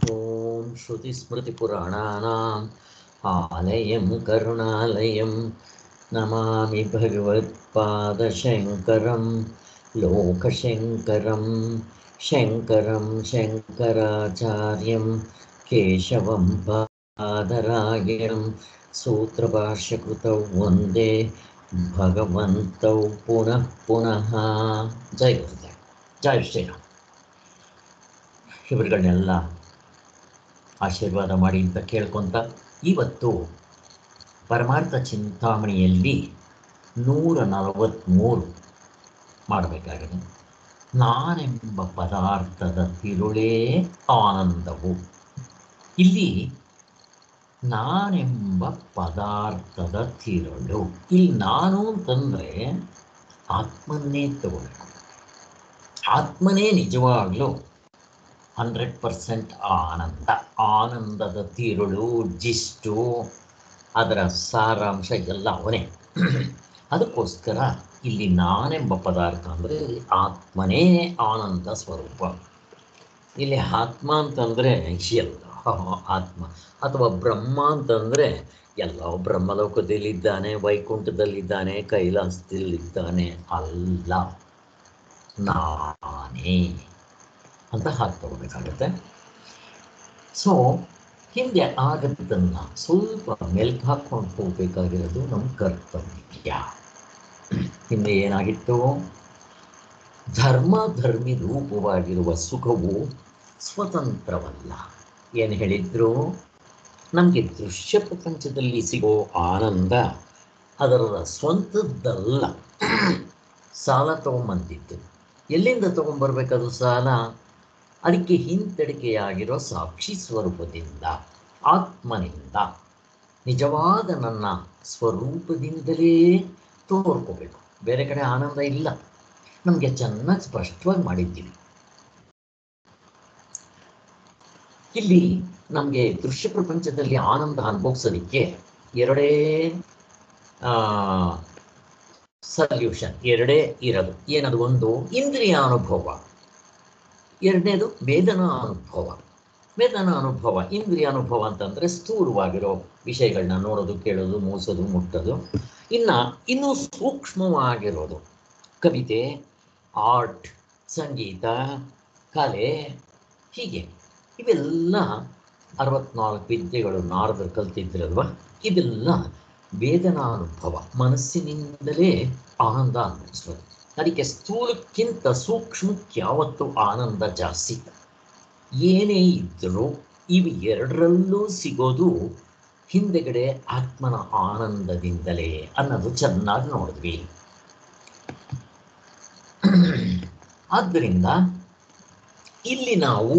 ॐ श्रुतिस्मृतिपुराणानाम् आलयं करुणालयं नमामि भगवत्पादशङ्करं लोकशङ्करं शङ्करं शङ्कराचार्यं केशवं पादरायणं सूत्रभाष्यकृतौ वन्दे भगवन्तौ पुनः पुनः जय गुरुदेव जय ಶ್ರೀರಾಮ್ ಇವರುಗಳನ್ನೆಲ್ಲ ಆಶೀರ್ವಾದ ಮಾಡಿ ಅಂತ ಕೇಳ್ಕೊತ ಇವತ್ತು ಪರಮಾರ್ಥ ಚಿಂತಾಮಣಿಯಲ್ಲಿ ನೂರ ನಲವತ್ತ್ಮೂರು ಮಾಡಬೇಕಾಗಿದೆ ನಾನೆಂಬ ಪದಾರ್ಥದ ತಿರುಳೇ ಆನಂದವು ಇಲ್ಲಿ ನಾನೆಂಬ ಪದಾರ್ಥದ ತಿರುಳು ಇಲ್ಲಿ ನಾನು ಅಂತಂದರೆ ಆತ್ಮನ್ನೇ ತಗೋಬೇಕು ಆತ್ಮನೇ ನಿಜವಾಗ್ಲೂ ಹಂಡ್ರೆಡ್ ಪರ್ಸೆಂಟ್ ಆನಂದ ಆನಂದದ ತಿರುಳು ಜಿಸ್ಟು ಅದರ ಸಾರಾಂಶ ಎಲ್ಲ ಅವನೇ ಅದಕ್ಕೋಸ್ಕರ ಇಲ್ಲಿ ನಾನೆಂಬ ಪದಾರ್ಥ ಅಂದರೆ ಆತ್ಮನೇ ಆನಂದ ಸ್ವರೂಪ ಇಲ್ಲಿ ಆತ್ಮ ಅಂತಂದರೆ ಎಲ್ಲ ಆತ್ಮ ಅಥವಾ ಬ್ರಹ್ಮ ಅಂತಂದರೆ ಎಲ್ಲ ಬ್ರಹ್ಮಲೋಕದಲ್ಲಿದ್ದಾನೆ ವೈಕುಂಠದಲ್ಲಿದ್ದಾನೆ ಕೈಲಾಸದಲ್ಲಿದ್ದಾನೆ ಅಲ್ಲ ನಾನೇ ಅಂತ ಹಾಕಿ ತಗೋಬೇಕಾಗುತ್ತೆ ಸೊ ಹಿಂದೆ ಆಗದ್ದನ್ನು ಸ್ವಲ್ಪ ಮೆಲ್ಕು ಹಾಕ್ಕೊಂಡು ಹೋಗಬೇಕಾಗಿರೋದು ನಮ್ಮ ಕರ್ತವ್ಯ ಹಿಂದೆ ಏನಾಗಿತ್ತು ಧರ್ಮ ಧರ್ಮಿ ರೂಪವಾಗಿರುವ ಸುಖವು ಸ್ವತಂತ್ರವಲ್ಲ ಏನು ಹೇಳಿದ್ರು ನಮಗೆ ದೃಶ್ಯ ಪ್ರಪಂಚದಲ್ಲಿ ಸಿಗೋ ಆನಂದ ಅದರ ಸ್ವಂತದ್ದಲ್ಲ ಸಾಲ ತಗೊಂಬಂದಿತ್ತು ಎಲ್ಲಿಂದ ತಗೊಂಬರ್ಬೇಕದು ಸಾಲ ಅದಕ್ಕೆ ಹಿಂತಡಿಕೆಯಾಗಿರೋ ಸಾಕ್ಷಿ ಸ್ವರೂಪದಿಂದ ಆತ್ಮನಿಂದ ನಿಜವಾದ ನನ್ನ ಸ್ವರೂಪದಿಂದಲೇ ತೋರ್ಕೋಬೇಕು ಬೇರೆ ಕಡೆ ಆನಂದ ಇಲ್ಲ ನಮಗೆ ಚೆನ್ನಾಗಿ ಸ್ಪಷ್ಟವಾಗಿ ಮಾಡಿದ್ದೀವಿ ಇಲ್ಲಿ ನಮಗೆ ದೃಶ್ಯ ಪ್ರಪಂಚದಲ್ಲಿ ಆನಂದ ಅನುಭವಿಸೋದಕ್ಕೆ ಎರಡೇ ಸಲ್ಯೂಷನ್ ಎರಡೇ ಇರೋದು ಏನದು ಒಂದು ಇಂದ್ರಿಯ ಅನುಭವ ಎರಡನೇದು ವೇದನಾ ಅನುಭವ ವೇದನಾ ಅನುಭವ ಇಂದ್ರಿಯ ಅನುಭವ ಅಂತಂದರೆ ಸ್ಥೂಲವಾಗಿರೋ ವಿಷಯಗಳನ್ನ ನೋಡೋದು ಕೇಳೋದು ಮೂಸೋದು ಮುಟ್ಟೋದು ಇನ್ನು ಇನ್ನೂ ಸೂಕ್ಷ್ಮವಾಗಿರೋದು ಕವಿತೆ ಆರ್ಟ್ ಸಂಗೀತ ಕಲೆ ಹೀಗೆ ಇವೆಲ್ಲ ಅರವತ್ನಾಲ್ಕು ವಿದ್ಯೆಗಳು ನಾರದರು ಕಲ್ತಿದ್ರಲ್ವ ಇದೆಲ್ಲ ವೇದನಾನುಭವ ಮನಸ್ಸಿನಿಂದಲೇ ಆನಂದ ಅನುಭವಿಸೋದು ಅದಕ್ಕೆ ಸ್ಥೂಲಕ್ಕಿಂತ ಸೂಕ್ಷ್ಮಕ್ಕೆ ಯಾವತ್ತು ಆನಂದ ಜಾಸ್ತಿ ಏನೇ ಇದ್ದರೂ ಇವು ಎರಡರಲ್ಲೂ ಸಿಗೋದು ಹಿಂದೆಗಡೆ ಆತ್ಮನ ಆನಂದದಿಂದಲೇ ಅನ್ನೋದು ಚೆನ್ನಾಗಿ ನೋಡಿದ್ವಿ ಆದ್ದರಿಂದ ಇಲ್ಲಿ ನಾವು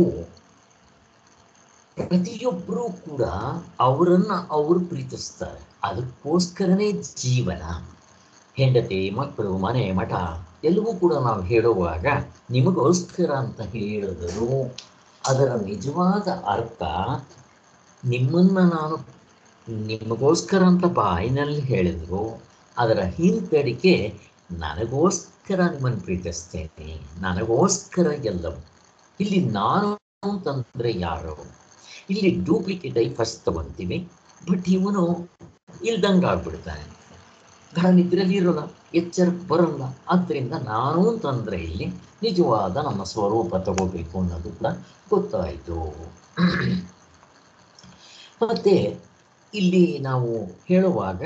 ಪ್ರತಿಯೊಬ್ಬರೂ ಕೂಡ ಅವರನ್ನು ಅವರು ಪ್ರೀತಿಸ್ತಾರೆ ಅದಕ್ಕೋಸ್ಕರನೇ ಜೀವನ ಹೆಂಡತಿ ಮಕ್ಕಳು ಮನೆ ಮಠ ಎಲ್ಲವೂ ಕೂಡ ನಾವು ಹೇಳುವಾಗ ನಿಮಗೋಸ್ಕರ ಅಂತ ಹೇಳಿದರು ಅದರ ನಿಜವಾದ ಅರ್ಥ ನಿಮ್ಮನ್ನು ನಾನು ನಿಮಗೋಸ್ಕರ ಅಂತ ಬಾಯಿನಲ್ಲಿ ಹೇಳಿದ್ರು ಅದರ ಹಿಂತಡಿಕೆ ನನಗೋಸ್ಕರ ನಿಮ್ಮನ್ನು ಪ್ರೀತಿಸ್ತೇನೆ ನನಗೋಸ್ಕರ ಎಲ್ಲವೂ ಇಲ್ಲಿ ನಾನು ಅಂತಂದರೆ ಯಾರು ಇಲ್ಲಿ ಡೂಪ್ಲಿಕೇಟ್ ಆಗಿ ಫಸ್ಟ್ ತಗೊಂತೀವಿ ಬಟ್ ಇವನು ಇಲ್ದಂಗೆ ಆಗ್ಬಿಡ್ತಾನೆ ಘನ ನಿದ್ರೆಯಲ್ಲಿ ಇರೋಲ್ಲ ಎಚ್ಚರಕ್ಕೆ ಬರಲ್ಲ ಆದ್ದರಿಂದ ನಾನು ಅಂತಂದರೆ ಇಲ್ಲಿ ನಿಜವಾದ ನಮ್ಮ ಸ್ವರೂಪ ತಗೋಬೇಕು ಅನ್ನೋದು ಕೂಡ ಗೊತ್ತಾಯಿತು ಮತ್ತೆ ಇಲ್ಲಿ ನಾವು ಹೇಳುವಾಗ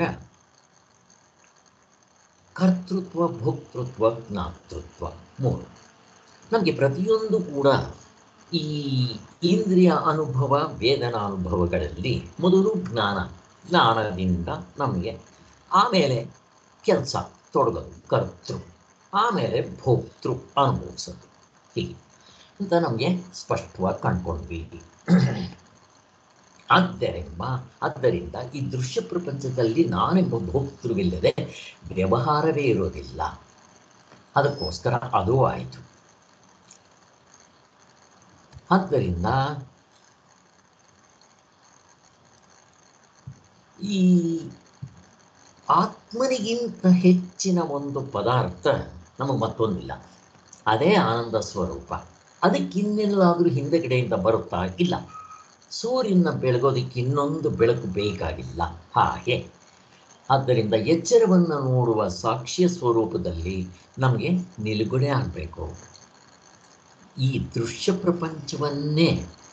ಕರ್ತೃತ್ವ ಭೋಕ್ತೃತ್ವ ಜ್ಞಾತೃತ್ವ ಮೂರು ನಮಗೆ ಪ್ರತಿಯೊಂದು ಕೂಡ ಈ ಇಂದ್ರಿಯ ಅನುಭವ ವೇದನಾ ಅನುಭವಗಳಲ್ಲಿ ಮೊದಲು ಜ್ಞಾನ ಜ್ಞಾನದಿಂದ ನಮಗೆ ಆಮೇಲೆ ಕೆಲಸ ತೊಡಗೋದು ಕರ್ತೃ ಆಮೇಲೆ ಭೋಕ್ತೃ ಅನುಭವಿಸೋದು ಹೀಗೆ ಅಂತ ನಮಗೆ ಸ್ಪಷ್ಟವಾಗಿ ಕಂಡ್ಕೊಂಡ್ವಿ ಆದ್ದರಿಂದ ಆದ್ದರಿಂದ ಈ ದೃಶ್ಯ ಪ್ರಪಂಚದಲ್ಲಿ ನಾನೆಂಬ ಭೋಕ್ತೃವಿಲ್ಲದೆ ವ್ಯವಹಾರವೇ ಇರೋದಿಲ್ಲ ಅದಕ್ಕೋಸ್ಕರ ಅದು ಆಯಿತು ಆದ್ದರಿಂದ ಈ ಆತ್ಮನಿಗಿಂತ ಹೆಚ್ಚಿನ ಒಂದು ಪದಾರ್ಥ ನಮಗೆ ಮತ್ತೊಂದಿಲ್ಲ ಅದೇ ಆನಂದ ಸ್ವರೂಪ ಅದಕ್ಕಿನ್ನೆಲ್ಲಾದರೂ ಹಿಂದೆಗಡೆಯಿಂದ ಬರುತ್ತಾ ಇಲ್ಲ ಸೂರ್ಯನ ಬೆಳಗೋದಕ್ಕೆ ಇನ್ನೊಂದು ಬೆಳಕು ಬೇಕಾಗಿಲ್ಲ ಹಾಗೆ ಆದ್ದರಿಂದ ಎಚ್ಚರವನ್ನು ನೋಡುವ ಸಾಕ್ಷ್ಯ ಸ್ವರೂಪದಲ್ಲಿ ನಮಗೆ ನಿಲುಗಡೆ ಆಗಬೇಕು ಈ ದೃಶ್ಯ ಪ್ರಪಂಚವನ್ನೇ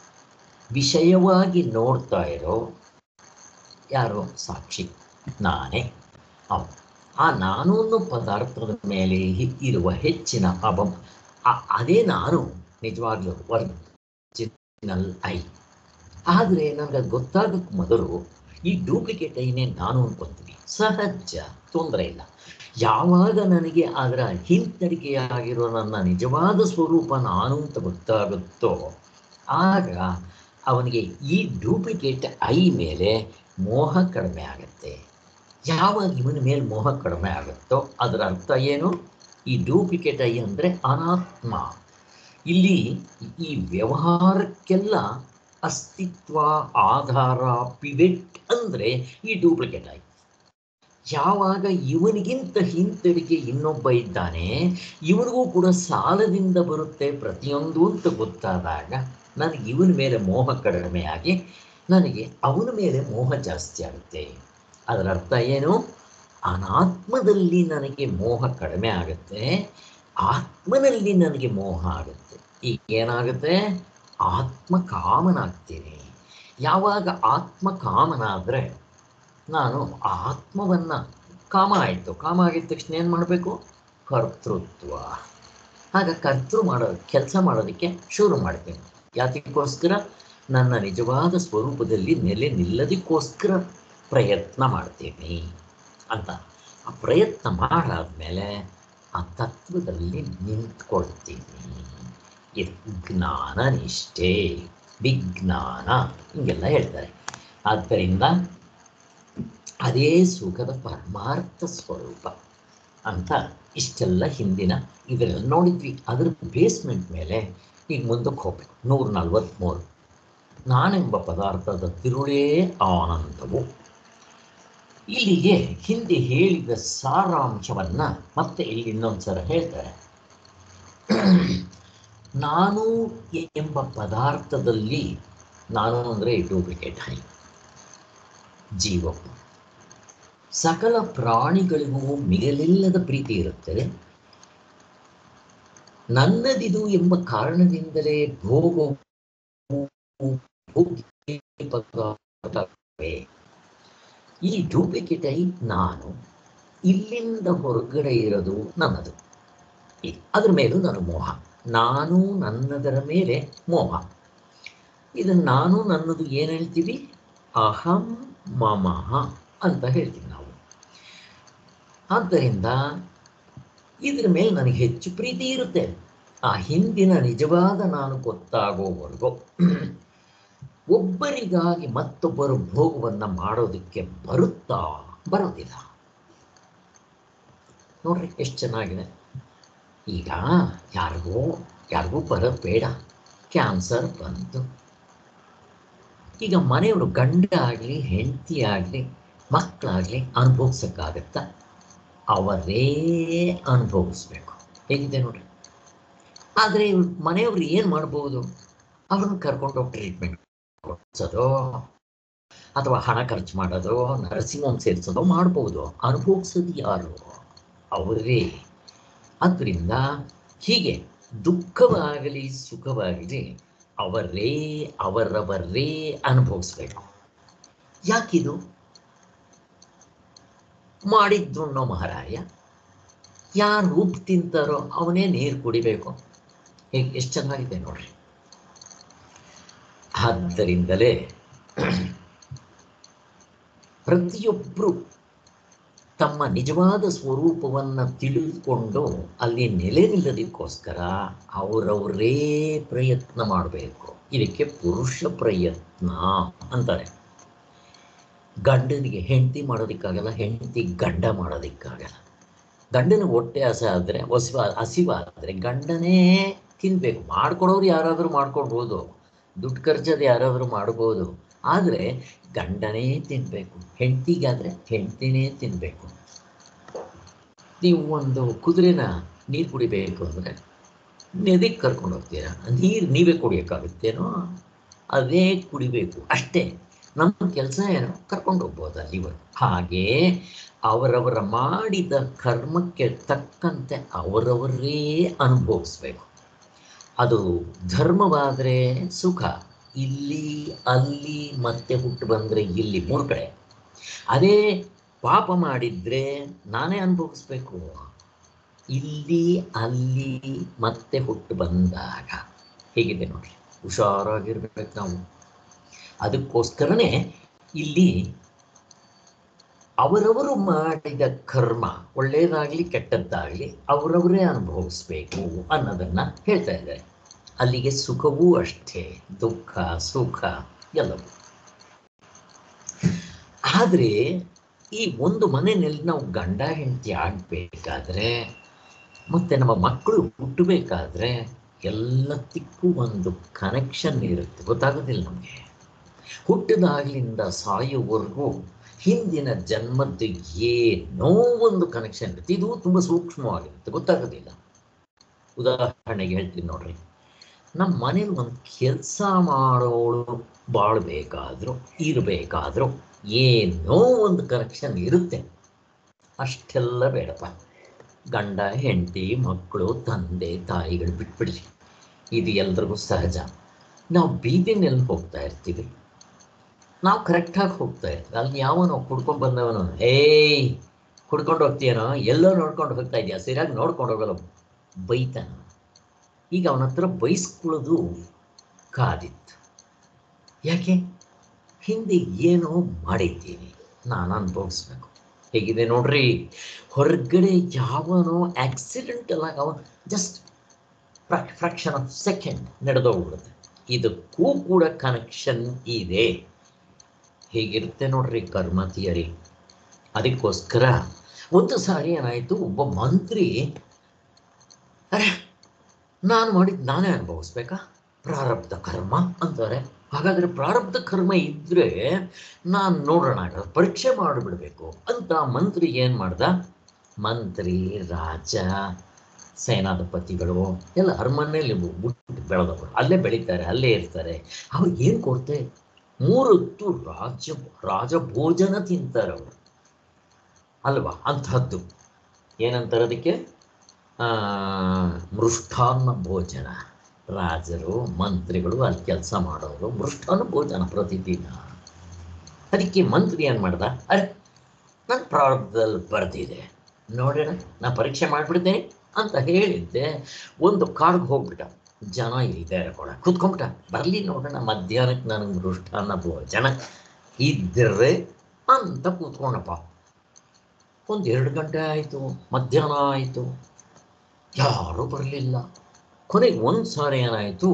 ವಿಷಯವಾಗಿ ನೋಡ್ತಾ ಇರೋ ಯಾರೋ ಸಾಕ್ಷಿ ನಾನೇ ಅವನು ಆ ನಾನು ಅನ್ನೋ ಪದಾರ್ಥದ ಮೇಲೆ ಹಿ- ಇರುವ ಹೆಚ್ಚಿನ ಅಭಂ ಆ- ಅದೇ ನಾನು ನಿಜವಾಗ್ಲೂ ಒರಿಜಿನಲ್ ಐ ಆದರೆ ನನಗೆ ಅದು ಗೊತ್ತಾಗಕ್ಕೆ ಮೊದಲು ಈ ಡೂಪ್ಲಿಕೇಟ್ ಐನೇ ನಾನು ಅನ್ಕೊಂತೀನಿ ಸಹಜ ತೊಂದರೆ ಇಲ್ಲ ಯಾವಾಗ ನನಗೆ ಅದರ ಹಿಂತರಿಕೆಯಾಗಿರೋ ನನ್ನ ನಿಜವಾದ ಸ್ವರೂಪ ನಾನು ಅಂತ ಗೊತ್ತಾಗುತ್ತೋ ಆಗ ಅವನಿಗೆ ಈ ಡೂಪ್ಲಿಕೇಟ್ ಐ ಮೇಲೆ ಮೋಹ ಕಡಿಮೆ ಆಗುತ್ತೆ ಯಾವಾಗ ಇವನ ಮೇಲೆ ಮೋಹ ಕಡಿಮೆ ಆಗುತ್ತೋ ಅದರ ಅರ್ಥ ಏನು ಈ ಡೂಪ್ಲಿಕೇಟ್ ಐ ಅಂದರೆ ಅನಾತ್ಮ ಇಲ್ಲಿ ಈ ವ್ಯವಹಾರಕ್ಕೆಲ್ಲ ಅಸ್ತಿತ್ವ ಆಧಾರ ಪಿವೆಟ್ ಅಂದರೆ ಈ ಡೂಪ್ಲಿಕೇಟ್ ಐ ಯಾವಾಗ ಇವನಿಗಿಂತ ಹಿಂತಿರುಗಿ ಇನ್ನೊಬ್ಬ ಇದ್ದಾನೆ ಇವನಿಗೂ ಕೂಡ ಸಾಲದಿಂದ ಬರುತ್ತೆ ಪ್ರತಿಯೊಂದು ಅಂತ ಗೊತ್ತಾದಾಗ ನನಗೆ ಇವನ ಮೇಲೆ ಮೋಹ ಕಡಿಮೆ ಆಗಿ ನನಗೆ ಅವನ ಮೇಲೆ ಮೋಹ ಜಾಸ್ತಿ ಆಗುತ್ತೆ ಅದರ ಅರ್ಥ ಏನು ಅನಾತ್ಮದಲ್ಲಿ ನನಗೆ ಮೋಹ ಕಡಿಮೆ ಆಗುತ್ತೆ ಆತ್ಮನಲ್ಲಿ ನನಗೆ ಮೋಹ ಆಗುತ್ತೆ ಈಗ ಏನಾಗುತ್ತೆ ಆತ್ಮ ಕಾಮನಾಗ್ತೀನಿ ಯಾವಾಗ ಆತ್ಮ ಕಾಮನಾದರೆ ನಾನು ಆತ್ಮವನ್ನು ಕಾಮ ಆಯಿತು ಕಾಮ ಆಗಿದ ತಕ್ಷಣ ಏನು ಮಾಡಬೇಕು ಕರ್ತೃತ್ವ ಆಗ ಕರ್ತೃ ಮಾಡೋ ಕೆಲಸ ಮಾಡೋದಕ್ಕೆ ಶುರು ಮಾಡ್ತೀನಿ ಯಾತಕ್ಕೋಸ್ಕರ ನನ್ನ ನಿಜವಾದ ಸ್ವರೂಪದಲ್ಲಿ ನೆಲೆ ನಿಲ್ಲದಕ್ಕೋಸ್ಕರ ಪ್ರಯತ್ನ ಮಾಡ್ತೀನಿ ಅಂತ ಆ ಪ್ರಯತ್ನ ಮಾಡಾದ್ಮೇಲೆ ಆ ತತ್ವದಲ್ಲಿ ನಿಂತ್ಕೊಳ್ತೀನಿ ಇದು ಜ್ಞಾನ ನಿಷ್ಠೆ ವಿಜ್ಞಾನ ಹಿಂಗೆಲ್ಲ ಹೇಳ್ತಾರೆ ಆದ್ದರಿಂದ ಅದೇ ಸುಖದ ಪರಮಾರ್ಥ ಸ್ವರೂಪ ಅಂತ ಇಷ್ಟೆಲ್ಲ ಹಿಂದಿನ ಇದರಲ್ಲಿ ನೋಡಿದ್ವಿ ಅದ್ರ ಬೇಸ್ಮೆಂಟ್ ಮೇಲೆ ಈಗ ಮುಂದಕ್ಕೆ ಹೋಗ್ಬೇಕು ನೂರ ನಲ್ವತ್ತ್ಮೂರು ನಾನೆಂಬ ಪದಾರ್ಥದ ತಿರುಳೇ ಆನಂದವು ಇಲ್ಲಿಗೆ ಹಿಂದೆ ಹೇಳಿದ ಸಾರಾಂಶವನ್ನ ಮತ್ತೆ ಇಲ್ಲಿ ಇನ್ನೊಂದ್ಸಲ ಹೇಳ್ತಾರೆ ನಾನು ಎಂಬ ಪದಾರ್ಥದಲ್ಲಿ ನಾನು ಅಂದರೆ ಡೂಪ್ಲಿಕೇಟ್ ಹೈ ಜೀವವು ಸಕಲ ಪ್ರಾಣಿಗಳಿಗೂ ಮಿಗಲಿಲ್ಲದ ಪ್ರೀತಿ ಇರುತ್ತದೆ ನನ್ನದಿದು ಎಂಬ ಕಾರಣದಿಂದಲೇ ಭೋಗವು ಭೋಗ್ಯ ಪದಾರ್ಥವೇ ಈ ಡೂಪ್ಲಿಕೇಟ್ ಐ ನಾನು ಇಲ್ಲಿಂದ ಹೊರಗಡೆ ಇರೋದು ನನ್ನದು ಇ- ಅದ್ರ ಮೇಲೂ ನಾನು ಮೋಹ ನಾನು ನನ್ನದರ ಮೇಲೆ ಮೋಹ ಇದನ್ನು ನಾನು ನನ್ನದು ಏನು ಹೇಳ್ತೀವಿ ಅಹಂ ಮಮಃ ಅಂತ ಹೇಳ್ತೀವಿ ನಾವು ಆದ್ದರಿಂದ ಇದ್ರ ಮೇಲೆ ನನಗೆ ಹೆಚ್ಚು ಪ್ರೀತಿ ಇರುತ್ತೆ ಆ ಹಿಂದಿನ ನಿಜವಾದ ನಾನು ಗೊತ್ತಾಗೋವರೆಗೂ ಒಬ್ಬರಿಗಾಗಿ ಮತ್ತೊಬ್ಬರು ಭೋಗವನ್ನು ಮಾಡೋದಕ್ಕೆ ಬರುತ್ತಾ ಬರೋದಿಲ್ಲ ನೋಡ್ರಿ ಎಷ್ಟು ಚೆನ್ನಾಗಿದೆ ಈಗ ಯಾರಿಗೋ ಯಾರಿಗೂ ಬರೋದು ಬೇಡ ಕ್ಯಾನ್ಸರ್ ಬಂತು ಈಗ ಮನೆಯವರು ಗಂಡ ಆಗಲಿ ಹೆಂಡತಿ ಆಗಲಿ ಮಕ್ಕಳಾಗಲಿ ಅನುಭವಿಸೋಕ್ಕಾಗತ್ತಾ ಅವರೇ ಅನುಭವಿಸ್ಬೇಕು ಹೇಗಿದೆ ನೋಡ್ರಿ ಆದರೆ ಇವ್ರು ಮನೆಯವರು ಏನು ಮಾಡ್ಬೋದು ಅವ್ರನ್ನ ಕರ್ಕೊಂಡು ಹೋಗಿ ಟ್ರೀಟ್ಮೆಂಟ್ ಕೊಡ್ಸೋದು ಅಥವಾ ಹಣ ಖರ್ಚು ಮಾಡೋದು ನರ್ಸಿಂಗ್ ಹೋಮ್ ಸೇರಿಸೋದು ಮಾಡ್ಬೋದು ಅನುಭವಿಸೋದು ಯಾರು ಅವರೇ ಆದ್ದರಿಂದ ಹೀಗೆ ದುಃಖವಾಗಲಿ ಸುಖವಾಗಲಿ ಅವರೇ ಅವರವರೇ ಅನುಭವಿಸ್ಬೇಕು ಯಾಕಿದು ಮಾಡಿದ್ರುಣ್ಣೋ ಮಹಾರಾಯ ಯಾರು ಉಪ್ಪು ತಿಂತಾರೋ ಅವನೇ ನೀರು ಕುಡಿಬೇಕು ಹೇಗೆ ಎಷ್ಟು ಚೆನ್ನಾಗಿದೆ ನೋಡ್ರಿ ಆದ್ದರಿಂದಲೇ ಪ್ರತಿಯೊಬ್ಬರು ತಮ್ಮ ನಿಜವಾದ ಸ್ವರೂಪವನ್ನು ತಿಳಿದುಕೊಂಡು ಅಲ್ಲಿ ನೆಲೆ ನಿಲ್ಲೋದಕ್ಕೋಸ್ಕರ ಅವರವರೇ ಪ್ರಯತ್ನ ಮಾಡಬೇಕು ಇದಕ್ಕೆ ಪುರುಷ ಪ್ರಯತ್ನ ಅಂತಾರೆ ಗಂಡನಿಗೆ ಹೆಂಡತಿ ಮಾಡೋದಕ್ಕಾಗಲ್ಲ ಹೆಂಡತಿ ಗಂಡ ಮಾಡೋದಕ್ಕಾಗಲ್ಲ ಗಂಡನ ಹೊಟ್ಟೆ ಹಸ ಆದರೆ ಹಸಿವ ಹಸಿವಾದರೆ ಗಂಡನೇ ತಿನ್ಬೇಕು ಮಾಡ್ಕೊಡೋರು ಯಾರಾದರೂ ಮಾಡ್ಕೊಡ್ಬೋದು ದುಡ್ಡು ಖರ್ಚದು ಯಾರಾದರೂ ಮಾಡ್ಬೋದು ಆದರೆ ಗಂಡನೇ ತಿನ್ನಬೇಕು ಹೆಂಡತಿಗಾದರೆ ಹೆಂಡತಿನೇ ತಿನ್ನಬೇಕು ನೀವು ಒಂದು ಕುದುರೆನ ನೀರು ಕುಡಿಬೇಕು ಅಂದರೆ ನದಿಗೆ ಕರ್ಕೊಂಡು ಹೋಗ್ತೀರಾ ನೀರು ನೀವೇ ಕುಡಿಯೋಕ್ಕಾಗುತ್ತೇನೋ ಅದೇ ಕುಡಿಬೇಕು ಅಷ್ಟೇ ನಮ್ಮ ಕೆಲಸ ಏನು ಕರ್ಕೊಂಡು ಹೋಗ್ಬೋದು ಅಲ್ಲಿವರು ಹಾಗೆ ಅವರವರ ಮಾಡಿದ ಕರ್ಮಕ್ಕೆ ತಕ್ಕಂತೆ ಅವರವರೇ ಅನುಭವಿಸ್ಬೇಕು ಅದು ಧರ್ಮವಾದರೆ ಸುಖ ಇಲ್ಲಿ ಅಲ್ಲಿ ಮತ್ತೆ ಹುಟ್ಟು ಬಂದರೆ ಇಲ್ಲಿ ಮೂರು ಕಡೆ ಅದೇ ಪಾಪ ಮಾಡಿದ್ರೆ ನಾನೇ ಅನುಭವಿಸ್ಬೇಕು ಇಲ್ಲಿ ಅಲ್ಲಿ ಮತ್ತೆ ಹುಟ್ಟು ಬಂದಾಗ ಹೇಗಿದೆ ನೋಡಿ ಹುಷಾರಾಗಿರ್ಬೇಕು ನಾವು ಅದಕ್ಕೋಸ್ಕರನೇ ಇಲ್ಲಿ ಅವರವರು ಮಾಡಿದ ಕರ್ಮ ಒಳ್ಳೆಯದಾಗಲಿ ಕೆಟ್ಟದ್ದಾಗಲಿ ಅವರವರೇ ಅನುಭವಿಸ್ಬೇಕು ಅನ್ನೋದನ್ನ ಹೇಳ್ತಾ ಇದ್ದಾರೆ ಅಲ್ಲಿಗೆ ಸುಖವೂ ಅಷ್ಟೇ ದುಃಖ ಸುಖ ಎಲ್ಲವೂ ಆದರೆ ಈ ಒಂದು ಮನೆಯಲ್ಲಿ ನಾವು ಗಂಡ ಹೆಂಡತಿ ಆಗಬೇಕಾದ್ರೆ ಮತ್ತೆ ನಮ್ಮ ಮಕ್ಕಳು ಹುಟ್ಟಬೇಕಾದ್ರೆ ಎಲ್ಲದಕ್ಕೂ ಒಂದು ಕನೆಕ್ಷನ್ ಇರುತ್ತೆ ಗೊತ್ತಾಗೋದಿಲ್ಲ ನಮಗೆ ಹುಟ್ಟಿದಾಗ್ಲಿಂದ ಸಾಯುವವರೆಗೂ ಹಿಂದಿನ ಜನ್ಮದ್ದು ಏನೋ ಒಂದು ಕನೆಕ್ಷನ್ ಇರುತ್ತೆ ಇದು ತುಂಬ ಸೂಕ್ಷ್ಮವಾಗಿರುತ್ತೆ ಗೊತ್ತಾಗೋದಿಲ್ಲ ಉದಾಹರಣೆಗೆ ಹೇಳ್ತೀನಿ ನೋಡ್ರಿ ನಮ್ಮ ಮನೇಲಿ ಒಂದು ಕೆಲಸ ಮಾಡೋಳು ಬಾಳ್ಬೇಕಾದ್ರೂ ಇರಬೇಕಾದ್ರೂ ಏನೋ ಒಂದು ಕನೆಕ್ಷನ್ ಇರುತ್ತೆ ಅಷ್ಟೆಲ್ಲ ಬೇಡಪ್ಪ ಗಂಡ ಹೆಂಡತಿ ಮಕ್ಕಳು ತಂದೆ ತಾಯಿಗಳು ಬಿಟ್ಬಿಡಿ ಇದು ಎಲ್ರಿಗೂ ಸಹಜ ನಾವು ಬೀದಿನಲ್ಲಿ ಹೋಗ್ತಾ ಇರ್ತೀವಿ ನಾವು ಕರೆಕ್ಟಾಗಿ ಹೋಗ್ತಾ ಇರ್ತೀವಿ ಅಲ್ಲಿ ಯಾವನೋ ಕುಡ್ಕೊಂಡು ಬಂದವನು ಏಯ್ ಕುಡ್ಕೊಂಡು ಹೋಗ್ತೀಯನೋ ಎಲ್ಲೋ ನೋಡ್ಕೊಂಡು ಹೋಗ್ತಾ ಇದೆಯಾ ಸರಿಯಾಗಿ ನೋಡ್ಕೊಂಡು ಹೋಗಲ್ಲ ಬೈತಾನ ಈಗ ಅವನ ಹತ್ರ ಬೈಸ್ಕೊಳ್ಳೋದು ಕಾದಿತ್ತು ಯಾಕೆ ಹಿಂದೆ ಏನೋ ಮಾಡಿದ್ದೀನಿ ನಾನು ಅನುಭವಿಸ್ಬೇಕು ಹೇಗಿದೆ ನೋಡ್ರಿ ಹೊರಗಡೆ ಯಾವನೋ ಆಕ್ಸಿಡೆಂಟ್ ಅಲ್ಲ ಅವನು ಜಸ್ಟ್ ಫ್ರಾಕ್ಷನ್ ಆಫ್ ಸೆಕೆಂಡ್ ನಡೆದೋಗ್ಬಿಡುತ್ತೆ ಇದಕ್ಕೂ ಕೂಡ ಕನೆಕ್ಷನ್ ಇದೆ ಹೇಗಿರುತ್ತೆ ನೋಡ್ರಿ ಕರ್ಮ ಥಿಯರಿ ಅದಕ್ಕೋಸ್ಕರ ಒಂದು ಸಾರಿ ಏನಾಯಿತು ಒಬ್ಬ ಮಂತ್ರಿ ಅರೆ ನಾನು ಮಾಡಿದ್ದು ನಾನೇ ಅನುಭವಿಸ್ಬೇಕಾ ಪ್ರಾರಬ್ಧ ಕರ್ಮ ಅಂತಾರೆ ಹಾಗಾದ್ರೆ ಪ್ರಾರಬ್ಧ ಕರ್ಮ ಇದ್ರೆ ನಾನು ನೋಡೋಣ ಪರೀಕ್ಷೆ ಮಾಡಿಬಿಡ್ಬೇಕು ಅಂತ ಮಂತ್ರಿ ಏನು ಮಾಡ್ದ ಮಂತ್ರಿ ರಾಜ ಸೇನಾಧಿಪತಿಗಳು ಎಲ್ಲ ಅರಮನೆಯಲ್ಲಿ ಹುಟ್ಟು ಬೆಳೆದವರು ಅಲ್ಲೇ ಬೆಳೀತಾರೆ ಅಲ್ಲೇ ಇರ್ತಾರೆ ಅವ್ರಿಗೆ ಏನು ಕೊಡ್ತೆ ಮೂರೊತ್ತು ರಾಜ ರಾಜಭೋಜನ ತಿಂತಾರೆ ಅವರು ಅಲ್ವಾ ಅಂತಹದ್ದು ಏನಂತಾರೆ ಅದಕ್ಕೆ ಆ, ಮೃಷ್ಟಾನ್ನ ಭೋಜನ ರಾಜರು ಮಂತ್ರಿಗಳು ಅಲ್ಲಿ ಕೆಲಸ ಮಾಡೋರು ಮೃಷ್ಟಾನ್ನ ಭೋಜನ ಪ್ರತಿದಿನ ಅದಕ್ಕೆ ಮಂತ್ರಿ ಏನು ಮಾಡ್ದ ಅರೆ ನನ್ನ ಪ್ರಾರಂಭದಲ್ಲಿ ಬರ್ದಿದೆ ನೋಡೋಣ ನಾ ಪರೀಕ್ಷೆ ಮಾಡಿಬಿಡ್ತೇನೆ ಅಂತ ಹೇಳಿದ್ದೆ ಒಂದು ಕಾಡ್ಗೆ ಹೋಗ್ಬಿಟ್ಟ ಜನ ಇದ್ದಾರೆ ಕೂಡ ಕೂತ್ಕೊಂಬಿಟ್ಟ ಬರಲಿ ನೋಡೋಣ ಮಧ್ಯಾಹ್ನಕ್ಕೆ ನನಗೆ ಮೃಷ್ಟಾನ್ನ ಭೋಜನ ಇದ್ದರೆ ಅಂತ ಕೂತ್ಕೊಂಡಪ್ಪ ಒಂದು ಎರಡು ಗಂಟೆ ಆಯಿತು ಮಧ್ಯಾಹ್ನ ಆಯಿತು ಯಾರೂ ಬರಲಿಲ್ಲ ಕೊನೆಗೆ ಒಂದು ಸಾರಿ ಏನಾಯಿತು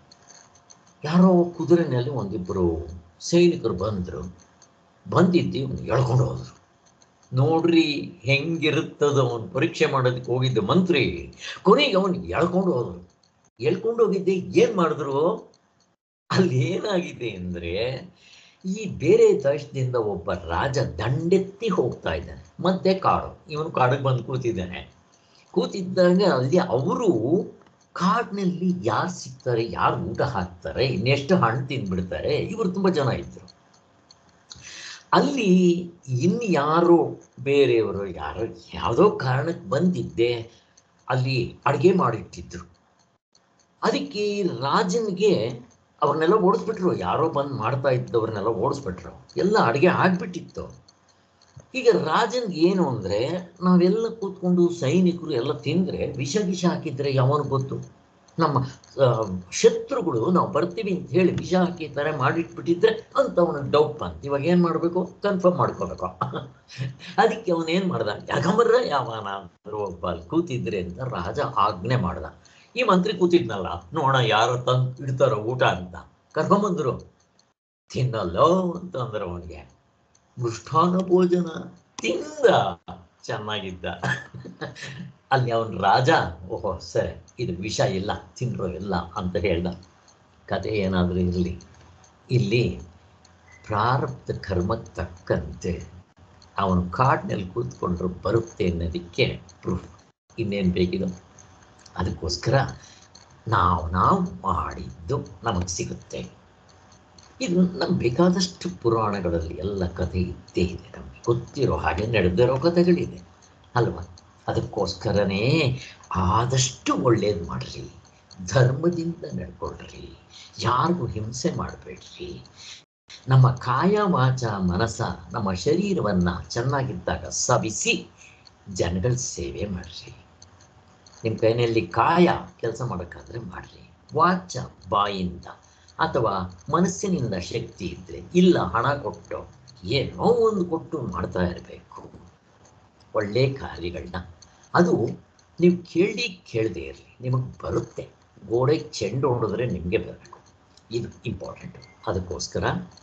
ಯಾರೋ ಕುದುರೆನಲ್ಲಿ ಒಂದಿಬ್ಬರು ಸೈನಿಕರು ಬಂದರು ಬಂದಿದ್ದು ಇವ್ನು ಎಳ್ಕೊಂಡು ಹೋದ್ರು ನೋಡ್ರಿ ಹೆಂಗಿರುತ್ತದ ಅವನು ಪರೀಕ್ಷೆ ಮಾಡೋದಕ್ಕೆ ಹೋಗಿದ್ದ ಮಂತ್ರಿ ಕೊನೆಗೆ ಅವನು ಎಳ್ಕೊಂಡು ಹೋದ್ರು ಎಳ್ಕೊಂಡು ಹೋಗಿದ್ದೆ ಏನು ಮಾಡಿದ್ರು ಅಲ್ಲಿ ಏನಾಗಿದೆ ಅಂದರೆ ಈ ಬೇರೆ ದೇಶದಿಂದ ಒಬ್ಬ ರಾಜ ದಂಡೆತ್ತಿ ಹೋಗ್ತಾ ಇದ್ದಾನೆ ಮತ್ತೆ ಕಾಡು ಇವನು ಕಾಡಿಗೆ ಬಂದು ಕೂತಿದ್ದಾನೆ ಕೂತಿದ್ದಾಗ ಅಲ್ಲಿ ಅವರು ಕಾಡಿನಲ್ಲಿ ಯಾರು ಸಿಗ್ತಾರೆ ಯಾರು ಊಟ ಹಾಕ್ತಾರೆ ಇನ್ನೆಷ್ಟು ಹಣ್ಣು ತಿಂದ್ಬಿಡ್ತಾರೆ ಇವರು ತುಂಬ ಜನ ಇದ್ರು ಅಲ್ಲಿ ಇನ್ಯಾರೋ ಬೇರೆಯವರು ಯಾರೋ ಯಾವುದೋ ಕಾರಣಕ್ಕೆ ಬಂದಿದ್ದೆ ಅಲ್ಲಿ ಅಡುಗೆ ಮಾಡಿಟ್ಟಿದ್ರು ಅದಕ್ಕೆ ರಾಜನಿಗೆ ಅವ್ರನ್ನೆಲ್ಲ ಓಡಿಸ್ಬಿಟ್ರು ಯಾರೋ ಬಂದು ಮಾಡ್ತಾ ಇದ್ದವ್ರನ್ನೆಲ್ಲ ಓಡಿಸ್ಬಿಟ್ರು ಎಲ್ಲ ಅಡುಗೆ ಆಗ್ಬಿಟ್ಟಿತ್ತು ಈಗ ರಾಜನ್ಗೆ ಏನು ಅಂದರೆ ನಾವೆಲ್ಲ ಕೂತ್ಕೊಂಡು ಸೈನಿಕರು ಎಲ್ಲ ತಿಂದರೆ ವಿಷ ಗಿಷ ಹಾಕಿದ್ರೆ ಯಾವನು ಗೊತ್ತು ನಮ್ಮ ಆ, ಶತ್ರುಗಳು ನಾವು ಬರ್ತೀವಿ ಅಂತ ಹೇಳಿ ವಿಷ ಹಾಕಿದ್ದಾರೆ ಮಾಡಿಟ್ಬಿಟ್ಟಿದ್ರೆ ಅಂತ ಅವನಿಗೆ ಡೌಟ್ ಬಂತು ಇವಾಗ ಏನು ಮಾಡಬೇಕು ಕನ್ಫರ್ಮ್ ಮಾಡ್ಕೋಬೇಕು ಅದಕ್ಕೆ ಅವನೇನು ಮಾಡ್ದ ಯಾಕಂಬರ್ರೆ ಯಾವನ ಒಬ್ಬ ಅಲ್ಲಿ ಕೂತಿದ್ರೆ ಅಂತ ರಾಜ ಆಜ್ಞೆ ಮಾಡ್ದ ಈ ಮಂತ್ರಿ ಕೂತಿದ್ನಲ್ಲ ನೋಡ ಯಾರು ತಂದು ಇಡ್ತಾರೋ ಊಟ ಅಂತ ಕರ್ಕೊಂಬಂದ್ರು ತಿನ್ನಲ್ಲೋ ಅಂತ ಅಂದ್ರೆ ಅವನಿಗೆ ಮೃಷ್ಟಾನ ಭೋಜನ ತಿಂದ ಚೆನ್ನಾಗಿದ್ದ ಅಲ್ಲಿ ಅವನ ರಾಜ ಓಹೋ ಸರಿ ಇದು ವಿಷ ಇಲ್ಲ ತಿನ್ರೋ ಇಲ್ಲ ಅಂತ ಹೇಳ್ದ ಕತೆ ಏನಾದರೂ ಇರಲಿ ಇಲ್ಲಿ ಪ್ರಾರಬ್ಧ ಕರ್ಮಕ್ಕೆ ತಕ್ಕಂತೆ ಅವನು ಕಾಡಿನಲ್ಲಿ ಕೂತ್ಕೊಂಡ್ರು ಬರುತ್ತೆ ಅನ್ನೋದಕ್ಕೆ ಪ್ರೂಫ್ ಇನ್ನೇನು ಬೇಕಿದು ಅದಕ್ಕೋಸ್ಕರ ನಾವು ನಾವು ಮಾಡಿದ್ದು ನಮಗೆ ಸಿಗುತ್ತೆ ಇದು ನಮ್ಗೆ ಬೇಕಾದಷ್ಟು ಪುರಾಣಗಳಲ್ಲಿ ಎಲ್ಲ ಕಥೆ ಇದ್ದೇ ಇದೆ ನಮಗೆ ಗೊತ್ತಿರೋ ಹಾಗೆ ನಡೆದಿರೋ ಕಥೆಗಳಿದೆ ಅಲ್ವಾ ಅದಕ್ಕೋಸ್ಕರನೇ ಆದಷ್ಟು ಒಳ್ಳೇದು ಮಾಡ್ರಿ ಧರ್ಮದಿಂದ ನಡ್ಕೊಳ್ರಿ ಯಾರಿಗೂ ಹಿಂಸೆ ಮಾಡಬೇಡ್ರಿ ನಮ್ಮ ಕಾಯ ವಾಚ ಮನಸ ನಮ್ಮ ಶರೀರವನ್ನ ಚೆನ್ನಾಗಿದ್ದಾಗ ಸವಿಸಿ ಜನಗಳ ಸೇವೆ ಮಾಡ್ರಿ ನಿಮ್ಮ ಕೈನಲ್ಲಿ ಕಾಯ ಕೆಲಸ ಮಾಡೋಕ್ಕಾದ್ರೆ ಮಾಡ್ರಿ ವಾಚ ಬಾಯಿಂದ ಅಥವಾ ಮನಸ್ಸಿನಿಂದ ಶಕ್ತಿ ಇದ್ರೆ ಇಲ್ಲ ಹಣ ಕೊಟ್ಟು ಏನೋ ಒಂದು ಕೊಟ್ಟು ಮಾಡ್ತಾ ಇರಬೇಕು ಒಳ್ಳೆ ಕಾರ್ಯಗಳನ್ನ ಅದು ನೀವು ಕೇಳಿ ಕೇಳದೆ ಇರಲಿ ನಿಮಗೆ ಬರುತ್ತೆ ಗೋಡೆಗೆ ಚೆಂಡು ಹೊಡೆದ್ರೆ ನಿಮಗೆ ಬರಬೇಕು ಇದು ಇಂಪಾರ್ಟೆಂಟ್ ಅದಕ್ಕೋಸ್ಕರ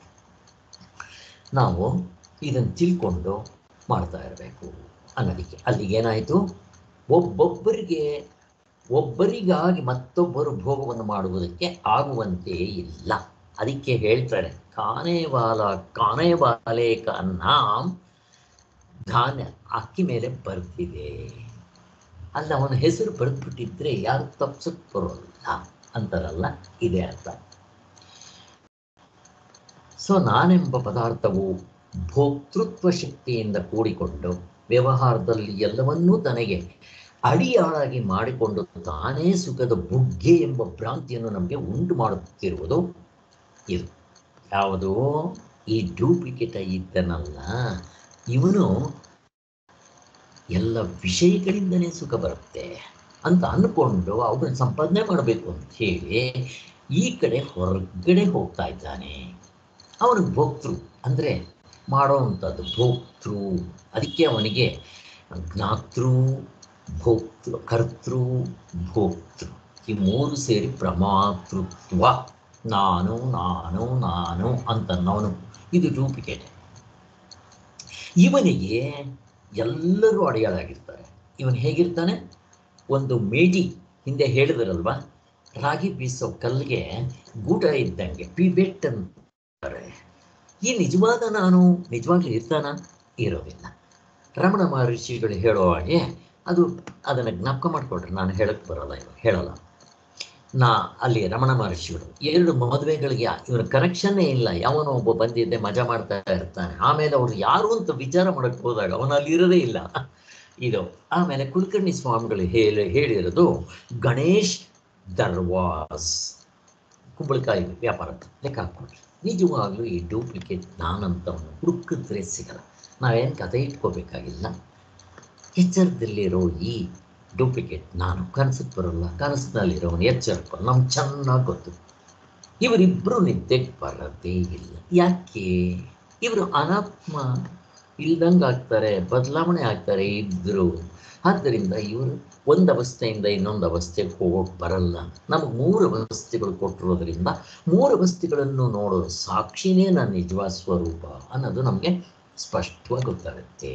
ನಾವು ಇದನ್ನು ತಿಳ್ಕೊಂಡು ಮಾಡ್ತಾ ಇರಬೇಕು ಅನ್ನೋದಕ್ಕೆ ಅಲ್ಲಿಗೆ ಏನಾಯಿತು ಒಬ್ಬೊಬ್ಬರಿಗೆ ಒಬ್ಬರಿಗಾಗಿ ಮತ್ತೊಬ್ಬರು ಭೋಗವನ್ನು ಮಾಡುವುದಕ್ಕೆ ಆಗುವಂತೆ ಇಲ್ಲ ಅದಕ್ಕೆ ಹೇಳ್ತಾರೆ ಕಾನೇವಾಲ ಕಾನೇವಾಲೆ ನಾಮ್ ಧಾನ್ಯ ಅಕ್ಕಿ ಮೇಲೆ ಬರ್ತಿದೆ ಅಲ್ಲ ಅವನ ಹೆಸರು ಬರೆದ್ಬಿಟ್ಟಿದ್ರೆ ಯಾರು ತಪ್ಸಕ್ ಬರೋಲ್ಲ ಅಂತಾರಲ್ಲ ಇದೇ ಅರ್ಥ ಸೊ ನಾನೆಂಬ ಪದಾರ್ಥವು ಭೋಕ್ತೃತ್ವ ಶಕ್ತಿಯಿಂದ ಕೂಡಿಕೊಂಡು ವ್ಯವಹಾರದಲ್ಲಿ ಎಲ್ಲವನ್ನೂ ತನಗೆ ಅಡಿಯಾಳಾಗಿ ಮಾಡಿಕೊಂಡು ತಾನೇ ಸುಖದ ಬುಗ್ಗೆ ಎಂಬ ಭ್ರಾಂತಿಯನ್ನು ನಮಗೆ ಉಂಟು ಮಾಡುತ್ತಿರುವುದು ಇದು ಯಾವುದು ಈ ಡೂಪ್ಲಿಕೇಟ್ ಇದ್ದನಲ್ಲ ಇವನು ಎಲ್ಲ ವಿಷಯಗಳಿಂದನೇ ಸುಖ ಬರುತ್ತೆ ಅಂತ ಅಂದ್ಕೊಂಡು ಅವನ್ನ ಸಂಪಾದನೆ ಮಾಡಬೇಕು ಅಂತ ಹೇಳಿ ಈ ಕಡೆ ಹೊರಗಡೆ ಹೋಗ್ತಾ ಇದ್ದಾನೆ ಅವನು ಭೋಕ್ತೃ ಅಂದರೆ ಮಾಡೋವಂಥದ್ದು ಭೋಕ್ತೃ ಅದಕ್ಕೆ ಅವನಿಗೆ ಜ್ಞಾತೃ ಭೋಕ್ತೃ ಕರ್ತೃ ಭೋಕ್ತೃ ಈ ಮೂರು ಸೇರಿ ಪ್ರಮಾತೃತ್ವ ನಾನು ನಾನು ನಾನು ಅಂತನ್ನವನು ಇದು ಡೂಪ್ಲಿಕೇಟ್ ಇವನಿಗೆ ಎಲ್ಲರೂ ಅಡೆಯಾಳಾಗಿರ್ತಾರೆ ಇವನು ಹೇಗಿರ್ತಾನೆ ಒಂದು ಮೇಟಿ ಹಿಂದೆ ಹೇಳಿದ್ರಲ್ವಾ ರಾಗಿ ಬೀಸೋ ಕಲ್ಲಿಗೆ ಗೂಟ ಇದ್ದಂಗೆ ಪಿಬೆಟ್ ಅಂತಾರೆ ಈ ನಿಜವಾದ ನಾನು ನಿಜವಾಗ್ಲೂ ಇರ್ತಾನ ಇರೋದಿಲ್ಲ ರಮಣ ಮಹರ್ಷಿಗಳು ಹೇಳೋ ಹಾಗೆ ಅದು ಅದನ್ನು ಜ್ಞಾಪಕ ಮಾಡಿಕೊಡ್ರಿ ನಾನು ಹೇಳಕ್ಕೆ ಬರಲ್ಲ ಇವಾಗ ಹೇಳಲ್ಲ ನಾ ಅಲ್ಲಿ ರಮಣ ಮಹರ್ಷಿಗಳು ಎರಡು ಮದುವೆಗಳಿಗೆ ಇವನ ಕನೆಕ್ಷನ್ನೇ ಇಲ್ಲ ಯಾವನೋ ಒಬ್ಬ ಬಂದಿದ್ದೆ ಮಜಾ ಮಾಡ್ತಾ ಇರ್ತಾನೆ ಆಮೇಲೆ ಅವ್ರು ಯಾರು ಅಂತ ವಿಚಾರ ಮಾಡಕ್ಕೆ ಹೋದಾಗ ಅವನು ಅಲ್ಲಿ ಇರೋದೇ ಇಲ್ಲ ಇದು ಆಮೇಲೆ ಕುಲಕರ್ಣಿ ಸ್ವಾಮಿಗಳು ಹೇಳಿ ಹೇಳಿರೋದು ಗಣೇಶ್ ದರ್ವಾಸ್ ಕುಂಬಳಕಾಯಿ ವ್ಯಾಪಾರ ಲೆಕ್ಕ ಹಾಕ್ಕೊಡ್ರಿ ನಿಜವಾಗ್ಲೂ ಈ ಡೂಪ್ಲಿಕೇಟ್ ನಾನಂತವನು ಹುಡುಕಿದ್ರೆ ಸಿಗಲ್ಲ ನಾವೇನು ಕತೆ ಇಟ್ಕೋಬೇಕಾಗಿಲ್ಲ ಎಚ್ಚರದಲ್ಲಿರೋ ಈ ಡೂಪ್ಲಿಕೇಟ್ ನಾನು ಕನಸಿಗೆ ಬರೋಲ್ಲ ಕನಸಿನಲ್ಲಿರೋನು ಎಚ್ಚರಪ್ಪ ನಮ್ಗೆ ಚೆನ್ನಾಗಿ ಗೊತ್ತು ಇವರಿಬ್ಬರು ನಿದ್ದೆಗೆ ಬರೋದೇ ಇಲ್ಲ ಯಾಕೆ ಇವರು ಅನಾತ್ಮ ಇಲ್ದಂಗೆ ಆಗ್ತಾರೆ ಬದಲಾವಣೆ ಆಗ್ತಾರೆ ಇದ್ರು ಆದ್ದರಿಂದ ಇವರು ಒಂದು ಅವಸ್ಥೆಯಿಂದ ಇನ್ನೊಂದು ಅವಸ್ಥೆಗೆ ಹೋಗೋಕೆ ಬರಲ್ಲ ನಮಗೆ ಮೂರು ಅವಸ್ಥೆಗಳು ಕೊಟ್ಟಿರೋದ್ರಿಂದ ಮೂರು ಅವಸ್ಥೆಗಳನ್ನು ನೋಡೋ ಸಾಕ್ಷಿನೇ ನನ್ನ ನಿಜವಾದ ಸ್ವರೂಪ ಅನ್ನೋದು ನಮಗೆ ಸ್ಪಷ್ಟವಾಗಿ ಗೊತ್ತಾಗುತ್ತೆ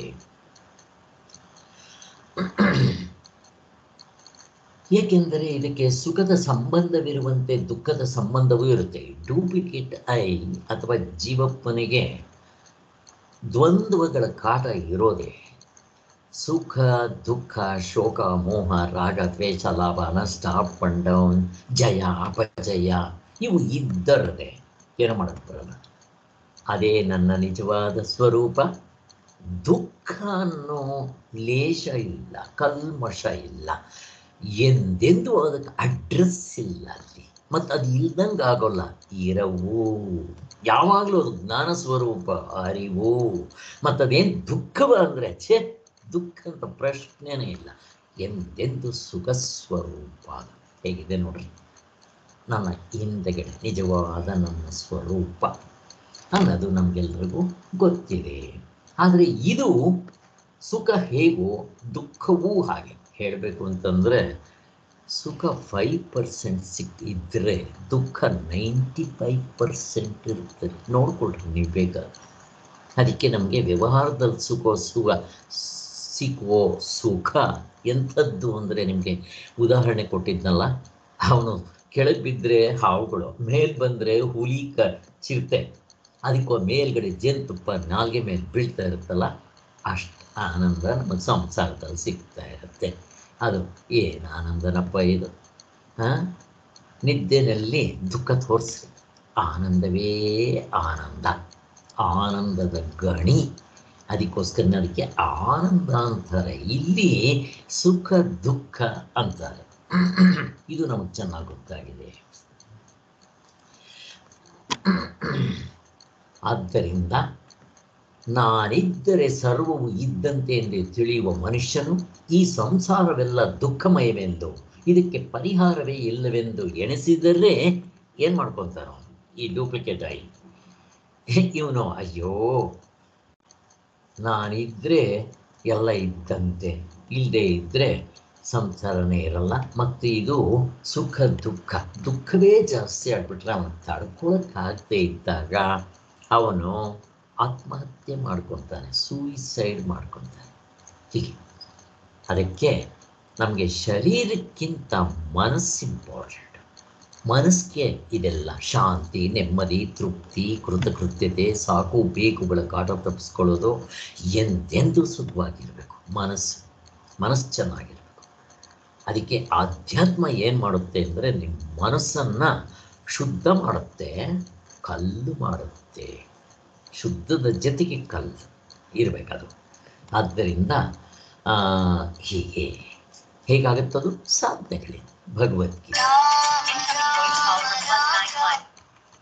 ಏಕೆಂದರೆ ಇದಕ್ಕೆ ಸುಖದ ಸಂಬಂಧವಿರುವಂತೆ ದುಃಖದ ಸಂಬಂಧವೂ ಇರುತ್ತೆ ಡೂಪ್ಲಿಕೇಟ್ ಐ ಅಥವಾ ಜೀವಪ್ಪನಿಗೆ ದ್ವಂದ್ವಗಳ ಕಾಟ ಇರೋದೇ ಸುಖ ದುಃಖ ಶೋಕ ಮೋಹ ರಾಗ ದ್ವೇಷ ಲಾಭ ನಷ್ಟ ಅಪ್ ಅಂಡ್ ಡೌನ್ ಜಯ ಅಪಜಯ ಇವು ಇದ್ದರದೆ ಏನು ಮಾಡಕ್ಕೆ ಬರಲ್ಲ ಅದೇ ನನ್ನ ನಿಜವಾದ ಸ್ವರೂಪ ದುಃಖ ಅನ್ನೋ ಲೇಷ ಇಲ್ಲ ಕಲ್ಮಶ ಇಲ್ಲ ಎಂದೆಂದೂ ಅದಕ್ಕೆ ಅಡ್ರೆಸ್ ಇಲ್ಲ ಅಲ್ಲಿ ಮತ್ತು ಅದು ಇಲ್ದಂಗೆ ಆಗೋಲ್ಲ ಇರವು ಯಾವಾಗಲೂ ಅದು ಜ್ಞಾನ ಸ್ವರೂಪ ಅರಿವು ಮತ್ತು ಅದೇನು ದುಃಖವ ಅಂದರೆ ಛೇ ದುಃಖ ಅಂತ ಪ್ರಶ್ನೆನೇ ಇಲ್ಲ ಎಂದೆಂದು ಸುಖ ಸ್ವರೂಪ ಹೇಗಿದೆ ನೋಡ್ರಿ ನನ್ನ ಹಿಂದೆಗಡೆ ನಿಜವಾದ ನನ್ನ ಸ್ವರೂಪ ಅನ್ನೋದು ನಮಗೆಲ್ಲರಿಗೂ ಗೊತ್ತಿದೆ ಆದರೆ ಇದು ಸುಖ ಹೇಗೋ ದುಃಖವೂ ಹಾಗೆ ಹೇಳಬೇಕು ಅಂತಂದರೆ ಸುಖ ಫೈವ್ ಪರ್ಸೆಂಟ್ ಸಿಕ್ ಇದ್ದರೆ ದುಃಖ ನೈಂಟಿ ಫೈವ್ ಪರ್ಸೆಂಟ್ ಇರ್ತದೆ ನೋಡ್ಕೊಳ್ರಿ ನೀವು ಬೇಕಾದ್ರೆ ಅದಕ್ಕೆ ನಮಗೆ ವ್ಯವಹಾರದಲ್ಲಿ ಸುಖ ಸುಖ ಸಿಕ್ಕುವೋ ಸುಖ ಎಂಥದ್ದು ಅಂದರೆ ನಿಮಗೆ ಉದಾಹರಣೆ ಕೊಟ್ಟಿದ್ನಲ್ಲ ಅವನು ಕೆಳಗೆ ಬಿದ್ದರೆ ಹಾವುಗಳು ಮೇಲ್ ಬಂದರೆ ಹುಲಿ ಕ ಚಿರತೆ ಅದಕ್ಕೂ ಮೇಲ್ಗಡೆ ಜೇನುತುಪ್ಪ ನಾಲ್ಗೆ ಮೇಲೆ ಬೀಳ್ತಾ ಇರುತ್ತಲ್ಲ ಅಷ್ಟು ಆನಂದ ನಮಗೆ ಸಂಸಾರದಲ್ಲಿ ಸಿಗ್ತಾ ಇರುತ್ತೆ ಅದು ಏನು ಆನಂದನಪ್ಪ ಇದು ಹಾಂ ನಿದ್ದೆನಲ್ಲಿ ದುಃಖ ತೋರಿಸ್ರಿ ಆನಂದವೇ ಆನಂದ ಆನಂದದ ಗಣಿ ಅದಕ್ಕೋಸ್ಕರ ಅದಕ್ಕೆ ಆನಂದ ಅಂತಾರೆ ಇಲ್ಲಿ ಸುಖ ದುಃಖ ಅಂತಾರೆ ಇದು ನಮಗೆ ಚೆನ್ನಾಗಿ ಗೊತ್ತಾಗಿದೆ ಆದ್ದರಿಂದ ನಾನಿದ್ದರೆ ಸರ್ವವು ಇದ್ದಂತೆ ಎಂದು ತಿಳಿಯುವ ಮನುಷ್ಯನು ಈ ಸಂಸಾರವೆಲ್ಲ ದುಃಖಮಯವೆಂದು ಇದಕ್ಕೆ ಪರಿಹಾರವೇ ಇಲ್ಲವೆಂದು ಎಣಿಸಿದರೆ ಏನು ಮಾಡ್ಕೊತಾನ ಈ ಡೂಪ್ಲಿಕೇಟ್ ಆಯಿ ಇವನು ಅಯ್ಯೋ ನಾನಿದ್ರೆ ಎಲ್ಲ ಇದ್ದಂತೆ ಇಲ್ಲದೆ ಇದ್ದರೆ ಸಂಸಾರನೇ ಇರಲ್ಲ ಮತ್ತು ಇದು ಸುಖ ದುಃಖ ದುಃಖವೇ ಜಾಸ್ತಿ ಆಗ್ಬಿಟ್ರೆ ಅವನು ತಡ್ಕೊಳಕ್ಕಾಗದೇ ಇದ್ದಾಗ ಅವನು ಆತ್ಮಹತ್ಯೆ ಮಾಡ್ಕೊತಾನೆ ಸೂಯಿಸೈಡ್ ಮಾಡ್ಕೊತಾನೆ ಹೀಗೆ ಅದಕ್ಕೆ ನಮಗೆ ಶರೀರಕ್ಕಿಂತ ಮನಸ್ಸು ಇಂಪಾರ್ಟೆಂಟ್ ಮನಸ್ಸಿಗೆ ಇದೆಲ್ಲ ಶಾಂತಿ ನೆಮ್ಮದಿ ತೃಪ್ತಿ ಕೃತಕೃತ್ಯತೆ ಸಾಕು ಬೇಕುಗಳ ಕಾಟ ತಪ್ಪಿಸ್ಕೊಳ್ಳೋದು ಎಂದೆಂದೂ ಸುಖವಾಗಿರಬೇಕು ಮನಸ್ಸು ಮನಸ್ಸು ಚೆನ್ನಾಗಿರಬೇಕು ಅದಕ್ಕೆ ಆಧ್ಯಾತ್ಮ ಏನು ಮಾಡುತ್ತೆ ಅಂದರೆ ನಿಮ್ಮ ಮನಸ್ಸನ್ನು ಶುದ್ಧ ಮಾಡುತ್ತೆ ಕಲ್ಲು ಮಾಡುತ್ತೆ ಶುದ್ಧದ ಜೊತೆಗೆ ಕಲ್ಲು ಇರಬೇಕದು ಆದ್ದರಿಂದ ಆ, ಹೀಗೆ ಹೇಗಾಗುತ್ತದು ಸಾಧನೆಗಳಿಂದ Bhagavad Gita Incoming voice call from 191.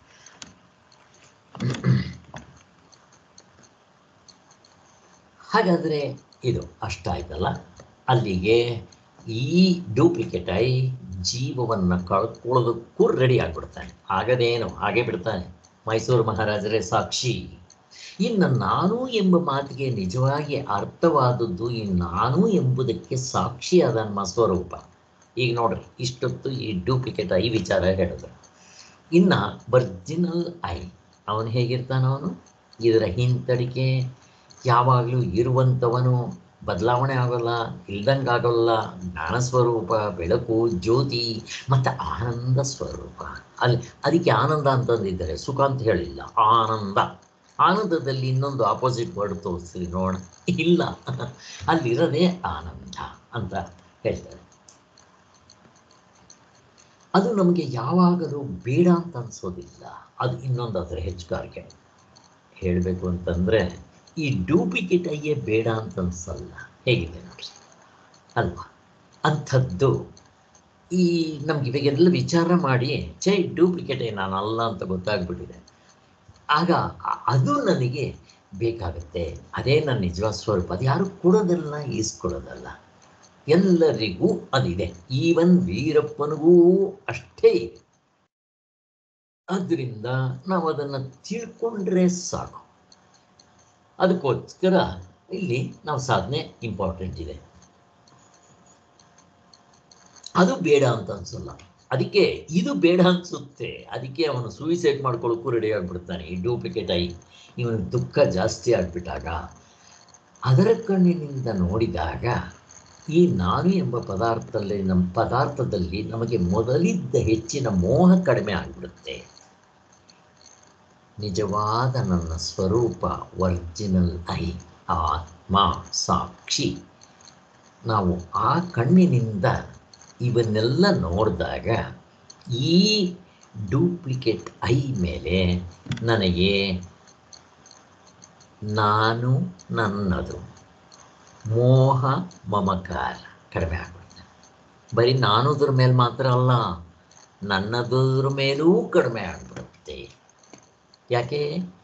ಹಾಗಾದರೆ ಇದು ಅಷ್ಟಾಯ್ತಲ್ಲ ಅಲ್ಲಿಗೆ ಈ ಡೂಪ್ಲಿಕೇಟ್ ಐ ಜೀವವನ್ನು ಕಳ್ಕೊಳ್ಳೋದಕ್ಕೂ ರೆಡಿ ಆಗಿಬಿಡ್ತಾನೆ ಆಗದೇನು ಹಾಗೆ ಬಿಡ್ತಾನೆ ಮೈಸೂರು ಮಹಾರಾಜರೇ ಸಾಕ್ಷಿ ಇನ್ನು ನಾನು ಎಂಬ ಮಾತಿಗೆ ನಿಜವಾಗಿ ಅರ್ಥವಾದದ್ದು ಈ ನಾನು ಎಂಬುದಕ್ಕೆ ಸಾಕ್ಷಿಯಾದ ನಮ್ಮ ಸ್ವರೂಪ ಈಗ ನೋಡ್ರಿ ಇಷ್ಟೊತ್ತು ಈ ಡೂಪ್ಲಿಕೇಟ್ ಐ ವಿಚಾರ ಹೇಳಿದ್ರು ಇನ್ನು ಒರಿಜಿನಲ್ ಐ ಅವನು ಹೇಗಿರ್ತಾನ ಅವನು ಇದರ ಹಿಂತಡಿಕೆ ಯಾವಾಗಲೂ ಇರುವಂಥವನು ಬದಲಾವಣೆ ಆಗೋಲ್ಲ ಇಲ್ದಂಗೆ ಆಗೋಲ್ಲ ಜ್ಞಾನ ಸ್ವರೂಪ ಬೆಳಕು ಜ್ಯೋತಿ ಮತ್ತು ಆನಂದ ಸ್ವರೂಪ ಅಲ್ಲಿ ಅದಕ್ಕೆ ಆನಂದ ಅಂತಂದಿದ್ದಾರೆ ಸುಖ ಅಂತ ಹೇಳಿಲ್ಲ ಆನಂದ ಆನಂದದಲ್ಲಿ ಇನ್ನೊಂದು ಆಪೋಸಿಟ್ ವರ್ಡ್ ತೋರಿಸ್ರಿ ನೋಡ ಇಲ್ಲ ಅಲ್ಲಿರೋದೇ ಆನಂದ ಅಂತ ಹೇಳ್ತಾರೆ ಅದು ನಮಗೆ ಯಾವಾಗಲೂ ಬೇಡ ಅಂತ ಅನ್ಸೋದಿಲ್ಲ ಅದು ಇನ್ನೊಂದು ಅದರ ಹೆಚ್ಚುಗಾರಿಕೆ ಹೇಳಬೇಕು ಅಂತಂದರೆ ಈ ಡೂಪ್ಲಿಕೇಟ್ ಅಯ್ಯೇ ಬೇಡ ಅಂತ ಅನ್ಸಲ್ಲ ಹೇಗಿದೆ ನೋಡ್ರಿ ಅಲ್ವಾ ಅಂಥದ್ದು ಈ ನಮ್ಗೆ ಇವಾಗೆಲ್ಲ ವಿಚಾರ ಮಾಡಿ ಛೇ ಡೂಪ್ಲಿಕೇಟ್ ನಾನಲ್ಲ ಅಂತ ಗೊತ್ತಾಗ್ಬಿಟ್ಟಿದೆ ಆಗ ಅ- ಅದು ನನಗೆ ಬೇಕಾಗುತ್ತೆ ಅದೇ ನನ್ನ ನಿಜವಾದ ಸ್ವರೂಪ ಅದು ಯಾರು ಕೊಡೋದಲ್ಲ ಈಸ್ಕೊಡೋದಲ್ಲ ಎಲ್ಲರಿಗೂ ಅದಿದೆ ಈವನ್ ವೀರಪ್ಪನಿಗೂ ಅಷ್ಟೇ ಇದೆ ಆದ್ದರಿಂದ ನಾವು ಅದನ್ನು ತಿಳ್ಕೊಂಡ್ರೆ ಸಾಕು ಅದಕ್ಕೋಸ್ಕರ ಇಲ್ಲಿ ನಾವು ಸಾಧನೆ ಇಂಪಾರ್ಟೆಂಟ್ ಇದೆ ಅದು ಬೇಡ ಅಂತ ಅನ್ಸಲ್ಲ ಅದಕ್ಕೆ ಇದು ಬೇಡ ಅನ್ಸುತ್ತೆ ಅದಕ್ಕೆ ಅವನು ಸೂಯಿಸೈಡ್ ಮಾಡ್ಕೊಳ್ಳೋಕ್ಕೂ ರೆಡಿ ಆಗಿಬಿಡ್ತಾನೆ ಈ ಡೂಪ್ಲಿಕೇಟ್ ಆಗಿ ಇವನಿಗೆ ದುಃಖ ಜಾಸ್ತಿ ಆಗಿಬಿಟ್ಟಾಗ ಅದರ ಕಣ್ಣಿನಿಂದ ನೋಡಿದಾಗ ಈ ನಾನು ಎಂಬ ಪದಾರ್ಥದಲ್ಲಿ ನಮ್ಮ ಪದಾರ್ಥದಲ್ಲಿ ನಮಗೆ ಮೊದಲಿದ್ದ ಹೆಚ್ಚಿನ ಮೋಹ ಕಡಿಮೆ ಆಗಿಬಿಡುತ್ತೆ ನಿಜವಾದ ನನ್ನ ಸ್ವರೂಪ ಒರಿಜಿನಲ್ ಐ ಆತ್ಮ ಸಾಕ್ಷಿ ನಾವು ಆ ಕಣ್ಣಿನಿಂದ ಇವನ್ನೆಲ್ಲ ನೋಡಿದಾಗ ಈ ಡೂಪ್ಲಿಕೇಟ್ ಐ ಮೇಲೆ ನನಗೆ ನಾನು ನನ್ನದು ಮೋಹ ಮಮಕಾರ ಕಡಿಮೆ ಆಗ್ಬಿಡುತ್ತೆ ಬರೀ ನಾನುದ್ರ ಮೇಲೆ ಮಾತ್ರ ಅಲ್ಲ ನನ್ನದ್ರ ಮೇಲೂ ಕಡಿಮೆ ಆಗ್ಬಿಡುತ್ತೆ ಯಾಕೆ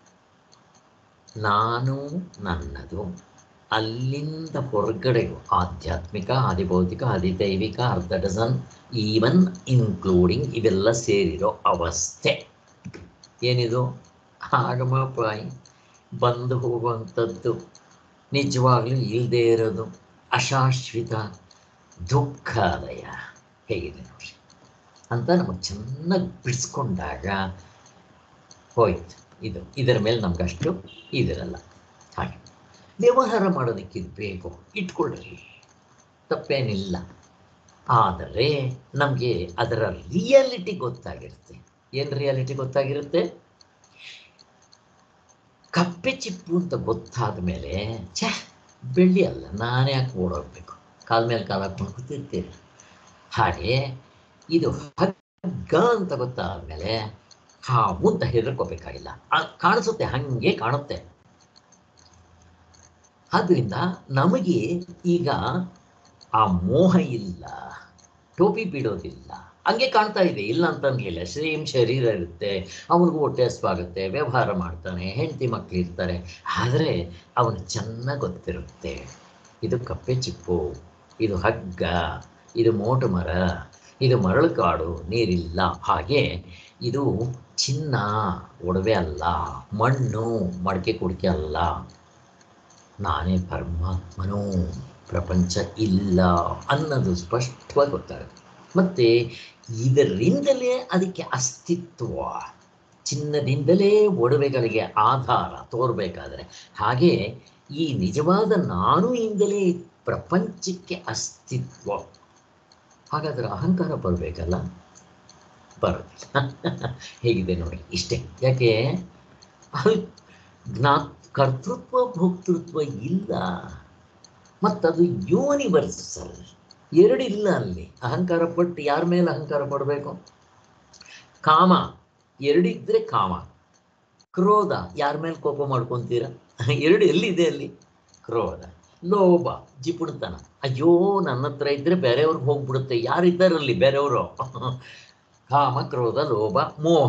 ನಾನು ನನ್ನದು ಅಲ್ಲಿಂದ ಹೊರಗಡೆಗೂ ಆಧ್ಯಾತ್ಮಿಕ ಆದಿಭೌತಿಕ ಆದಿದೈವಿಕ ಅರ್ಧ ಡಜನ್ ಈವನ್ ಇನ್ಕ್ಲೂಡಿಂಗ್ ಇವೆಲ್ಲ ಸೇರಿರೋ ಅವಸ್ಥೆ ಏನಿದು ಆಗಮಪಾಯಿ ಬಂದು ಹೋಗುವಂಥದ್ದು ನಿಜವಾಗ್ಲೂ ಇಲ್ಲದೆ ಇರೋದು ಅಶಾಶ್ವಿತ ದುಃಖಾಲಯ ಹೇಗಿದೆ ನೋಡಿ ಅಂತ ನಮಗೆ ಚೆನ್ನಾಗಿ ಬಿಡಿಸ್ಕೊಂಡಾಗ ಹೋಯ್ತು ಇದು ಇದರ ಮೇಲೆ ನಮಗಷ್ಟು ಇದಿರಲ್ಲ ಹಾಗೆ ವ್ಯವಹಾರ ಮಾಡೋದಕ್ಕೆ ಇದು ಬೇಕು ಇಟ್ಕೊಳ್ಳ್ರಿ ತಪ್ಪೇನಿಲ್ಲ ಆದರೆ ನಮಗೆ ಅದರ ರಿಯಾಲಿಟಿ ಗೊತ್ತಾಗಿರುತ್ತೆ ಏನು ರಿಯಾಲಿಟಿ ಗೊತ್ತಾಗಿರುತ್ತೆ ಕಪ್ಪೆ ಚಿಪ್ಪು ಅಂತ ಗೊತ್ತಾದ ಮೇಲೆ ಛೇ ಬೆಳ್ಳಿ ಅಲ್ಲ ನಾನೇ ಯಾಕೆ ಓಡೋಗ್ಬೇಕು ಕಾಲ ಮೇಲೆ ಕಾಲ ಹಾಕೊಂಡು ಕೂತಿರ್ತೀರಿ ಹಾಗೆ ಇದು ಹಗ್ಗ ಅಂತ ಗೊತ್ತಾದ ಮೇಲೆ ಹಾವು ಅಂತ ಹೆದರ್ಕೋಬೇಕಾಗಿಲ್ಲ ಅದ್ ಕಾಣಿಸುತ್ತೆ ಹಂಗೆ ಕಾಣುತ್ತೆ ಆದ್ರಿಂದ ನಮಗೆ ಈಗ ಆ ಮೋಹ ಇಲ್ಲ ಟೋಪಿ ಬಿಡೋದಿಲ್ಲ ಹಂಗೆ ಕಾಣ್ತಾ ಇದೆ ಇಲ್ಲ ಅಂತಂದಿಲ್ಲ ಸೇಮ್ ಶರೀರ ಇರುತ್ತೆ ಅವನಿಗೂ ಹೊಟ್ಟೆ ಹಸ್ವಾಗುತ್ತೆ ವ್ಯವಹಾರ ಮಾಡ್ತಾನೆ ಹೆಂಡತಿ ಮಕ್ಳು ಇರ್ತಾರೆ ಆದರೆ ಅವನು ಚೆನ್ನಾಗಿ ಗೊತ್ತಿರುತ್ತೆ ಇದು ಕಪ್ಪೆ ಚಿಪ್ಪು ಇದು ಹಗ್ಗ ಇದು ಮೋಟು ಮರ ಇದು ಮರಳು ಕಾಡು ನೀರಿಲ್ಲ ಹಾಗೆ ಇದು ಚಿನ್ನ ಒಡವೆ ಅಲ್ಲ ಮಣ್ಣು ಮಡಕೆ ಕುಡಿಕೆ ಅಲ್ಲ ನಾನೇ ಪರಮಾತ್ಮನು ಪ್ರಪಂಚ ಇಲ್ಲ ಅನ್ನೋದು ಸ್ಪಷ್ಟವಾಗಿ ಗೊತ್ತಾಗುತ್ತೆ ಮತ್ತೆ ಇದರಿಂದಲೇ ಅದಕ್ಕೆ ಅಸ್ತಿತ್ವ ಚಿನ್ನದಿಂದಲೇ ಒಡವೆಗಳಿಗೆ ಆಧಾರ ತೋರ್ಬೇಕಾದ್ರೆ ಹಾಗೆ ಈ ನಿಜವಾದ ನಾನು ಇಂದಲೇ ಪ್ರಪಂಚಕ್ಕೆ ಅಸ್ತಿತ್ವ ಹಾಗಾದ್ರೆ ಅಹಂಕಾರ ಬರಬೇಕಲ್ಲ ಬರೋದಿಲ್ಲ ಹೇಗಿದೆ ನೋಡಿ ಇಷ್ಟೇ ಯಾಕೆ ಅಲ್ಲಿ ಜ್ಞಾ ಕರ್ತೃತ್ವ ಭೋಕ್ತೃತ್ವ ಇಲ್ಲ ಮತ್ತದು ಯೂನಿವರ್ಸಲ್ ಎರಡಿಲ್ಲ ಅಲ್ಲಿ ಅಹಂಕಾರ ಪಟ್ಟು ಯಾರ ಮೇಲೆ ಅಹಂಕಾರ ಪಡಬೇಕು ಕಾಮ ಎರಡಿದ್ರೆ ಕಾಮ ಕ್ರೋಧ ಯಾರ ಮೇಲೆ ಕೋಪ ಮಾಡ್ಕೊಂತೀರ ಎರಡು ಎಲ್ಲಿದೆ ಅಲ್ಲಿ ಕ್ರೋಧ ಲೋಭ ಜಿಪುಣತನ ಅಯ್ಯೋ ನನ್ನ ಹತ್ರ ಇದ್ರೆ ಬೇರೆಯವ್ರಿಗೆ ಹೋಗ್ಬಿಡುತ್ತೆ ಯಾರಿದ್ದಾರಲ್ಲಿ ಬೇರೆಯವರು ಕಾಮ ಕ್ರೋಧ ಲೋಭ ಮೋಹ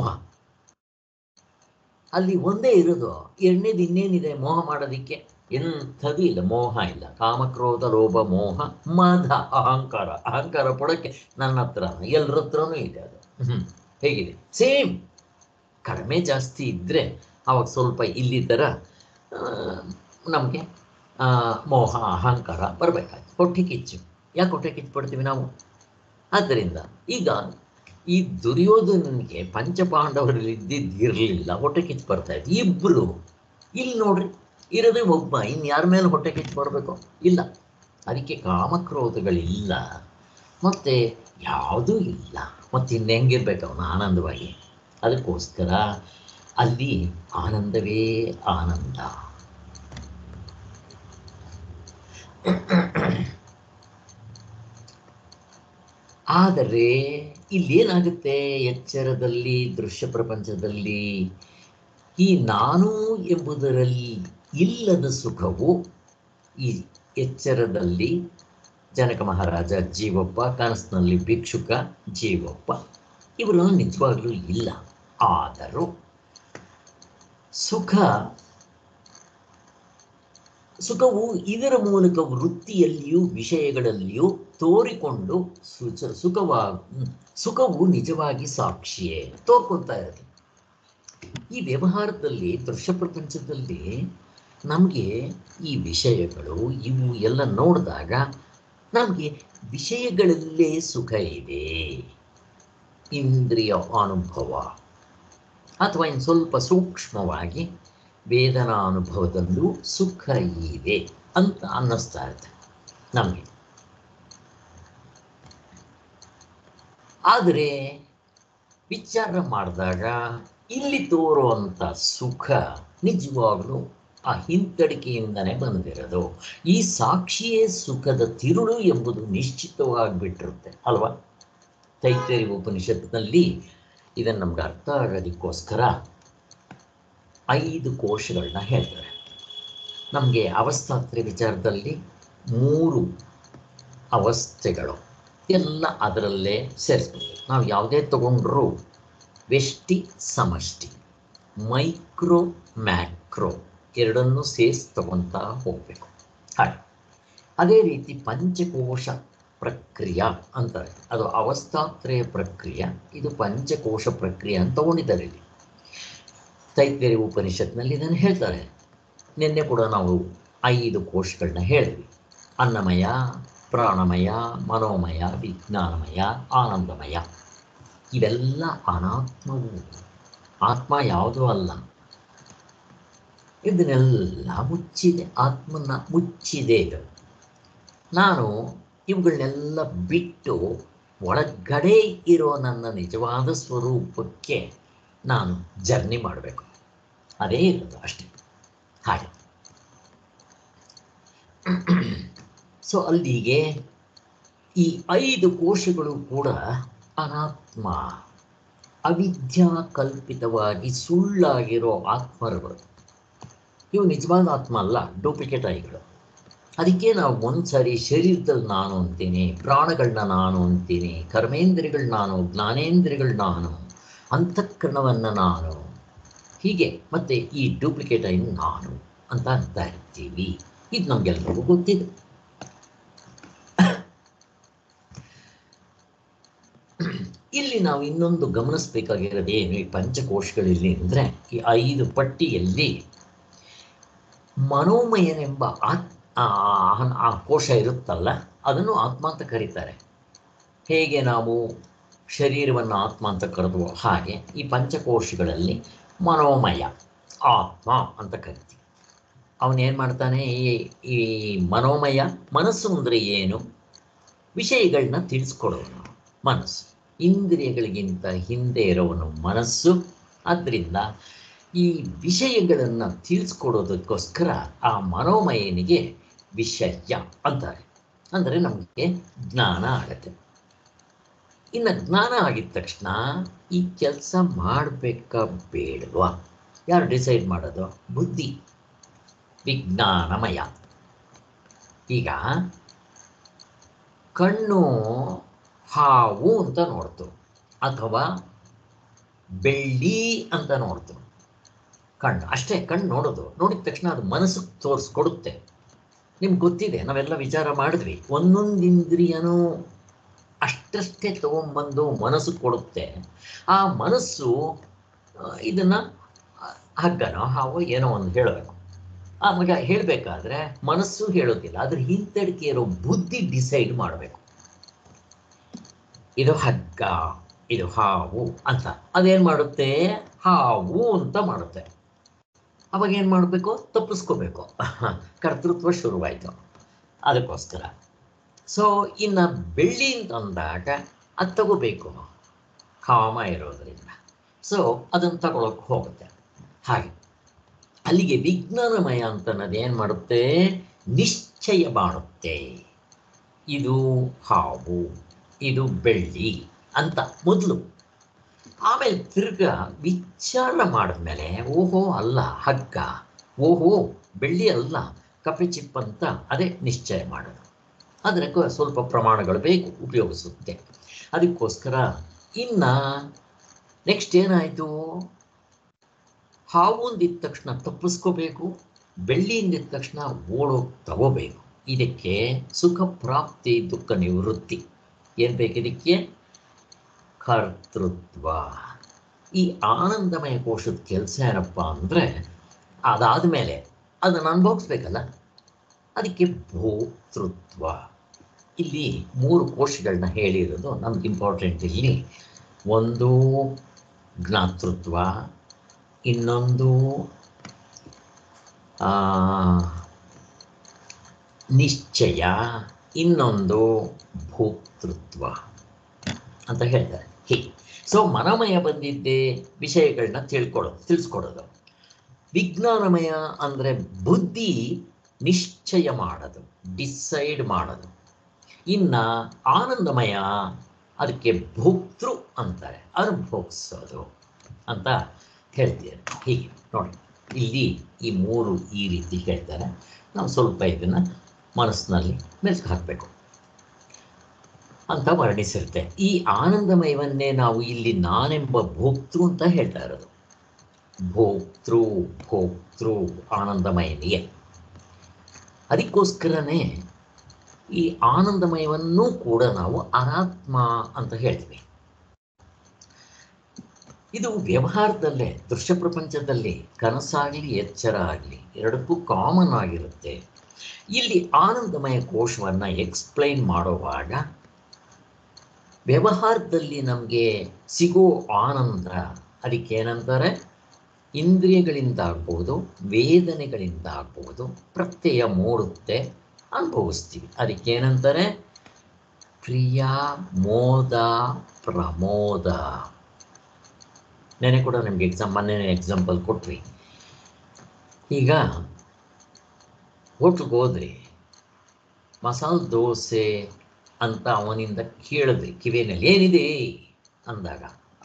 ಅಲ್ಲಿ ಒಂದೇ ಇರೋದು ಎರಡನೇದು ಇನ್ನೇನಿದೆ ಮೋಹ ಮಾಡೋದಿಕ್ಕೆ ಎಂಥದ್ದು ಇಲ್ಲ ಮೋಹ ಇಲ್ಲ ಕಾಮಕ್ರೋಧ ಲೋಭ ಮೋಹ ಮದ ಅಹಂಕಾರ ಅಹಂಕಾರ ಪಡೋಕ್ಕೆ ನನ್ನ ಹತ್ರ ಎಲ್ಲರ ಹತ್ರನೂ ಇದೆ ಅದು ಹ್ಮ್. ಹೇಗಿದೆ ಸೇಮ್ ಕಡಿಮೆ ಜಾಸ್ತಿ ಇದ್ದರೆ ಅವಾಗ ಸ್ವಲ್ಪ ಇಲ್ಲಿ ಥರ ನಮಗೆ ಮೋಹ ಅಹಂಕಾರ ಬರಬೇಕಾಯ್ತು ಹೊಟ್ಟೆ ಕಿಚ್ಚು ಯಾಕೆ ಹೊಟ್ಟೆ ಕಿಚ್ಚು ಪಡ್ತೀವಿ ನಾವು ಆದ್ದರಿಂದ ಈಗ ಈ ದುರ್ಯೋಧನನಿಗೆ ಪಂಚಪಾಂಡವರಲ್ಲಿ ಇದ್ದಿದ್ದು ಇರಲಿಲ್ಲ ಹೊಟ್ಟೆ ಕಿಚ್ಚು ಬರ್ತಾ ಇತ್ತು ಇಬ್ಬರು ಇಲ್ಲಿ ನೋಡ್ರಿ ಇರೋದೇ ಒಬ್ಬ ಇನ್ನು ಯಾರ ಮೇಲೆ ಹೊಟ್ಟೆ ಕಿಚ್ಚು ಬರಬೇಕು ಇಲ್ಲ ಅದಕ್ಕೆ ಕಾಮಕ್ರೋಧಗಳಿಲ್ಲ ಮತ್ತೆ ಯಾವುದೂ ಇಲ್ಲ ಮತ್ತೆ ಇನ್ನು ಹೆಂಗಿರ್ಬೇಕು ಅವನು ಆನಂದವಾಗಿ ಅದಕ್ಕೋಸ್ಕರ ಅಲ್ಲಿ ಆನಂದವೇ ಆನಂದ ಆದರೆ ಇಲ್ಲೇನಾಗುತ್ತೆ ಎಚ್ಚರದಲ್ಲಿ ದೃಶ್ಯ ಪ್ರಪಂಚದಲ್ಲಿ ಈ ನಾನು ಎಂಬುದರಲ್ಲಿ ಇಲ್ಲದ ಸುಖವು ಈ ಎಚ್ಚರದಲ್ಲಿ ಜನಕ ಮಹಾರಾಜ ಜೀವಪ್ಪ ಕನಸಿನಲ್ಲಿ ಭಿಕ್ಷುಕ ಜೀವಪ್ಪ ಇವರು ನಿಜವಾಗ್ಲೂ ಇಲ್ಲ ಆದರೂ ಸುಖ ಸುಖವು ಇದರ ಮೂಲಕ ವೃತ್ತಿಯಲ್ಲಿಯೂ ವಿಷಯಗಳಲ್ಲಿಯೂ ತೋರಿಕೊಂಡು ಸುಚ ಸುಖವಾ ಸುಖವು ನಿಜವಾಗಿ ಸಾಕ್ಷಿಯೇ ತೋರ್ಕೊಳ್ತಾ ಇರುತ್ತೆ ಈ ವ್ಯವಹಾರದಲ್ಲಿ ದೃಶ್ಯ ಪ್ರಪಂಚದಲ್ಲಿ ನಮಗೆ ಈ ವಿಷಯಗಳು ಇವು ಎಲ್ಲ ನೋಡಿದಾಗ ನಮಗೆ ವಿಷಯಗಳಲ್ಲೇ ಸುಖ ಇದೆ ಇಂದ್ರಿಯ ಅನುಭವ ಅಥವಾ ಇನ್ನು ಸ್ವಲ್ಪ ಸೂಕ್ಷ್ಮವಾಗಿ ವೇದನಾ ಅನುಭವದಲ್ಲೂ ಸುಖ ಇದೆ ಅಂತ ಅನ್ನಿಸ್ತಾ ಇರುತ್ತೆ ನಮಗೆ ಆದರೆ ವಿಚಾರ ಮಾಡಿದಾಗ ಇಲ್ಲಿ ತೋರುವಂಥ ಸುಖ ನಿಜವಾಗ್ಲೂ ಆ ಹಿಂತಡಿಕೆಯಿಂದನೇ ಬಂದಿರೋದು ಈ ಸಾಕ್ಷಿಯೇ ಸುಖದ ತಿರುಳು ಎಂಬುದು ನಿಶ್ಚಿತವಾಗಿಬಿಟ್ಟಿರುತ್ತೆ ಅಲ್ವಾ ತೈತರಿ ಉಪನಿಷತ್ನಲ್ಲಿ ಇದನ್ನು ನಮ್ಗೆ ಅರ್ಥ ಆಗೋದಕ್ಕೋಸ್ಕರ ಐದು ಕೋಶಗಳನ್ನ ಹೇಳ್ತಾರೆ ನಮಗೆ ಅವಸ್ಥಾತ್ರೆ ವಿಚಾರದಲ್ಲಿ ಮೂರು ಅವಸ್ಥೆಗಳು ಎಲ್ಲ ಅದರಲ್ಲೇ ಸೇರಿಸ್ಬೇಕು ನಾವು ಯಾವುದೇ ತಗೊಂಡ್ರೂ ವ್ಯಷ್ಟಿ ಸಮಷ್ಟಿ ಮೈಕ್ರೋ ಮ್ಯಾಕ್ರೋ ಎರಡನ್ನೂ ಸೇರಿಸಿ ತಗೊತಾ ಹೋಗಬೇಕು ಹಾಗೆ ಅದೇ ರೀತಿ ಪಂಚಕೋಶ ಪ್ರಕ್ರಿಯೆ ಅಂತಾರೆ ಅದು ಅವಸ್ಥಾತ್ರಯ ಪ್ರಕ್ರಿಯೆ ಇದು ಪಂಚಕೋಶ ಪ್ರಕ್ರಿಯೆ ಅಂತ ತಗೊಂಡಿದ್ದಾರೆ ಇಲ್ಲಿ ತೈತ್ವೇರಿ ಉಪನಿಷತ್ನಲ್ಲಿ ಇದನ್ನು ಹೇಳ್ತಾರೆ ನಿನ್ನೆ ಕೂಡ ನಾವು ಐದು ಕೋಶಗಳನ್ನ ಹೇಳಿದ್ವಿ ಅನ್ನಮಯ ಪ್ರಾಣಮಯ ಮನೋಮಯ ವಿಜ್ಞಾನಮಯ ಆನಂದಮಯ ಇವೆಲ್ಲ ಅನಾತ್ಮವು ಆತ್ಮ ಯಾವುದೂ ಅಲ್ಲ ಇದನ್ನೆಲ್ಲ ಮುಚ್ಚಿದೆ ಆತ್ಮನ ಮುಚ್ಚಿದೆ ಇದು ನಾನು ಇವುಗಳನ್ನೆಲ್ಲ ಬಿಟ್ಟು ಒಳಗಡೆ ಇರೋ ನನ್ನ ನಿಜವಾದ ಸ್ವರೂಪಕ್ಕೆ ನಾನು ಜರ್ನಿ ಮಾಡಬೇಕು ಅದೇ ಇರೋದು ಅಷ್ಟೇ ಹಾಗೆ ಸೊ ಅಲ್ಲಿಗೆ ಈ ಐದು ಕೋಶಗಳು ಕೂಡ ಅನಾತ್ಮ ಅವಿದ್ಯಾ ಕಲ್ಪಿತವಾಗಿ ಸುಳ್ಳಾಗಿರೋ ಆತ್ಮರುಗಳು ಇವು ನಿಜವಾದ ಆತ್ಮ ಅಲ್ಲ ಡೂಪ್ಲಿಕೇಟ್ ಐಗಳು ಅದಕ್ಕೆ ನಾವು ಒಂದ್ಸರಿ ಶರೀರದಲ್ಲಿ ನಾನು ಅಂತೀನಿ ಪ್ರಾಣಗಳನ್ನ ನಾನು ಅಂತೀನಿ ಕರ್ಮೇಂದ್ರಿಯಗಳು ನಾನು ಜ್ಞಾನೇಂದ್ರಿಯಗಳು ನಾನು ಅಂತಃಕರಣವನ್ನು ನಾನು ಹೀಗೆ ಮತ್ತೆ ಈ ಡೂಪ್ಲಿಕೇಟ್ ಐನ್ ನಾನು ಅಂತ ಅಂತ ಇರ್ತೀವಿ ಇದು ನಮಗೆಲ್ರಿಗೂ ಗೊತ್ತಿದೆ ಇಲ್ಲಿ ನಾವು ಇನ್ನೊಂದು ಗಮನಿಸಬೇಕಾಗಿರೋದು ಏನು ಈ ಪಂಚಕೋಶಗಳಲ್ಲಿ ಅಂದರೆ ಈ ಐದು ಪಟ್ಟಿಯಲ್ಲಿ ಮನೋಮಯನೆಂಬ ಆತ್ ಆ ಆ ಕೋಶ ಇರುತ್ತಲ್ಲ ಅದನ್ನು ಆತ್ಮ ಅಂತ ಕರೀತಾರೆ ಹೇಗೆ ನಾವು ಶರೀರವನ್ನು ಆತ್ಮ ಅಂತ ಕರೆದುವ ಹಾಗೆ ಈ ಪಂಚಕೋಶಗಳಲ್ಲಿ ಮನೋಮಯ ಆತ್ಮ ಅಂತ ಕರಿತೀವಿ ಅವನೇನು ಮಾಡ್ತಾನೆ ಈ ಈ ಮನೋಮಯ ಮನಸ್ಸು ಅಂದರೆ ಏನು ವಿಷಯಗಳನ್ನ ತಿಳಿಸ್ಕೊಡೋನು ಮನಸ್ಸು ಇಂದ್ರಿಯಗಳಿಗಿಂತ ಹಿಂದೆ ಇರೋವನು ಮನಸ್ಸು ಆದ್ದರಿಂದ ಈ ವಿಷಯಗಳನ್ನು ತಿಳಿಸ್ಕೊಡೋದಕ್ಕೋಸ್ಕರ ಆ ಮನೋಮಯನಿಗೆ ವಿಷಯ ಅಂತಾರೆ ಅಂದರೆ ನಮಗೆ ಜ್ಞಾನ ಆಗತ್ತೆ ಇನ್ನು ಜ್ಞಾನ ಆಗಿದ ತಕ್ಷಣ ಈ ಕೆಲಸ ಮಾಡಬೇಕಾ ಬೇಡವಾ ಯಾರು ಡಿಸೈಡ್ ಮಾಡೋದು ಬುದ್ಧಿ ವಿಜ್ಞಾನಮಯ ಈಗ ಕಣ್ಣು ಹಾವು ಅಂತ ನೋಡ್ತು ಅಥವಾ ಬೆಳ್ಳಿ ಅಂತ ನೋಡ್ತು ಕಣ್ಣು ಅಷ್ಟೇ ಕಣ್ಣು ನೋಡೋದು ನೋಡಿದ ತಕ್ಷಣ ಅದು ಮನಸ್ಸಿಗೆ ತೋರಿಸ್ಕೊಡುತ್ತೆ ನಿಮ್ಗೆ ಗೊತ್ತಿದೆ ನಾವೆಲ್ಲ ವಿಚಾರ ಮಾಡಿದ್ವಿ ಒಂದೊಂದು ಇಂದ್ರಿಯನೂ ಅಷ್ಟಷ್ಟೇ ತಗೊಂಬಂದು ಮನಸ್ಸು ಕೊಡುತ್ತೆ ಆ ಮನಸ್ಸು ಆ, ಇದನ್ನ ಆ, ಹಗ್ಗನೋ ಹಾವೋ ಏನೋ ಒಂದು ಹೇಳಬೇಕು ಆವಾಗ ಹೇಳಬೇಕಾದ್ರೆ ಮನಸ್ಸು ಹೇಳೋದಿಲ್ಲ ಅದ್ರ ಹಿಂತಡಿಕೆ ಇರೋ ಬುದ್ಧಿ ಡಿಸೈಡ್ ಮಾಡಬೇಕು ಇದು ಹಗ್ಗ ಇದು ಹಾವು ಅಂತ ಅದೇನ್ ಮಾಡುತ್ತೆ ಹಾವು ಅಂತ ಮಾಡುತ್ತೆ ಅವಾಗ ಏನು ಮಾಡಬೇಕು ತಪ್ಪಿಸ್ಕೋಬೇಕು ಕರ್ತೃತ್ವ ಶುರುವಾಯಿತು ಅದಕ್ಕೋಸ್ಕರ ಸೊ ಇನ್ನು ಬೆಳ್ಳಿ ಅಂತ ಅಂದಾಗ ಅದು ತಗೋಬೇಕು ಕಾಮ ಇರೋದ್ರಿಂದ ಸೊ ಅದನ್ನು ತಗೊಳಕ್ಕೆ ಹೋಗುತ್ತೆ ಹಾಗೆ ಅಲ್ಲಿಗೆ ವಿಜ್ಞಾನಮಯ ಅಂತ ಅನ್ನೋದು ಏನು ಮಾಡುತ್ತೆ ನಿಶ್ಚಯ ಮಾಡುತ್ತೆ ಇದು ಹಾವು ಇದು ಬೆಳ್ಳಿ ಅಂತ ಮೊದಲು ಆಮೇಲೆ ತಿರ್ಗಾ ವಿಚಾರ ಮಾಡಿದ್ಮೇಲೆ ಓಹೋ ಅಲ್ಲ ಹಗ್ಗ ಓಹೋ ಬೆಳ್ಳಿ ಅಲ್ಲ ಕಪ್ಪೆ ಚಿಪ್ ಅಂತ ಅದೇ ನಿಶ್ಚಯ ಮಾಡೋದು ಅದಕ್ಕೆ ಸ್ವಲ್ಪ ಪ್ರಮಾಣಗಳು ಬೇಕು ಉಪಯೋಗಿಸುತ್ತೆ ಅದಕ್ಕೋಸ್ಕರ ಇನ್ನು ನೆಕ್ಸ್ಟ್ ಏನಾಯಿತು ಹಾವು ಅಂದಿದ ತಕ್ಷಣ ತಪ್ಪಿಸ್ಕೋಬೇಕು ಬೆಳ್ಳಿ ಅಂದಿದ ತಕ್ಷಣ ಓಡೋಗಿ ತಗೋಬೇಕು ಇದಕ್ಕೆ ಸುಖ ಪ್ರಾಪ್ತಿ ದುಃಖ ನಿವೃತ್ತಿ ಏನು ಬೇಕು ಇದಕ್ಕೆ ಕರ್ತೃತ್ವ ಈ ಆನಂದಮಯ ಕೋಶದ ಕೆಲಸ ಏನಪ್ಪ ಅಂದರೆ ಅದಾದ ಮೇಲೆ ಅದನ್ನು ಅನುಭವಿಸ್ಬೇಕಲ್ಲ ಅದಕ್ಕೆ ಭೋಕ್ತೃತ್ವ ಇಲ್ಲಿ ಮೂರು ಕೋಶಗಳನ್ನ ಹೇಳಿರೋದು ನಮ್ಗೆ ಇಂಪಾರ್ಟೆಂಟ್ ಇಲ್ಲಿ ಒಂದು ಜ್ಞಾತೃತ್ವ ಇನ್ನೊಂದು ಆ, ನಿಶ್ಚಯ ಇನ್ನೊಂದು ಭೋಕ್ತೃತ್ವ ಅಂತ ಹೇಳ್ತಾರೆ ಹೀಗೆ ಸೊ ಮನಮಯ ಬಂದಿದ್ದೇ ವಿಷಯಗಳನ್ನ ತಿಳ್ಕೊಳ್ಳೋದು ತಿಳಿಸ್ಕೊಡೋದು ವಿಜ್ಞಾನಮಯ ಅಂದರೆ ಬುದ್ಧಿ ನಿಶ್ಚಯ ಮಾಡೋದು ಡಿಸೈಡ್ ಮಾಡೋದು ಇನ್ನು ಆನಂದಮಯ ಅದಕ್ಕೆ ಭೋಕ್ತೃ ಅಂತಾರೆ ಅನುಭವಿಸೋದು ಅಂತ ಹೇಳ್ತೀರಿ ಹೀಗೆ ನೋಡಿ ಇಲ್ಲಿ ಈ ಮೂರು ಈ ರೀತಿ ಹೇಳ್ತಾರೆ ನಾವು ಸ್ವಲ್ಪ ಇದನ್ನು ಮನಸ್ಸಿನಲ್ಲಿ ಮೆಲ್ಕು ಹಾಕಬೇಕು ಅಂತ ವರ್ಣಿಸಿರುತ್ತೆ ಈ ಆನಂದಮಯವನ್ನೇ ನಾವು ಇಲ್ಲಿ ನಾನೆಂಬ ಭೋಕ್ತೃ ಅಂತ ಹೇಳ್ತಾ ಇರೋದು ಭೋಕ್ತೃ ಭೋಕ್ತೃ ಆನಂದಮಯನಿಗೆ ಅದಕ್ಕೋಸ್ಕರನೇ ಈ ಆನಂದಮಯವನ್ನೂ ಕೂಡ ನಾವು ಅನಾತ್ಮ ಅಂತ ಹೇಳ್ತೀವಿ ಇದು ವ್ಯವಹಾರದಲ್ಲೇ ದೃಶ್ಯ ಪ್ರಪಂಚದಲ್ಲಿ ಕನಸಾಗಲಿ ಎಚ್ಚರ ಆಗಲಿ ಎರಡಕ್ಕೂ ಕಾಮನ್ ಆಗಿರುತ್ತೆ ಇಲ್ಲಿ ಆನಂದಮಯ ಕೋಶವನ್ನು ಎಕ್ಸ್ಪ್ಲೈನ್ ಮಾಡುವಾಗ ವ್ಯವಹಾರದಲ್ಲಿ ನಮಗೆ ಸಿಗೋ ಆನಂದ ಅದಕ್ಕೆ ಏನಂತಾರೆ ಇಂದ್ರಿಯಗಳಿಂದ ಆಗ್ಬೋದು ವೇದನೆಗಳಿಂದ ಆಗ್ಬೋದು ಪ್ರತ್ಯಯ ಮೂಡುತ್ತೆ ಅನುಭವಿಸ್ತೀವಿ ಅದಕ್ಕೇನಂತಾರೆ ಪ್ರಿಯ ಮೋದ ಪ್ರಮೋದ ನೆನೆ ಕೂಡ ನಮಗೆ ಎಕ್ಸಾಮ್ ಮೊನ್ನೆ ಎಕ್ಸಾಂಪಲ್ ಕೊಟ್ವಿ ಈಗ ಹೋಟ್ಲಿಗೆ ಹೋದ್ರಿ ಮಸಾಲೆ ದೋಸೆ ಅಂತ ಅವನಿಂದ ಕೇಳಿದ್ರಿ ಕಿವಿಯಲ್ಲಿ ಏನಿದೆ ಅಂದಾಗ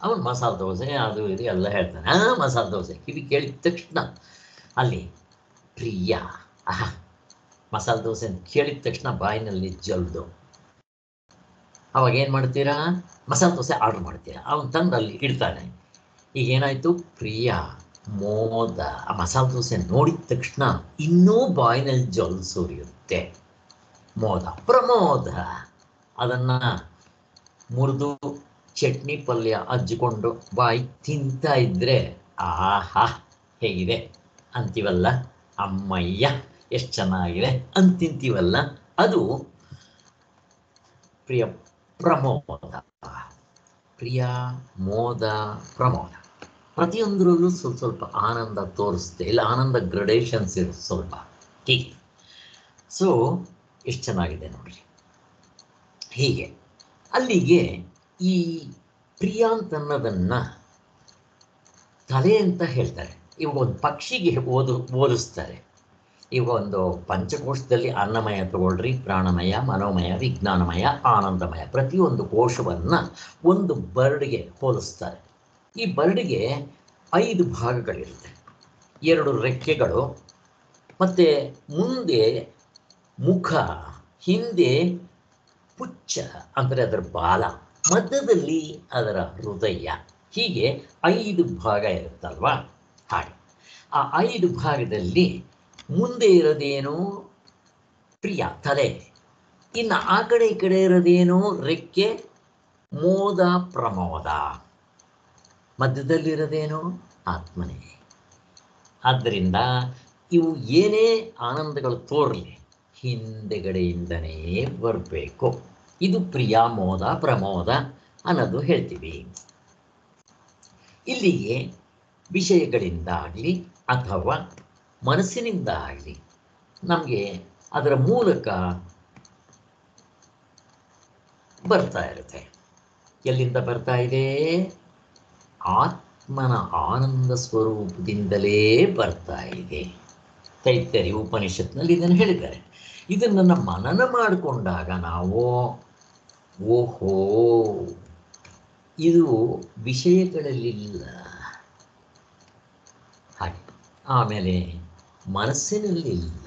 ಅವನು ಮಸಾಲೆ ದೋಸೆ ಅದು ಇದು ಎಲ್ಲ ಹೇಳ್ತಾನೆ ಹಾಂ ಮಸಾಲೆ ದೋಸೆ ಕಿವಿ ಕೇಳಿದ ತಕ್ಷಣ ಅಲ್ಲಿ ಪ್ರಿಯ ಆಹಾ ಮಸಾಲೆ ದೋಸೆ ಅಂತ ಕೇಳಿದ ತಕ್ಷಣ ಬಾಯಿನಲ್ಲಿ ಜಲ್ದು ಅವಾಗ ಏನು ಮಾಡ್ತೀರಾ ಮಸಾಲೆ ದೋಸೆ ಆರ್ಡ್ರ್ ಮಾಡ್ತೀರಾ ಅವನು ತಂದು ಅಲ್ಲಿ ಇಡ್ತಾನೆ ಈಗ ಏನಾಯಿತು ಪ್ರಿಯ ಮೋದ ಆ ಮಸಾಲೆ ದೋಸೆ ನೋಡಿದ ತಕ್ಷಣ ಇನ್ನೂ ಬಾಯಿನಲ್ಲಿ ಜಲ್ ಸುರಿಯುತ್ತೆ ಮೋದ ಪ್ರಮೋದ ಅದನ್ನು ಮುರಿದು ಚಟ್ನಿ ಪಲ್ಯ ಹಚ್ಚಿಕೊಂಡು ಬಾಯಿ ತಿಂತಾ ಇದ್ರೆ ಆಹಾ ಹೇಗಿದೆ ಅಂತೀವಲ್ಲ ಅಮ್ಮಯ್ಯ ಎಷ್ಟು ಚೆನ್ನಾಗಿದೆ ಅಂತಿಂತೀವಲ್ಲ ಅದು ಪ್ರಿಯ ಪ್ರಮೋದ ಪ್ರಿಯ ಮೋದ ಪ್ರಮೋದ ಪ್ರತಿಯೊಂದರಲ್ಲೂ ಸ್ವಲ್ಪ ಸ್ವಲ್ಪ ಆನಂದ ತೋರಿಸುತ್ತೆ ಇಲ್ಲ ಆನಂದ ಗ್ರಡೇಷನ್ಸ್ ಇರುತ್ತೆ ಸ್ವಲ್ಪ ಹೀಗೆ ಸೊ ಎಷ್ಟು ಚೆನ್ನಾಗಿದೆ ನೋಡ್ರಿ ಹೀಗೆ ಅಲ್ಲಿಗೆ ಈ ಪ್ರಿಯ ಅಂತ ಅನ್ನೋದನ್ನ ತಲೆ ಅಂತ ಹೇಳ್ತಾರೆ ಇವಾಗ ಒಂದು ಪಕ್ಷಿಗೆ ಓದು ಹೋಲಿಸ್ತಾರೆ ಈಗ ಒಂದು ಪಂಚಕೋಶದಲ್ಲಿ ಅನ್ನಮಯ ತಗೊಳ್ರಿ ಪ್ರಾಣಮಯ ಮನೋಮಯ ವಿಜ್ಞಾನಮಯ ಆನಂದಮಯ ಪ್ರತಿಯೊಂದು ಕೋಶವನ್ನು ಒಂದು ಬರ್ಡ್ಗೆ ಹೋಲಿಸ್ತಾರೆ ಈ ಬರ್ಡ್ಗೆ ಐದು ಭಾಗಗಳಿರುತ್ತೆ ಎರಡು ರೆಕ್ಕೆಗಳು ಮತ್ತು ಮುಂದೆ ಮುಖ ಹಿಂದೆ ಪುಚ್ಚ ಅಂದರೆ ಅದರ ಬಾಲ ಮಧ್ಯದಲ್ಲಿ ಅದರ ಹೃದಯ ಹೀಗೆ ಐದು ಭಾಗ ಇರುತ್ತಲ್ವಾ ಹಾಗೆ ಆ ಐದು ಭಾಗದಲ್ಲಿ ಮುಂದೆ ಇರೋದೇನು ಪ್ರಿಯ ತಲೆ ಇನ್ನು ಆ ಕಡೆ ಈ ಕಡೆ ಇರೋದೇನು ರೆಕ್ಕೆ ಮೋದ ಪ್ರಮೋದ ಮಧ್ಯದಲ್ಲಿರೋದೇನು ಆತ್ಮನೇ ಆದ್ದರಿಂದ ಇವು ಏನೇ ಆನಂದಗಳು ತೋರಲಿ ಹಿಂದೆಗಡೆಯಿಂದನೇ ಬರಬೇಕು ಇದು ಪ್ರಿಯ ಮೋದ ಪ್ರಮೋದ ಅನ್ನೋದು ಹೇಳ್ತೀವಿ ಇಲ್ಲಿಗೆ ವಿಷಯಗಳಿಂದ ಆಗಲಿ ಅಥವಾ ಮನಸ್ಸಿನಿಂದ ಆಗಲಿ ನಮಗೆ ಅದರ ಮೂಲಕ ಬರ್ತಾ ಇರುತ್ತೆ ಎಲ್ಲಿಂದ ಬರ್ತಾ ಇದೆ ಆತ್ಮನ ಆನಂದ ಸ್ವರೂಪದಿಂದಲೇ ಬರ್ತಾ ಇದೆ ತೈತರಿ ಉಪನಿಷತ್ನಲ್ಲಿ ಇದನ್ನು ಹೇಳಿದ್ದಾರೆ ಇದನ್ನು ಮನನ ಮಾಡಿಕೊಂಡಾಗ ನಾವು ಓಹೋ ಇದು ವಿಷಯಗಳಲ್ಲಿಲ್ಲ ಹಾಗೆ ಆಮೇಲೆ ಮನಸ್ಸಿನಲ್ಲಿಲ್ಲ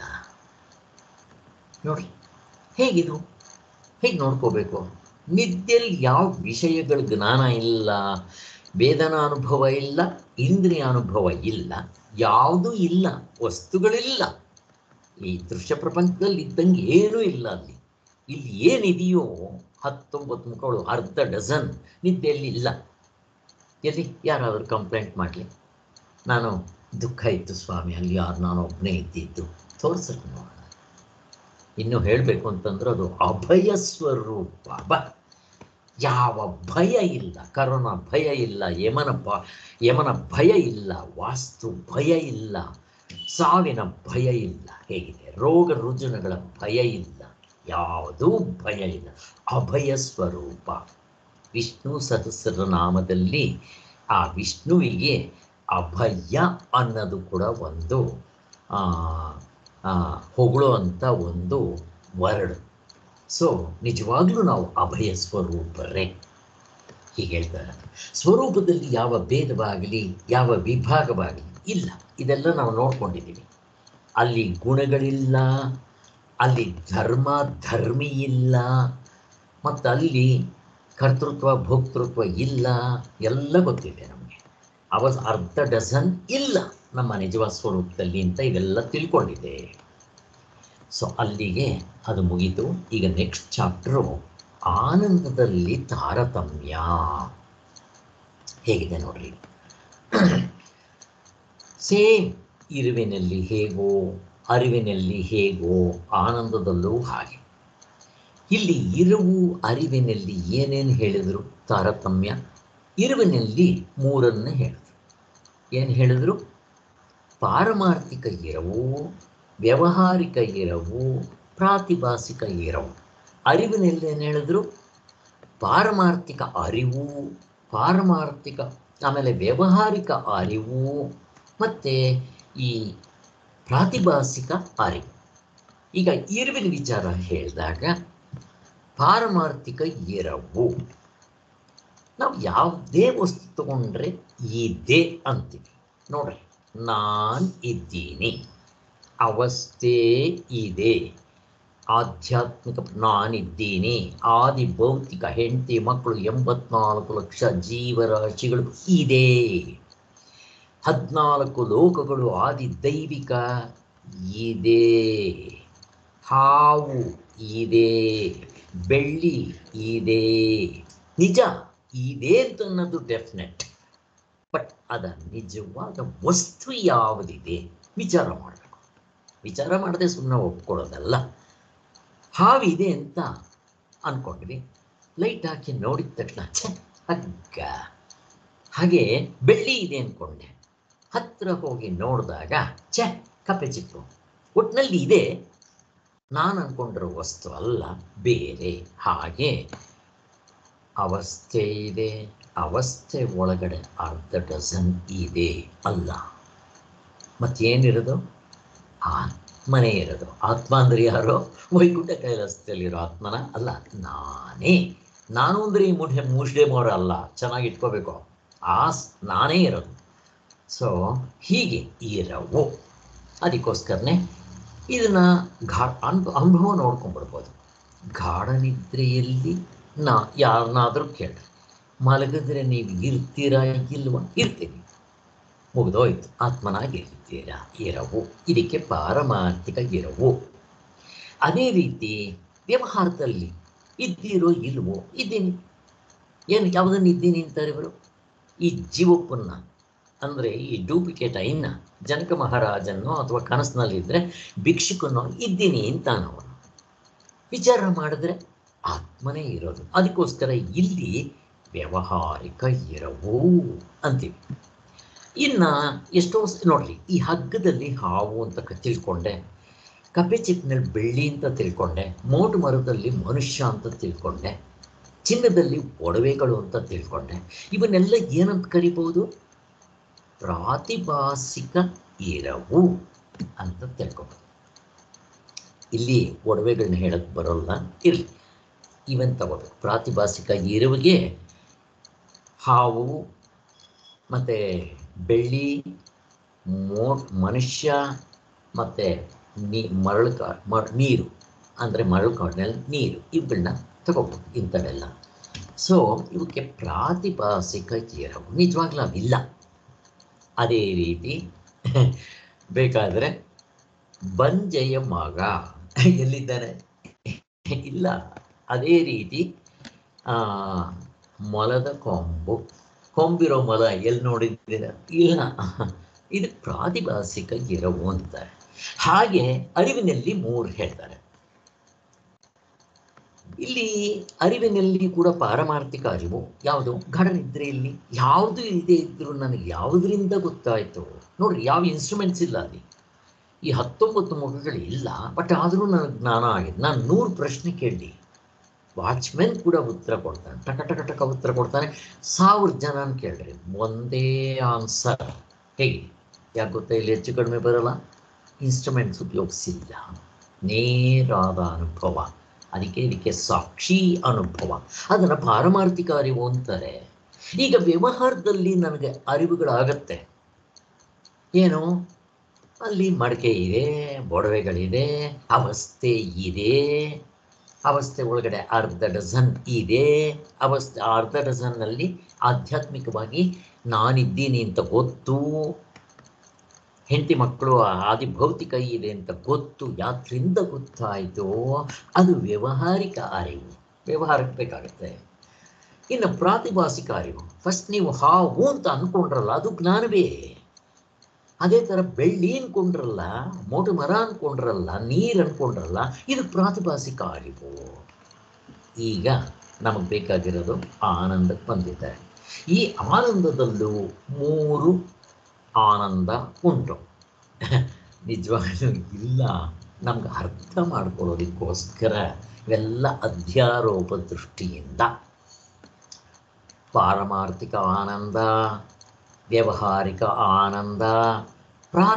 ನೋಡಿ ಹೇಗಿದು ಹೇಗೆ ನೋಡ್ಕೋಬೇಕು ನಿದ್ದೆಯಲ್ಲಿ ಯಾವ ವಿಷಯಗಳ ಜ್ಞಾನ ಇಲ್ಲ ವೇದನ ಅನುಭವ ಇಲ್ಲ ಇಂದ್ರಿಯ ಅನುಭವ ಇಲ್ಲ ಯಾವುದೂ ಇಲ್ಲ ವಸ್ತುಗಳಿಲ್ಲ ಈ ದೃಶ್ಯ ಪ್ರಪಂಚದಲ್ಲಿ ಇದ್ದಂಗೆ ಏನೂ ಇಲ್ಲ ಅಲ್ಲಿ ಇಲ್ಲಿ ಏನಿದೆಯೋ ಹತ್ತೊಂಬತ್ತು ಮುಖಗಳು ಅರ್ಧ ಡಜನ್ ನಿದ್ದೆಯಲ್ಲಿ ಇಲ್ಲ ಎಲ್ಲಿ ಯಾರಾದರೂ ಕಂಪ್ಲೇಂಟ್ ಮಾಡಲಿ ನಾನು ದುಃಖ ಇತ್ತು ಸ್ವಾಮಿ ಅಲ್ಲಿ ಯಾರು ನಾನು ಒಬ್ಬನೇ ಇದ್ದಿದ್ದು ತೋರ್ಸಕ್ಕೆ ನೋಡೋಣ ಇನ್ನು ಹೇಳಬೇಕು ಅಂತಂದ್ರೆ ಅದು ಅಭಯ ಸ್ವರೂಪ ಬ ಯಾವ ಭಯ ಇಲ್ಲ ಕರೋನಾ ಭಯ ಇಲ್ಲ ಯಮನ ಬ ಯಮನ ಭಯ ಇಲ್ಲ ವಾಸ್ತು ಭಯ ಇಲ್ಲ ಸಾವಿನ ಭಯ ಇಲ್ಲ ಹೇಗಿದೆ ರೋಗ ರುಜಿನಗಳ ಭಯ ಇಲ್ಲ ಯಾವುದೂ ಭಯ ಇಲ್ಲ ಅಭಯ ಸ್ವರೂಪ ವಿಷ್ಣು ಸಹಸ್ರನಾಮದಲ್ಲಿ ಆ ವಿಷ್ಣುವಿಗೆ ಅಭಯ ಅನ್ನೋದು ಕೂಡ ಒಂದು ಆ, ಆ, ಹೊಗಳುವಂಥ ಒಂದು ವರ್ಡ್ ಸೊ ನಿಜವಾಗ್ಲೂ ನಾವು ಅಭಯ ಸ್ವರೂಪರೇ ಹೀಗೆ ಹೇಳ್ತಾರೆ ಸ್ವರೂಪದಲ್ಲಿ ಯಾವ ಭೇದವಾಗಲಿ ಯಾವ ವಿಭಾಗವಾಗಲಿ ಇಲ್ಲ ಇದೆಲ್ಲ ನಾವು ನೋಡ್ಕೊಂಡಿದ್ದೀವಿ ಅಲ್ಲಿ ಗುಣಗಳಿಲ್ಲ ಅಲ್ಲಿ ಧರ್ಮ ಧರ್ಮಿ ಇಲ್ಲ ಮತ್ತು ಅಲ್ಲಿ ಕರ್ತೃತ್ವ ಭೋಕ್ತೃತ್ವ ಇಲ್ಲ ಎಲ್ಲ ಗೊತ್ತಿದೆ ನಮಗೆ ಅವ ಅರ್ಧ ಡಜನ್ ಇಲ್ಲ ನಮ್ಮ ನಿಜವಾದ ಸ್ವರೂಪದಲ್ಲಿ ಅಂತ ಇವೆಲ್ಲ ತಿಳ್ಕೊಂಡಿದೆ ಸೊ ಅಲ್ಲಿಗೆ ಅದು ಮುಗೀತು ಈಗ ನೆಕ್ಸ್ಟ್ ಚಾಪ್ಟರು ಆನಂದದಲ್ಲಿ ತಾರತಮ್ಯ ಹೇಗಿದೆ ನೋಡ್ರಿ ಸೇಮ್ ಇರುವಿನಲ್ಲಿ ಹೇಗೋ ಅರಿವಿನಲ್ಲಿ ಹೇಗೋ ಆನಂದದಲ್ಲೂ ಹಾಗೆ ಇಲ್ಲಿ ಇರುವು ಅರಿವಿನಲ್ಲಿ ಏನೇನು ಹೇಳಿದರು ತಾರತಮ್ಯ ಇರುವಿನಲ್ಲಿ ಮೂರನ್ನು ಹೇಳಿದ್ರು ಏನು ಹೇಳಿದ್ರು ಪಾರಮಾರ್ಥಿಕ ಇರವು ವ್ಯವಹಾರಿಕ ಇರವು ಪ್ರಾತಿಭಾಸಿಕ ಇರವು ಅರಿವಿನಲ್ಲಿ ಏನು ಹೇಳಿದ್ರು ಪಾರಮಾರ್ಥಿಕ ಅರಿವು ಪಾರಮಾರ್ಥಿಕ ಆಮೇಲೆ ವ್ಯವಹಾರಿಕ ಅರಿವು ಮತ್ತು ಈ ಪ್ರಾತಿಭಾಸಿಕ ಅರಿವು ಈಗ ಇರುವಿನ ವಿಚಾರ ಹೇಳಿದಾಗ ಪಾರಮಾರ್ಥಿಕ ಎರವು ನಾವು ಯಾವುದೇ ವಸ್ತು ತಗೊಂಡ್ರೆ ಇದೆ ಅಂತೀವಿ ನೋಡ್ರಿ ನಾನು ಇದ್ದೀನಿ ಅವಸ್ಥೆ ಇದೆ ಆಧ್ಯಾತ್ಮಿಕ ನಾನಿದ್ದೀನಿ ಆದಿ ಭೌತಿಕ ಹೆಂಡತಿ ಮಕ್ಕಳು ಎಂಬತ್ನಾಲ್ಕು ಲಕ್ಷ ಜೀವರಾಶಿಗಳು ಇದೆ ಹದಿನಾಲ್ಕು ಲೋಕಗಳು ಆದಿ ದೈವಿಕ ಇದೆ ಹಾವು ಇದೆ ಬೆಳ್ಳಿ ಇದೆ ನಿಜ ಇದೆ ಅಂತ ಅನ್ನೋದು ಡೆಫಿನೆಟ್ ಬಟ್ ಅದ ನಿಜವಾದ ವಸ್ತು ಯಾವುದಿದೆ ವಿಚಾರ ಮಾಡಬೇಕು ವಿಚಾರ ಮಾಡದೆ ಸುಮ್ಮನೆ ಒಪ್ಕೊಳ್ಳೋದಲ್ಲ ಹಾವಿದೆ ಅಂತ ಅನ್ಕೊಂಡ್ವಿ ಲೈಟ್ ಹಾಕಿ ನೋಡಿದ ತಕ್ಷಣ ಛೆ ಹಗ್ಗ ಹಾಗೆ ಬೆಳ್ಳಿ ಇದೆ ಅನ್ಕೊಂಡೆ ಹತ್ರ ಹೋಗಿ ನೋಡಿದಾಗ ಛೆ ಕಪ್ಪೆ ಚಿಪ್ಪು ಒಟ್ಟಿನಲ್ಲಿ ಇದೆ ನಾನು ಅನ್ಕೊಂಡಿರೋ ವಸ್ತು ಅಲ್ಲ ಬೇರೆ ಹಾಗೆ ಅವಸ್ಥೆ ಇದೆ ಅವಸ್ಥೆ ಒಳಗಡೆ ಅರ್ಧ ಡಜನ್ ಇದೆ ಅಲ್ಲ ಮತ್ತೇನಿರೋದು ಆತ್ಮನೇ ಇರೋದು ಆತ್ಮ ಅಂದ್ರೆ ಯಾರೋ ವೈಕುಂಠ ಕೈಲಾಸದಲ್ಲಿರೋ ಆತ್ಮನ ಅಲ್ಲ ನಾನೇ ನಾನು ಅಂದ್ರೆ ಈ ಮುಢೆ ಮುಷ್ಡೆಮೋರ ಅಲ್ಲ ಚೆನ್ನಾಗಿ ಇಟ್ಕೋಬೇಕು ಆ ಸ್- ನಾನೇ ಇರೋದು ಸೊ ಹೀಗೆ ಇರವು ಅದಕ್ಕೋಸ್ಕರನೇ ಇದನ್ನ ಘಾ ಅನ್ ಅನುಭವ ನೋಡ್ಕೊಂಡ್ಬರ್ಬೋದು ಗಾಢ ನಿದ್ರೆಯಲ್ಲಿ ನಾ ಯಾರನ್ನಾದರೂ ಕೇಳ್ರಿ ಮಲಗಿದ್ರೆ ನೀವು ಇರ್ತೀರಾ ಇಲ್ವಾ ಇರ್ತೀನಿ ಮುಗಿದೋಯ್ತು ಆತ್ಮನಾಗಿರ್ತೀರಾ ಇರವು ಇದಕ್ಕೆ ಪಾರಮಾರ್ಥಿಕ ಇರವು ಅದೇ ರೀತಿ ವ್ಯವಹಾರದಲ್ಲಿ ಇದ್ದೀರೋ ಇಲ್ವೋ ಇದ್ದೀನಿ ಏನು ಯಾವುದನ್ನು ಇದ್ದೀನಿ ಅಂತಾರೆ ಇವರು ಈ ಜೀವಪ್ಪನ್ನ ಅಂದರೆ ಈ ಡೂಪ್ಲಿಕೇಟ್ ಐನ್ನ ಜನಕ ಮಹಾರಾಜನೋ ಅಥವಾ ಕನಸಿನಲ್ಲಿದ್ದರೆ ಭಿಕ್ಷುಕನೋ ಇದ್ದೀನಿ ಅಂತಾನವನು ವಿಚಾರ ಮಾಡಿದ್ರೆ ಆತ್ಮನೇ ಇರೋದು ಅದಕ್ಕೋಸ್ಕರ ಇಲ್ಲಿ ವ್ಯಾವಹಾರಿಕ ಇರವು ಅಂತೀವಿ ಇನ್ನು ಎಷ್ಟೋ ಸ- ನೋಡ್ರಿ ಈ ಹಗ್ಗದಲ್ಲಿ ಹಾವು ಅಂತ ಕ- ತಿಳ್ಕೊಂಡೆ ಕಪ್ಪೆ ಚಿಪ್ಪಿನಲ್ಲಿ ಬೆಳ್ಳಿ ಅಂತ ತಿಳ್ಕೊಂಡೆ ಮೋಟು ಮರದಲ್ಲಿ ಮನುಷ್ಯ ಅಂತ ತಿಳ್ಕೊಂಡೆ ಚಿನ್ನದಲ್ಲಿ ಒಡವೆಗಳು ಅಂತ ತಿಳ್ಕೊಂಡೆ ಇವನ್ನೆಲ್ಲ ಏನಂತ ಕರಿಬಹುದು ಪ್ರಾತಿಭಾಸಿಕ ಇರವು ಅಂತ ತಿಳ್ಕೊಬೋದು ಇಲ್ಲಿ ಒಡವೆಗಳನ್ನ ಹೇಳಕ್ ಬರೋಲ್ಲ ಇರಲಿ ಇವನ್ ತಗೋಬೇಕು ಪ್ರಾತಿಭಾಸಿಕ ಇರುವಿಗೆ ಹಾವು ಮತ್ತು ಬೆಳ್ಳಿ ಮೋ ಮನುಷ್ಯ ಮತ್ತು ನೀ ಮರಳು ಕಾ ಮ ನೀರು ಅಂದರೆ ಮರಳು ಕಾಡಿನಲ್ಲಿ ನೀರು ಇವುಗಳನ್ನ ತಗೋಬೋದು ಇಂಥವೆಲ್ಲ ಸೊ ಇವಕ್ಕೆ ಪ್ರಾತಿಭಾಸಿಕ ಇರವು ನಿಜವಾಗ್ಲೂ ಅವಿಲ್ಲ ಅದೇ ರೀತಿ ಬೇಕಾದರೆ ಬಂಜೆಯ ಮಗ ಎಲ್ಲಿದ್ದಾನೆ ಇಲ್ಲ ಅದೇ ರೀತಿ ಆ, ಮೊಲದ ಕೊಂಬು ಕೊಂಬಿರೋ ಮೊಲ ಎಲ್ಲಿ ನೋಡಿದ್ದೀರ ಇಲ್ಲ ಇದು ಪ್ರಾತಿಭಾಸಿಕ ಗಿರವು ಅಂತಾರೆ ಹಾಗೆ ಅರಿವಿನಲ್ಲಿ ಮೂರು ಹೇಳ್ತಾರೆ ಇಲ್ಲಿ ಅರಿವಿನಲ್ಲಿ ಕೂಡ ಪಾರಮಾರ್ಥಿಕ ಅರಿವು ಯಾವುದು ಗಾಢ ನಿದ್ರೆಯಲ್ಲಿ ಯಾವುದು ಇಲ್ಲದೆ ಇದ್ರೂ ನನಗೆ ಯಾವುದರಿಂದ ಗೊತ್ತಾಯ್ತು ನೋಡ್ರಿ ಯಾವ ಇನ್ಸ್ಟ್ರೂಮೆಂಟ್ಸ್ ಇಲ್ಲ ಅಲ್ಲಿ ಈ ಹತ್ತೊಂಬತ್ತು ಮುಖಗಳು ಇಲ್ಲ ಬಟ್ ಆದರೂ ನನಗೆ ಜ್ಞಾನ ಆಗಿದೆ ನಾನು ನೂರು ಪ್ರಶ್ನೆ ಕೇಳಿ ವಾಚ್ಮೆನ್ ಕೂಡ ಉತ್ತರ ಕೊಡ್ತಾನೆ ಟಕ ಟಕ ಟಕ ಉತ್ತರ ಕೊಡ್ತಾನೆ ಸಾವಿರ ಜನ ಕೇಳ್ರಿ ಒಂದೇ ಆನ್ಸರ್ ಹೇಗೆ ಯಾಕೆ ಗೊತ್ತಾ ಇಲ್ಲಿ ಹೆಚ್ಚು ಕಡಿಮೆ ಬರಲ್ಲ ಇನ್ಸ್ಟ್ರೂಮೆಂಟ್ಸ್ ಉಪಯೋಗಿಸಿಲ್ಲ ನೇರಾದ ಅನುಭವ ಅದಕ್ಕೆ ಇದಕ್ಕೆ ಸಾಕ್ಷಿ ಅನುಭವ ಅದನ್ನು ಪಾರಮಾರ್ಥಿಕ ಅರಿವು ಅಂತಾರೆ ಈಗ ವ್ಯವಹಾರದಲ್ಲಿ ನನಗೆ ಅರಿವುಗಳಾಗತ್ತೆ ಏನು ಅಲ್ಲಿ ಮಡಕೆ ಇದೆ ಬೊಡವೆಗಳಿದೆ ಅವಸ್ಥೆ ಇದೆ ಅವಸ್ಥೆ ಒಳಗಡೆ ಅರ್ಧ ಡಜನ್ ಇದೆ ಅವಸ್ಥೆ ಅರ್ಧ ಡಜನ್ನಲ್ಲಿ ಆಧ್ಯಾತ್ಮಿಕವಾಗಿ ನಾನಿದ್ದೀನಿ ಅಂತ ಗೊತ್ತು ಹೆಂಡತಿ ಮಕ್ಕಳು ಆದಿ ಭೌತಿಕ ಇದೆ ಅಂತ ಗೊತ್ತು ಯಾತ್ರಿಂದ ಗೊತ್ತಾಯಿತು ಅದು ವ್ಯವಹಾರಿಕ ಅರಿವು ವ್ಯವಹಾರಕ್ಕೆ ಬೇಕಾಗುತ್ತೆ ಇನ್ನು ಪ್ರಾತಿಭಾಸಿಕ ಅರಿವು ಫಸ್ಟ್ ನೀವು ಹಾವು ಅಂತ ಅನ್ಕೊಂಡ್ರಲ್ಲ ಅದು ಜ್ಞಾನವೇ ಅದೇ ಥರ ಬೆಳ್ಳಿ ಅನ್ಕೊಂಡ್ರಲ್ಲ ಮೋಟು ಮರ ಅನ್ಕೊಂಡ್ರಲ್ಲ ನೀರು ಅನ್ಕೊಂಡ್ರಲ್ಲ ಇದು ಪ್ರಾತಿಭಾಸಿಕ ಅರಿವು ಈಗ ನಮಗೆ ಬೇಕಾಗಿರೋದು ಆನಂದಕ್ಕೆ ಬಂದಿದೆ ಈ ಆನಂದದಲ್ಲೂ ಮೂರು ಆನಂದ ಉಂಟು ನಿಜವಾಗ್ಲೂ ಇಲ್ಲ ನಮ್ಗೆ ಅರ್ಥ ಮಾಡ್ಕೊಳ್ಳೋದಕ್ಕೋಸ್ಕರ ಇವೆಲ್ಲ ಅಧ್ಯಾರೋಪ ದೃಷ್ಟಿಯಿಂದ ಪಾರಮಾರ್ಥಿಕ ಆನಂದ ವ್ಯಾವಹಾರಿಕ ಆನಂದ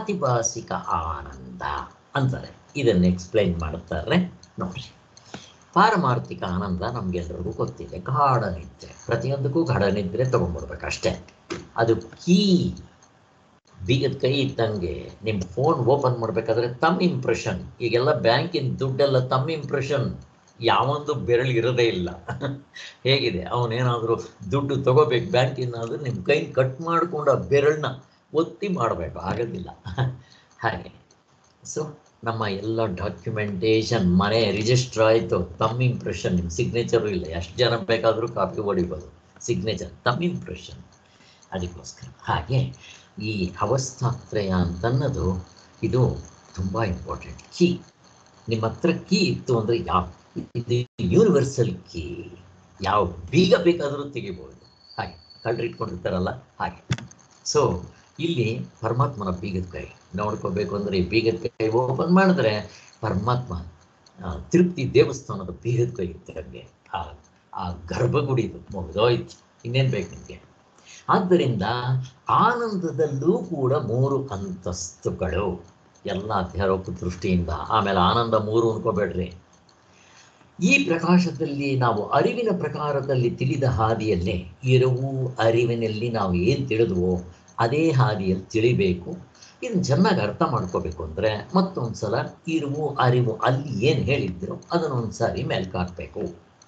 ಪ್ರಾತಿಭಾಸಿಕ ಆನಂದ ಅಂತಾರೆ ಇದನ್ನು ಎಕ್ಸ್ಪ್ಲೈನ್ ಮಾಡ್ತಾರೆ ನೋಡ್ರಿ ಪಾರಮಾರ್ಥಿಕ ಆನಂದ ನಮ್ಗೆಲ್ರಿಗೂ ಗೊತ್ತಿದೆ ಗಾಢ ನಿದ್ರೆ ಪ್ರತಿಯೊಂದಕ್ಕೂ ಗಾಢ ನಿದ್ರೆ ತಗೊಂಡ್ಬರ್ಬೇಕು ಅಷ್ಟೇ ಅದು ಕೀ ಬೀಗದ ಕೈ ಇದ್ದಂಗೆ ನಿಮ್ಮ ಫೋನ್ ಓಪನ್ ಮಾಡಬೇಕಾದ್ರೆ ತಮ್ಮ ಇಂಪ್ರೆಷನ್ ಈಗೆಲ್ಲ ಬ್ಯಾಂಕಿನ ದುಡ್ಡೆಲ್ಲ ತಮ್ಮ ಇಂಪ್ರೆಷನ್ ಯಾವೊಂದು ಬೆರಳು ಇರೋದೇ ಇಲ್ಲ ಹೇಗಿದೆ ಅವನೇನಾದರೂ ದುಡ್ಡು ತಗೋಬೇಕು ಬ್ಯಾಂಕಿನಾದ್ರೂ ನಿಮ್ಮ ಕೈ ಕಟ್ ಮಾಡಿಕೊಂಡು ಆ ಬೆರಳನ್ನ ಒತ್ತಿ ಮಾಡಬೇಕು ಆಗೋದಿಲ್ಲ ಹಾಗೆ ಸೊ ನಮ್ಮ ಎಲ್ಲ ಡಾಕ್ಯುಮೆಂಟೇಶನ್ ಮನೆ ರಿಜಿಸ್ಟರ್ ಆಯಿತು ತಮ್ಮ ಇಂಪ್ರೆಷನ್ ನಿಮ್ಮ ಸಿಗ್ನೇಚರು ಇಲ್ಲ ಎಷ್ಟು ಜನ ಬೇಕಾದರೂ ಕಾಪಿ ಹೊಡಿಬೋದು ಸಿಗ್ನೇಚರ್ ತಮ್ಮ ಇಂಪ್ರೆಷನ್ ಅದಕ್ಕೋಸ್ಕರ ಹಾಗೆ ಈ ಅವಸ್ಥಾತ್ರಯ ಅಂತನ್ನೋದು ಇದು ತುಂಬ ಇಂಪಾರ್ಟೆಂಟ್ ಕೀ ನಿಮ್ಮ ಹತ್ರ ಕೀ ಇತ್ತು ಅಂದರೆ ಯಾವ ಇದು ಯೂನಿವರ್ಸಲ್ ಕೀ ಯಾವ ಬೀಗ ಬೇಕಾದರೂ ತೆಗಿಬೋದು ಹಾಗೆ ಕಳ್ರು ಇಟ್ಕೊಂಡಿರ್ತಾರಲ್ಲ ಹಾಗೆ ಸೊ ಇಲ್ಲಿ ಪರಮಾತ್ಮನ ಬೀಗದ ಕೈ ನೋಡ್ಕೋಬೇಕು ಅಂದರೆ ಈ ಬೀಗದ ಕೈ ಓಪನ್ ಮಾಡಿದ್ರೆ ಪರಮಾತ್ಮ ಆ, ತಿರುಪ್ತಿ ದೇವಸ್ಥಾನದ ಬೀಗದ ಕೈ ಇದ್ದಂಗೆ ಆ ಆ ಗರ್ಭಗುಡಿದು ಮುಗಿದೋಯ್ತು ಇನ್ನೇನು ಬೇಕು ನಿಮಗೆ ಆದ್ದರಿಂದ ಆನಂದದಲ್ಲೂ ಕೂಡ ಮೂರು ಅಂತಸ್ತುಗಳು ಎಲ್ಲ ಅಧ್ಯಾರೋಪ ದೃಷ್ಟಿಯಿಂದ ಆಮೇಲೆ ಆನಂದ ಮೂರು ಅನ್ಕೋಬೇಡ್ರಿ ಈ ಪ್ರಕಾಶದಲ್ಲಿ ನಾವು ಅರಿವಿನ ಪ್ರಕಾರದಲ್ಲಿ ತಿಳಿದ ಹಾದಿಯಲ್ಲೇ ಇರುವು ಅರಿವಿನಲ್ಲಿ ನಾವು ಏನು ತಿಳಿದ್ವೋ ಅದೇ ಹಾದಿಯಲ್ಲಿ ತಿಳಿಬೇಕು ಇದನ್ನು ಚೆನ್ನಾಗಿ ಅರ್ಥ ಮಾಡ್ಕೋಬೇಕು ಅಂದರೆ ಮತ್ತೊಂದು ಸಲ ಇರುವು ಅರಿವು ಅಲ್ಲಿ ಏನು ಹೇಳಿದ್ರು ಅದನ್ನೊಂದು ಸಾರಿ ಮೆಲ್ಕು ಹಾಕಬೇಕು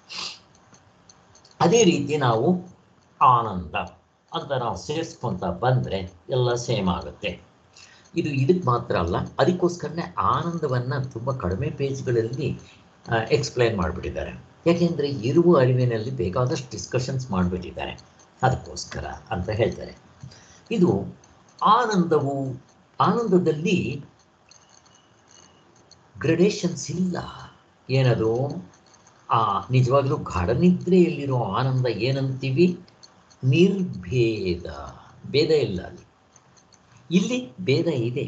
ಅದೇ ರೀತಿ ನಾವು ಆನಂದ ಅಂತ ನಾವು ಸೇರಿಸ್ಕೊಂತ ಬಂದರೆ ಎಲ್ಲ ಸೇಮ್ ಆಗುತ್ತೆ ಇದು ಇದಕ್ಕೆ ಮಾತ್ರ ಅಲ್ಲ ಅದಕ್ಕೋಸ್ಕರನೇ ಆನಂದವನ್ನು ತುಂಬ ಕಡಿಮೆ ಪೇಜ್ಗಳಲ್ಲಿ ಎಕ್ಸ್ಪ್ಲೈನ್ ಮಾಡಿಬಿಟ್ಟಿದ್ದಾರೆ ಯಾಕೆಂದರೆ ಇರುವ ಅರಿವಿನಲ್ಲಿ ಬೇಕಾದಷ್ಟು ಡಿಸ್ಕಷನ್ಸ್ ಮಾಡಿಬಿಟ್ಟಿದ್ದಾರೆ ಅದಕ್ಕೋಸ್ಕರ ಅಂತ ಹೇಳ್ತಾರೆ ಇದು ಆನಂದವು ಆನಂದದಲ್ಲಿ ಗ್ರಡೇಷನ್ಸ್ ಇಲ್ಲ ಏನದು ಆ ನಿಜವಾಗ್ಲೂ ಗಾಢನಿದ್ರೆಯಲ್ಲಿರೋ ಆನಂದ ಏನಂತೀವಿ ನಿರ್ಭೇದ ಭೇದ ಇಲ್ಲ ಅಲ್ಲಿ ಇಲ್ಲಿ ಭೇದ ಇದೆ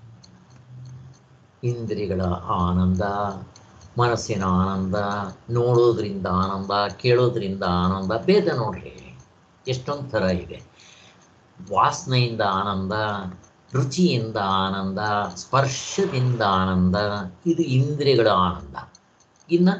ಇಂದ್ರಿಯಗಳ ಆನಂದ ಮನಸ್ಸಿನ ಆನಂದ ನೋಡೋದ್ರಿಂದ ಆನಂದ ಕೇಳೋದ್ರಿಂದ ಆನಂದ ಭೇದ ನೋಡ್ರಿ ಎಷ್ಟೊಂದು ಥರ ಇದೆ ವಾಸನೆಯಿಂದ ಆನಂದ ರುಚಿಯಿಂದ ಆನಂದ ಸ್ಪರ್ಶದಿಂದ ಆನಂದ ಇದು ಇಂದ್ರಿಯಗಳ ಆನಂದ ಇನ್ನು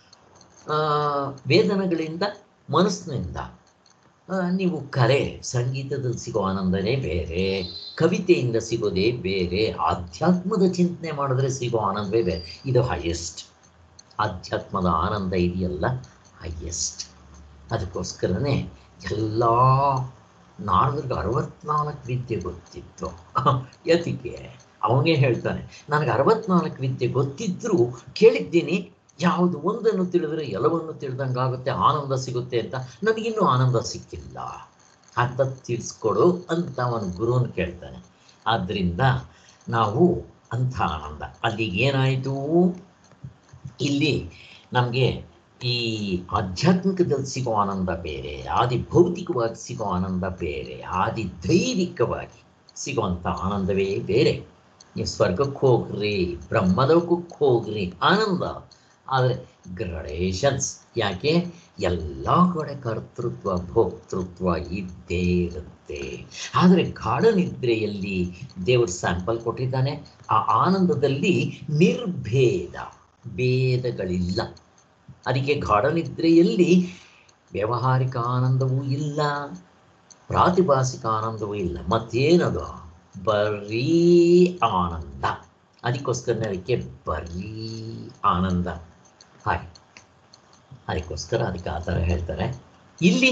ವೇದನೆಗಳಿಂದ ಮನಸ್ಸಿನಿಂದ ಆ, ನೀವು ಕಲೆ ಸಂಗೀತದಲ್ಲಿ ಸಿಗೋ ಆನಂದನೇ ಬೇರೆ ಕವಿತೆಯಿಂದ ಸಿಗೋದೇ ಬೇರೆ ಆಧ್ಯಾತ್ಮದ ಚಿಂತನೆ ಮಾಡಿದ್ರೆ ಸಿಗೋ ಆನಂದವೇ ಬೇರೆ ಇದು ಹೈಯೆಸ್ಟ್ ಆಧ್ಯಾತ್ಮದ ಆನಂದ ಇದೆಯಲ್ಲ ಹೈಯೆಸ್ಟ್ ಅದಕ್ಕೋಸ್ಕರನೇ ಎಲ್ಲ ನಾರದ್ರಿಗೆ ಅರವತ್ನಾಲ್ಕು ವಿದ್ಯೆ ಗೊತ್ತಿತ್ತು ಯತಿಗೆ ಅವನೇ ಹೇಳ್ತಾನೆ ನನಗೆ ಅರವತ್ನಾಲ್ಕು ವಿದ್ಯೆ ಗೊತ್ತಿದ್ರೂ ಕೇಳಿದ್ದೀನಿ ಯಾವುದು ಒಂದನ್ನು ತಿಳಿದ್ರೆ ಎಲ್ಲವನ್ನು ತಿಳಿದಂಗಾಗುತ್ತೆ ಆನಂದ ಸಿಗುತ್ತೆ ಅಂತ ನನಗಿನ್ನೂ ಆನಂದ ಸಿಕ್ಕಿಲ್ಲ ಅಂತ ತಿಳಿಸ್ಕೊಡು ಅಂತ ಅವನ ಗುರುವನ್ನು ಕೇಳ್ತಾನೆ ಆದ್ದರಿಂದ ನಾವು ಅಂಥ ಆನಂದ ಅಲ್ಲಿಗೆ ಏನಾಯಿತು ಇಲ್ಲಿ ನಮಗೆ ಈ ಆಧ್ಯಾತ್ಮಿಕದಲ್ಲಿ ಸಿಗೋ ಆನಂದ ಬೇರೆ ಆದಿ ಭೌತಿಕವಾಗಿ ಸಿಗೋ ಆನಂದ ಬೇರೆ ಆದಿ ದೈವಿಕವಾಗಿ ಸಿಗೋವಂಥ ಆನಂದವೇ ಬೇರೆ ನೀವು ಸ್ವರ್ಗಕ್ಕೆ ಹೋಗ್ರಿ ಬ್ರಹ್ಮಲೋಕಕ್ಕೆ ಹೋಗ್ರಿ ಆನಂದ ಆದರೆ ಗ್ರಡೇಷನ್ಸ್ ಯಾಕೆ ಎಲ್ಲ ಕಡೆ ಕರ್ತೃತ್ವ ಭೋಕ್ತೃತ್ವ ಇದ್ದೇ ಇರುತ್ತೆ ಆದರೆ ಗಾಢ ನಿದ್ರೆಯಲ್ಲಿ ದೇವರು ಸ್ಯಾಂಪಲ್ ಕೊಟ್ಟಿದ್ದಾನೆ ಆ ಆನಂದದಲ್ಲಿ ನಿರ್ಭೇದ ಭೇದಗಳಿಲ್ಲ ಅದಕ್ಕೆ ಗಾಢ ನಿದ್ರೆಯಲ್ಲಿ ವ್ಯಾವಹಾರಿಕ ಆನಂದವೂ ಇಲ್ಲ ಪ್ರಾತಿಭಾಸಿಕ ಆನಂದವೂ ಇಲ್ಲ ಮತ್ತೇನದು ಬರೀ ಆನಂದ ಅದಕ್ಕೋಸ್ಕರ ಅದಕ್ಕೆ ಬರೀ ಆನಂದ ಹಾಗೆ ಅದಕ್ಕೋಸ್ಕರ ಅದಕ್ಕೆ ಆ ಥರ ಹೇಳ್ತಾರೆ ಇಲ್ಲಿ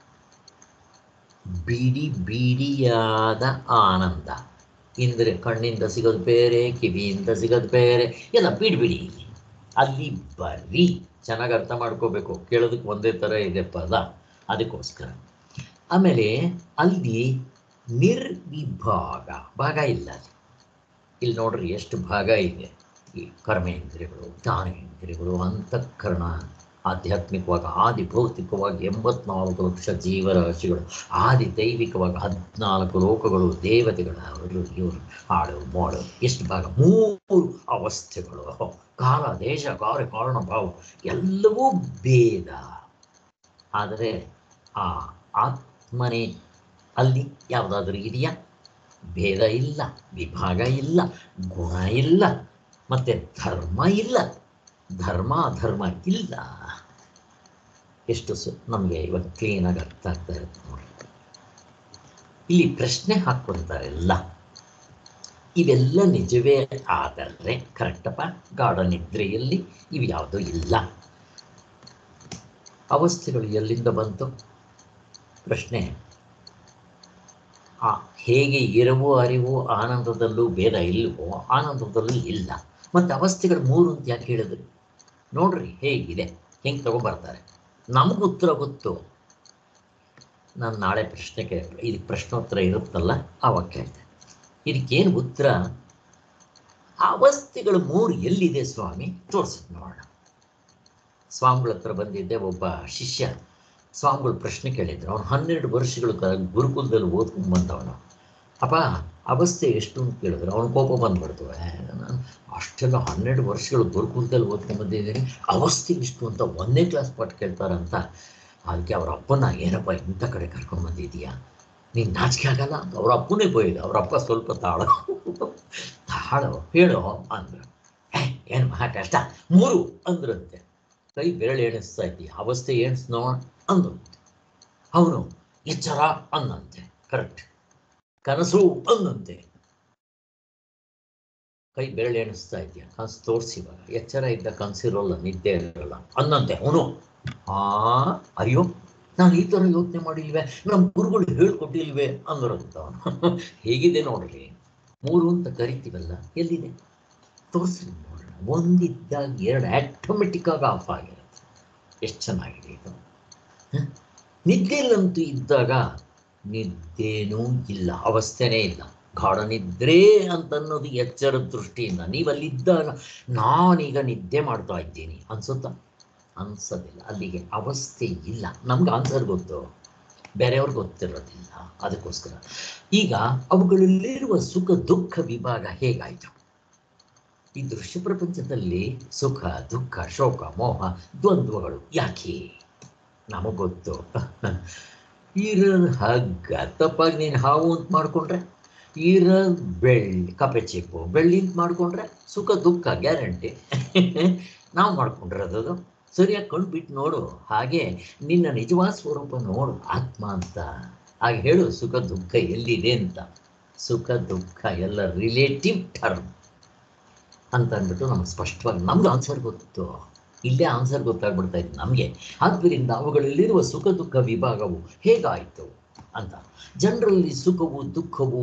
ಬಿಡಿ ಬಿಡಿಯಾದ ಆನಂದ ಇಂದ್ರೆ ಕಣ್ಣಿಂದ ಸಿಗೋದು ಬೇರೆ ಕಿವಿಯಿಂದ ಸಿಗೋದು ಬೇರೆ ಎಲ್ಲ ಬಿಡಿ ಬಿಡಿ ಅಲ್ಲಿ ಬರೀ ಚೆನ್ನಾಗಿ ಅರ್ಥ ಮಾಡ್ಕೋಬೇಕು ಕೇಳೋದಕ್ಕೆ ಒಂದೇ ಥರ ಇದೆ ಪದ ಅದಕ್ಕೋಸ್ಕರ ಆಮೇಲೆ ಅಲ್ಲಿ ನಿರ್ವಿಭಾಗ ಭಾಗ ಇಲ್ಲ ಅಲ್ಲಿ ಇಲ್ಲಿ ನೋಡ್ರಿ ಎಷ್ಟು ಭಾಗ ಇದೆ ಈ ಕರ್ಮೇಂದ್ರಿಯಗಳು ಜ್ಞಾನೇಂದ್ರಿಯಗಳು ಅಂತಃಕರಣ ಆಧ್ಯಾತ್ಮಿಕವಾಗಿ ಆದಿ ಭೌತಿಕವಾಗಿ ಎಂಬತ್ನಾಲ್ಕು ಲಕ್ಷ ಜೀವರಾಶಿಗಳು ಆದಿ ದೈವಿಕವಾಗಿ ಹದಿನಾಲ್ಕು ಲೋಕಗಳು ದೇವತೆಗಳು ಅವರು ಇವರು ಹಾಡು ಮಾಡು ಎಷ್ಟು ಭಾಗ ಮೂರು ಅವಸ್ಥೆಗಳು ಕಾಲ ದೇಶ ಕಾರ್ಯ ಕಾರಣ ಭಾವ ಎಲ್ಲವೂ ಭೇದ ಆದರೆ ಆ ಆತ್ಮನೇ ಅಲ್ಲಿ ಯಾವುದಾದ್ರೂ ಇದೆಯಾ ಭೇದ ಇಲ್ಲ ವಿಭಾಗ ಇಲ್ಲ ಗುಣ ಇಲ್ಲ ಮತ್ತೆ ಧರ್ಮ ಇಲ್ಲ ಧರ್ಮ ಅಧರ್ಮ ಇಲ್ಲ ಎಷ್ಟು ಸು ನಮಗೆ ಇವಾಗ ಕ್ಲೀನಾಗಿ ಅರ್ಥ ಆಗ್ತಾ ಇರುತ್ತೆ ನೋಡಿ ಇಲ್ಲಿ ಪ್ರಶ್ನೆ ಹಾಕ್ಕೊಂತಾರೆ ಎಲ್ಲ ಇವೆಲ್ಲ ನಿಜವೇ ಆದರೆ ಕರೆಕ್ಟಪ್ಪ ಗಾಢ ನಿದ್ರೆಯಲ್ಲಿ ಇವು ಯಾವುದೂ ಇಲ್ಲ ಅವಸ್ಥೆಗಳು ಎಲ್ಲಿಂದ ಬಂತು ಪ್ರಶ್ನೆ ಆ ಹೇಗೆ ಇರವು ಅರಿವು ಆನಂದದಲ್ಲೂ ಭೇದ ಇಲ್ಲವೋ ಆನಂದದಲ್ಲೂ ಇಲ್ಲ ಮತ್ತು ಅವಸ್ಥೆಗಳು ಮೂರು ಅಂತ ಯಾಕೆ ಹೇಳಿದ್ರು ನೋಡ್ರಿ ಹೇಗಿದೆ ಹೆಂಗೆ ತಗೊಬರ್ತಾರೆ ನಮ್ಗೆ ಉತ್ತರ ಗೊತ್ತು ನಾನು ನಾಳೆ ಪ್ರಶ್ನೆ ಕೇ ಇದಕ್ಕೆ ಪ್ರಶ್ನೋತ್ತರ ಇರುತ್ತಲ್ಲ ಆವಾಗ ಕೇಳ್ತೆ ಇದಕ್ಕೇನು ಉತ್ತರ ಅವಸ್ಥೆಗಳು ಮೂರು ಎಲ್ಲಿದೆ ಸ್ವಾಮಿ ತೋರಿಸಿದ್ ನೋಡೋಣ ಸ್ವಾಮಿಗಳ ಹತ್ರ ಬಂದಿದ್ದೆ ಒಬ್ಬ ಶಿಷ್ಯ ಸ್ವಾಮಿಗಳು ಪ್ರಶ್ನೆ ಕೇಳಿದ್ರು ಅವನು ಹನ್ನೆರಡು ವರ್ಷಗಳು ಕ ಗುರುಕುಲದಲ್ಲಿ ಓದ್ಕೊಂಡು ಬಂದವನು ಅಪ್ಪ ಅವಸ್ಥೆ ಎಷ್ಟು ಅಂತ ಕೇಳಿದ್ರು ಅವನ ಕೋಪ ಬಂದ್ಬಿಡ್ತು ಏ, ನಾನು ಅಷ್ಟೆಲ್ಲ ಹನ್ನೆರಡು ವರ್ಷಗಳು ಗುರುಕುಲದಲ್ಲಿ ಓದ್ಕೊಂಡು ಬಂದಿದ್ದೀನಿ ಅವಸ್ಥೆ ಇಷ್ಟು ಅಂತ ಒಂದನೇ ಕ್ಲಾಸ್ ಪಾಠ ಕೇಳ್ತಾರಂತ ಅದಕ್ಕೆ ಅವ್ರ ಅಪ್ಪನ ಏನಪ್ಪ ಇಂಥ ಕಡೆ ಕರ್ಕೊಂಡು ಬಂದಿದ್ದೀಯಾ ನೀನು ನಾಚಿಕೆ ಆಗಲ್ಲ ಅಂತ ಅವ್ರ ಅಪ್ಪನೇ ಬೈದ ಅವ್ರ ಅಪ್ಪ ಸ್ವಲ್ಪ ತಾಳೋ ತಾಳೋ ಹೇಳೋ ಅಂದ್ರು ಏ ಏನು ಮಹಾ ಕಷ್ಟ ಮೂರು ಅಂದ್ರಂತೆ ಕೈ ಬೆರಳು ಎಣಿಸ್ತಾ ಇದ್ದೀಯ ಅವಸ್ಥೆ ಎಣಿಸ್ ನೋಡ ಅಂದ್ರು ಅವನು ಎಚ್ಚರ ಅನ್ನಂತೆ ಕರೆಕ್ಟ್ ಕನಸು ಅನ್ನಂತೆ ಕೈ ಬೆರಳು ಎಣಿಸ್ತಾ ಇದೆಯಾ ಕನಸು ತೋರಿಸಿ ಇವಾಗ ಎಚ್ಚರ ಇದ್ದ ಕನಸಿರೋಲ್ಲ ನಿದ್ದೆ ಇರೋಲ್ಲ ಅನ್ನಂತೆ ಅವನು ಆ ಅಯ್ಯೋ ನಾನು ಈ ಥರ ಯೋಚನೆ ಮಾಡಿಲ್ವೇ ನಮ್ಮ ಗುರುಗಳು ಹೇಳ್ಕೊಟ್ಟಿಲ್ವೇ ಅಂದ್ರಂತ ಅವನು ಹೇಗಿದೆ ನೋಡ್ರಿ ಮೂರು ಅಂತ ಕರಿತೀವಲ್ಲ ಎಲ್ಲಿದೆ ತೋರಿಸಿ ನೋಡೋಣ ಒಂದಿದ್ದಾಗ ಎರಡು ಆಟೋಮೆಟಿಕ್ ಆಗಿ ಆಫ್ ಆಗಿರುತ್ತೆ ಎಷ್ಟು ಚೆನ್ನಾಗಿದೆ ಇದು ಹ? ನಿದ್ದೆಲ್ಲಂತೂ ಇದ್ದಾಗ ನಿದ್ದೇನೂ ಇಲ್ಲ ಅವಸ್ಥೆನೇ ಇಲ್ಲ ಗಾಢ ನಿದ್ರೆ ಅಂತನ್ನೋದು ಎಚ್ಚರದ ದೃಷ್ಟಿಯಿಂದ ನೀವಲ್ಲಿದ್ದಾಗ ನಾನೀಗ ನಿದ್ದೆ ಮಾಡ್ತಾ ಇದ್ದೀನಿ ಅನ್ಸುತ್ತಾ ಅನ್ಸೋದಿಲ್ಲ ಅಲ್ಲಿಗೆ ಅವಸ್ಥೆ ಇಲ್ಲ ನಮ್ಗೆ ಆನ್ಸರ್ ಗೊತ್ತು ಬೇರೆಯವ್ರಿಗೆ ಗೊತ್ತಿರೋದಿಲ್ಲ ಅದಕ್ಕೋಸ್ಕರ ಈಗ ಅವುಗಳಲ್ಲಿರುವ ಸುಖ ದುಃಖ ವಿಭಾಗ ಹೇಗಾಯಿತು ಈ ದೃಶ್ಯ ಪ್ರಪಂಚದಲ್ಲಿ ಸುಖ ದುಃಖ ಶೋಕ ಮೋಹ ದ್ವಂದ್ವಗಳು ಯಾಕೆ ನಮಗೊತ್ತು ಇರೋದು ಹಗ್ಗ ತಪ್ಪಾಗಿ ನೀನು ಹಾವು ಅಂತ ಮಾಡಿಕೊಂಡ್ರೆ ಇರೋದು ಬೆಳ್ಳಿ ಕಪೆ ಚಿಪ್ಪು ಬೆಳ್ಳಿ ಅಂತ ಮಾಡಿಕೊಂಡ್ರೆ ಸುಖ ದುಃಖ ಗ್ಯಾರಂಟಿ ನಾವು ಮಾಡ್ಕೊಂಡಿರೋದು ಸರಿಯಾಗಿ ಕಂಡುಬಿಟ್ಟು ನೋಡು ಹಾಗೆ ನಿನ್ನ ನಿಜವಾದ ಸ್ವರೂಪ ನೋಡು ಆತ್ಮ ಅಂತ ಹಾಗೆ ಹೇಳು ಸುಖ ದುಃಖ ಎಲ್ಲಿದೆ ಅಂತ ಸುಖ ದುಃಖ ಎಲ್ಲ ರಿಲೇಟಿವ್ ಟರ್ಮ್ ಅಂತ ಅಂದ್ಬಿಟ್ಟು ನಮ್ಗೆ ಸ್ಪಷ್ಟವಾಗಿ ನಮ್ಗೆ ಆನ್ಸರ್ ಗೊತ್ತು ಇಲ್ಲೇ ಆನ್ಸರ್ ಗೊತ್ತಾಗ್ಬಿಡ್ತಾ ಇತ್ತು ನಮಗೆ ಆದ್ದರಿಂದ ಅವುಗಳಲ್ಲಿರುವ ಸುಖ ದುಃಖ ವಿಭಾಗವು ಹೇಗಾಯಿತು ಅಂತ ಜನರಲ್ಲಿ ಸುಖವು ದುಃಖವು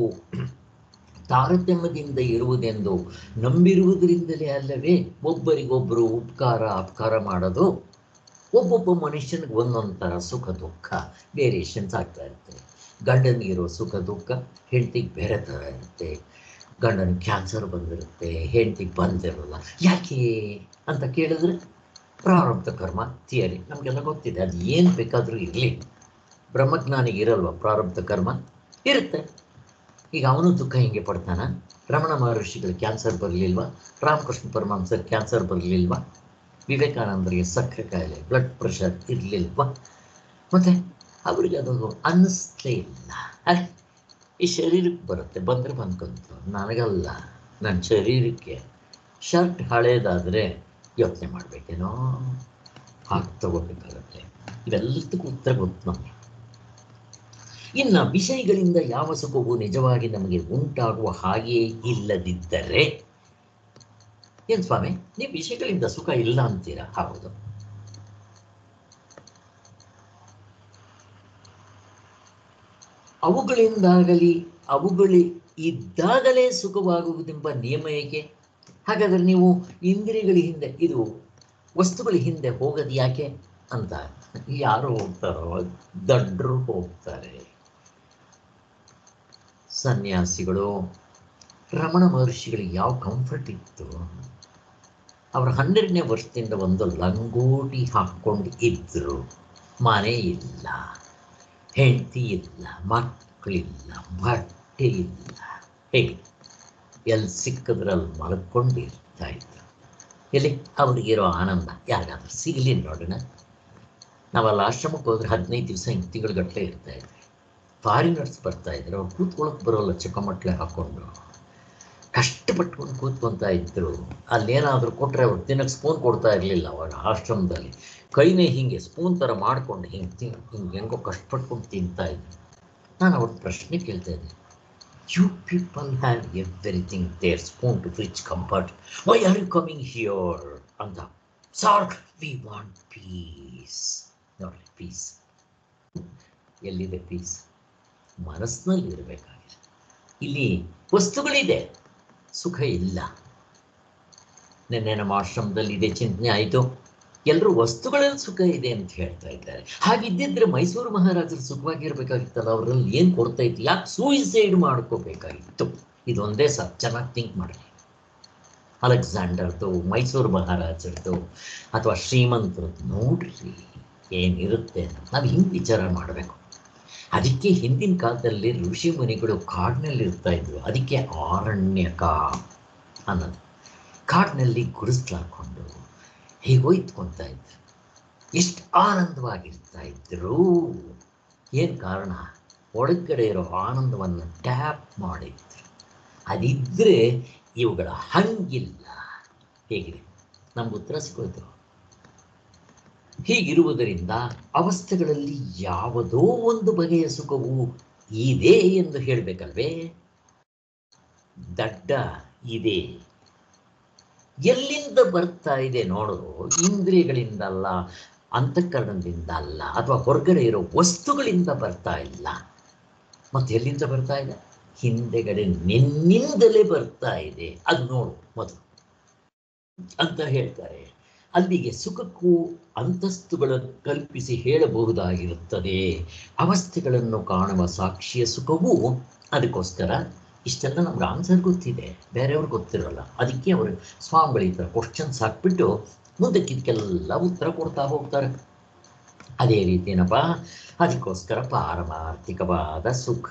ತಾರತಮ್ಯದಿಂದ ಇರುವುದೆಂದು ನಂಬಿರುವುದರಿಂದಲೇ ಅಲ್ಲವೇ ಒಬ್ಬರಿಗೊಬ್ಬರು ಉಪಕಾರ ಅಪಕಾರ ಮಾಡೋದು ಒಬ್ಬೊಬ್ಬ ಮನುಷ್ಯನಿಗೆ ಒಂದೊಂದು ಥರ ಸುಖ ದುಃಖ ವೇರಿಯೇಷನ್ಸ್ ಆಗ್ತಾ ಇರುತ್ತೆ ಗಂಡನಿಗಿರೋ ಸುಖ ದುಃಖ ಹೆಂಡತಿಗೆ ಬೇರೆ ಥರ ಇರುತ್ತೆ ಗಂಡನಿಗೆ ಕ್ಯಾನ್ಸರ್ ಬಂದಿರುತ್ತೆ ಹೆಂಡತಿಗೆ ಬಂದಿರೋಲ್ಲ ಯಾಕೆ ಅಂತ ಕೇಳಿದ್ರೆ ಪ್ರಾರಬ್ಧ ಕರ್ಮ ಥಿಯರಿ ನಮಗೆಲ್ಲ ಗೊತ್ತಿದೆ ಅದು ಏನು ಬೇಕಾದರೂ ಇರಲಿ ಬ್ರಹ್ಮಜ್ಞಾನಿಗೆ ಇರಲ್ವ ಪ್ರಾರಬ್ಧ ಕರ್ಮ ಇರುತ್ತೆ ಈಗ ಅವನು ದುಃಖ ಹಿಂಗೆ ಪಡ್ತಾನ ರಮಣ ಮಹರ್ಷಿಗಳಿಗೆ ಕ್ಯಾನ್ಸರ್ ಬರಲಿಲ್ವಾ ರಾಮಕೃಷ್ಣ ಪರಮಹಂಸರ್ ಕ್ಯಾನ್ಸರ್ ಬರಲಿಲ್ವಾ ವಿವೇಕಾನಂದರಿಗೆ ಸಕ್ಕರೆ ಕಾಯಿಲೆ ಬ್ಲಡ್ ಪ್ರೆಷರ್ ಇರಲಿಲ್ವಾ ಮತ್ತೆ ಅವರಿಗೆ ಅದು ಅನ್ನಿಸ್ಲೇ ಇಲ್ಲ ಅರೆ ಈ ಶರೀರಕ್ಕೆ ಬರುತ್ತೆ ಬಂದರೆ ಬಂದ್ಕೊಂತು ನನಗಲ್ಲ ನನ್ನ ಶರೀರಕ್ಕೆ ಶರ್ಟ್ ಹಳೇದಾದರೆ ಯೋಚನೆ ಮಾಡಬೇಕೇನೋ ಹಾಕಿ ತಗೋಬೇಕಾಗತ್ತೆ ಇವೆಲ್ಲದಕ್ಕೂ ಉತ್ತರ ಗೊತ್ತು ನಮಗೆ ಇನ್ನು ವಿಷಯಗಳಿಂದ ಯಾವ ಸುಖವು ನಿಜವಾಗಿ ನಮಗೆ ಉಂಟಾಗುವ ಹಾಗೆಯೇ ಇಲ್ಲದಿದ್ದರೆ ಏನು ಸ್ವಾಮಿ ನೀವು ವಿಷಯಗಳಿಂದ ಸುಖ ಇಲ್ಲ ಅಂತೀರಾ ಹೌದು ಅವುಗಳಿಂದಾಗಲಿ ಅವುಗಳಿ ಇದ್ದಾಗಲೇ ಸುಖವಾಗುವುದೆಂಬ ನಿಯಮ ಏಕೆ ಹಾಗಾದರೆ ನೀವು ಇಂದ್ರಿಯಗಳ ಹಿಂದೆ ಇದು ವಸ್ತುಗಳ ಹಿಂದೆ ಹೋಗೋದು ಯಾಕೆ ಅಂತ ಯಾರು ಹೋಗ್ತಾರೋ ದಡ್ರು ಹೋಗ್ತಾರೆ ಸನ್ಯಾಸಿಗಳು ರಮಣ ಮಹರ್ಷಿಗಳಿಗೆ ಯಾವ ಕಂಫರ್ಟ್ ಇತ್ತು ಅವರು ಹನ್ನೆರಡನೇ ವರ್ಷದಿಂದ ಒಂದು ಲಂಗೋಟಿ ಹಾಕ್ಕೊಂಡು ಇದ್ರು ಮನೆ ಇಲ್ಲ ಹೆಂಡತಿ ಇಲ್ಲ ಮಕ್ಕಳಿಲ್ಲ ಬಟ್ಟೆ ಇಲ್ಲ ಹೇಗೆ ಎಲ್ಲಿ ಸಿಕ್ಕದ್ರಲ್ಲಿ ಮಲ್ಕೊಂಡು ಇರ್ತಾ ಇದ್ರು ಎಲ್ಲಿ ಅವ್ರಿಗಿರೋ ಆನಂದ ಯಾರಿಗಾದ್ರೂ ಸಿಗಲಿ ನೋಡೋಣ ನಾವಲ್ಲಿ ಆಶ್ರಮಕ್ಕೆ ಹೋದ್ರೆ ಹದಿನೈದು ದಿವಸ ಹಿಂಗೆ ತಿಂಗಳುಗಟ್ಟಲೆ ಇರ್ತಾ ಇದ್ವಿ ಫಾರಿನರ್ಸ್ ಬರ್ತಾ ಇದ್ರು ಅವ್ರು ಕೂತ್ಕೊಳಕ್ಕೆ ಬರೋಲ್ಲ ಚಿಕ್ಕಮಟ್ಲೆ ಹಾಕ್ಕೊಂಡು ಕಷ್ಟಪಟ್ಕೊಂಡು ಕೂತ್ಕೊಂತ ಇದ್ರು ಅಲ್ಲೇನಾದರೂ ಕೊಟ್ಟರೆ ಅವ್ರು ತಿನ್ನಕ್ಕೆ ಸ್ಪೂನ್ ಕೊಡ್ತಾ ಇರಲಿಲ್ಲ ಅವಾಗ ಆಶ್ರಮದಲ್ಲಿ ಕೈನೇ ಹಿಂಗೆ ಸ್ಪೂನ್ ಥರ ಮಾಡ್ಕೊಂಡು ಹಿಂಗೆ ತಿನ್ ಹಿಂಗೆ ಹೆಂಗೋ ಕಷ್ಟಪಟ್ಕೊಂಡು ತಿಂತಾ ಇದ್ರು ನಾನು ಅವ್ರ ಪ್ರಶ್ನೆ ಕೇಳ್ತಾ ಇದ್ದೆ you people have everything there spoon to rich comfort why are you coming here ಅಂತ ಸಾರ್ ವಿ ವಾಂಟ್ ಪೀಸ್ ನೋಡ್ರಿ ಪೀಸ್ ಎಲ್ಲಿದೆ ಪೀಸ್ ಮನಸ್ಸಿನಲ್ಲಿ ಇರಬೇಕಾಗಿದೆ ಇಲ್ಲಿ ವಸ್ತುಗಳಿದೆ ಸುಖ ಇಲ್ಲ ನಿನ್ನೆ ನಮ್ಮ ಆಶ್ರಮದಲ್ಲಿ ಇದೆ ಚಿಂತನೆ ಆಯಿತು ಎಲ್ಲರೂ ವಸ್ತುಗಳಲ್ಲಿ ಸುಖ ಇದೆ ಅಂತ ಹೇಳ್ತಾ ಇದ್ದಾರೆ ಹಾಗಿದ್ದಿದ್ರೆ ಮೈಸೂರು ಮಹಾರಾಜರು ಸುಖವಾಗಿರ್ಬೇಕಾಗಿತ್ತಲ್ಲ ಅವರಲ್ಲಿ ಏನು ಕೊಡ್ತಾ ಇತ್ತು ಯಾಕೆ ಸೂಯಿಸೈಡ್ ಮಾಡ್ಕೋಬೇಕಾಗಿತ್ತು ಇದೊಂದೇ ಸ ಚೆನ್ನಾಗಿ ಥಿಂಕ್ ಮಾಡಿ ಅಲೆಕ್ಸಾಂಡರ್ದು ಮೈಸೂರು ಮಹಾರಾಜರದು ಅಥವಾ ಶ್ರೀಮಂತರದ್ದು ನೋಡ್ರಿ ಏನಿರುತ್ತೆ ಅಂತ ನಾವು ಹಿಂಗೆ ವಿಚಾರ ಮಾಡಬೇಕು ಅದಕ್ಕೆ ಹಿಂದಿನ ಕಾಲದಲ್ಲಿ ಋಷಿ ಮುನಿಗಳು ಕಾಡಿನಲ್ಲಿ ಇರ್ತಾ ಇದ್ರು ಅದಕ್ಕೆ ಆರಣ್ಯಕ ಅನ್ನೋದು ಕಾಡಿನಲ್ಲಿ ಗುಡಿಸ್ಲಾಕೊಂಡು ಹೇಗೋ ಇತ್ಕೊಂತ ಇದ್ರು ಎಷ್ಟು ಆನಂದವಾಗಿರ್ತಾ ಇದ್ರು ಏನು ಕಾರಣ ಒಳಗಡೆ ಇರೋ ಆನಂದವನ್ನು ಟ್ಯಾಪ್ ಮಾಡಿದ್ರು ಅದಿದ್ದರೆ ಇವುಗಳ ಹಂಗಿಲ್ಲ ಹೇಗಿದೆ ನಮ್ಗೆ ಉತ್ತರ ಸಿಗೋಯ್ತು ಹೀಗಿರುವುದರಿಂದ ಅವಸ್ಥೆಗಳಲ್ಲಿ ಯಾವುದೋ ಒಂದು ಬಗೆಯ ಸುಖವು ಇದೆ ಎಂದು ಹೇಳಬೇಕಲ್ವೇ ದಡ್ಡ ಇದೆ ಎಲ್ಲಿಂದ ಬರ್ತಾ ಇದೆ ನೋಡು ಇಂದ್ರಿಯಗಳಿಂದ ಅಲ್ಲ ಅಂತಃಕರಣದಿಂದ ಅಲ್ಲ ಅಥವಾ ಹೊರಗಡೆ ಇರೋ ವಸ್ತುಗಳಿಂದ ಬರ್ತಾ ಇಲ್ಲ ಮತ್ತೆ ಎಲ್ಲಿಂದ ಬರ್ತಾ ಇದೆ ಹಿಂದೆಗಡೆ ನಿನ್ನಿಂದಲೇ ಬರ್ತಾ ಇದೆ ಅದು ನೋಡು ಮೊದಲು ಅಂತ ಹೇಳ್ತಾರೆ ಅಲ್ಲಿಗೆ ಸುಖಕ್ಕೂ ಅಂತಸ್ತುಗಳನ್ನು ಕಲ್ಪಿಸಿ ಹೇಳಬಹುದಾಗಿರುತ್ತದೆ ಅವಸ್ಥೆಗಳನ್ನು ಕಾಣುವ ಸಾಕ್ಷಿಯ ಸುಖವೂ ಅದಕ್ಕೋಸ್ಕರ ಇಷ್ಟೆಲ್ಲ ನಮ್ಗೆ ಆನ್ಸರ್ ಗೊತ್ತಿದೆ ಬೇರೆಯವ್ರಿಗೆ ಗೊತ್ತಿರಲ್ಲ ಅದಕ್ಕೆ ಅವರು ಸ್ವಾಮಿಗಳು ಈ ಥರ ಕ್ವಶನ್ಸ್ ಹಾಕ್ಬಿಟ್ಟು ಮುಂದಕ್ಕಿದಕ್ಕೆಲ್ಲ ಉತ್ತರ ಕೊಡ್ತಾ ಹೋಗ್ತಾರೆ ಅದೇ ರೀತಿ ಏನಪ್ಪ ಅದಕ್ಕೋಸ್ಕರ ಪಾರಮಾರ್ಥಿಕವಾದ ಸುಖ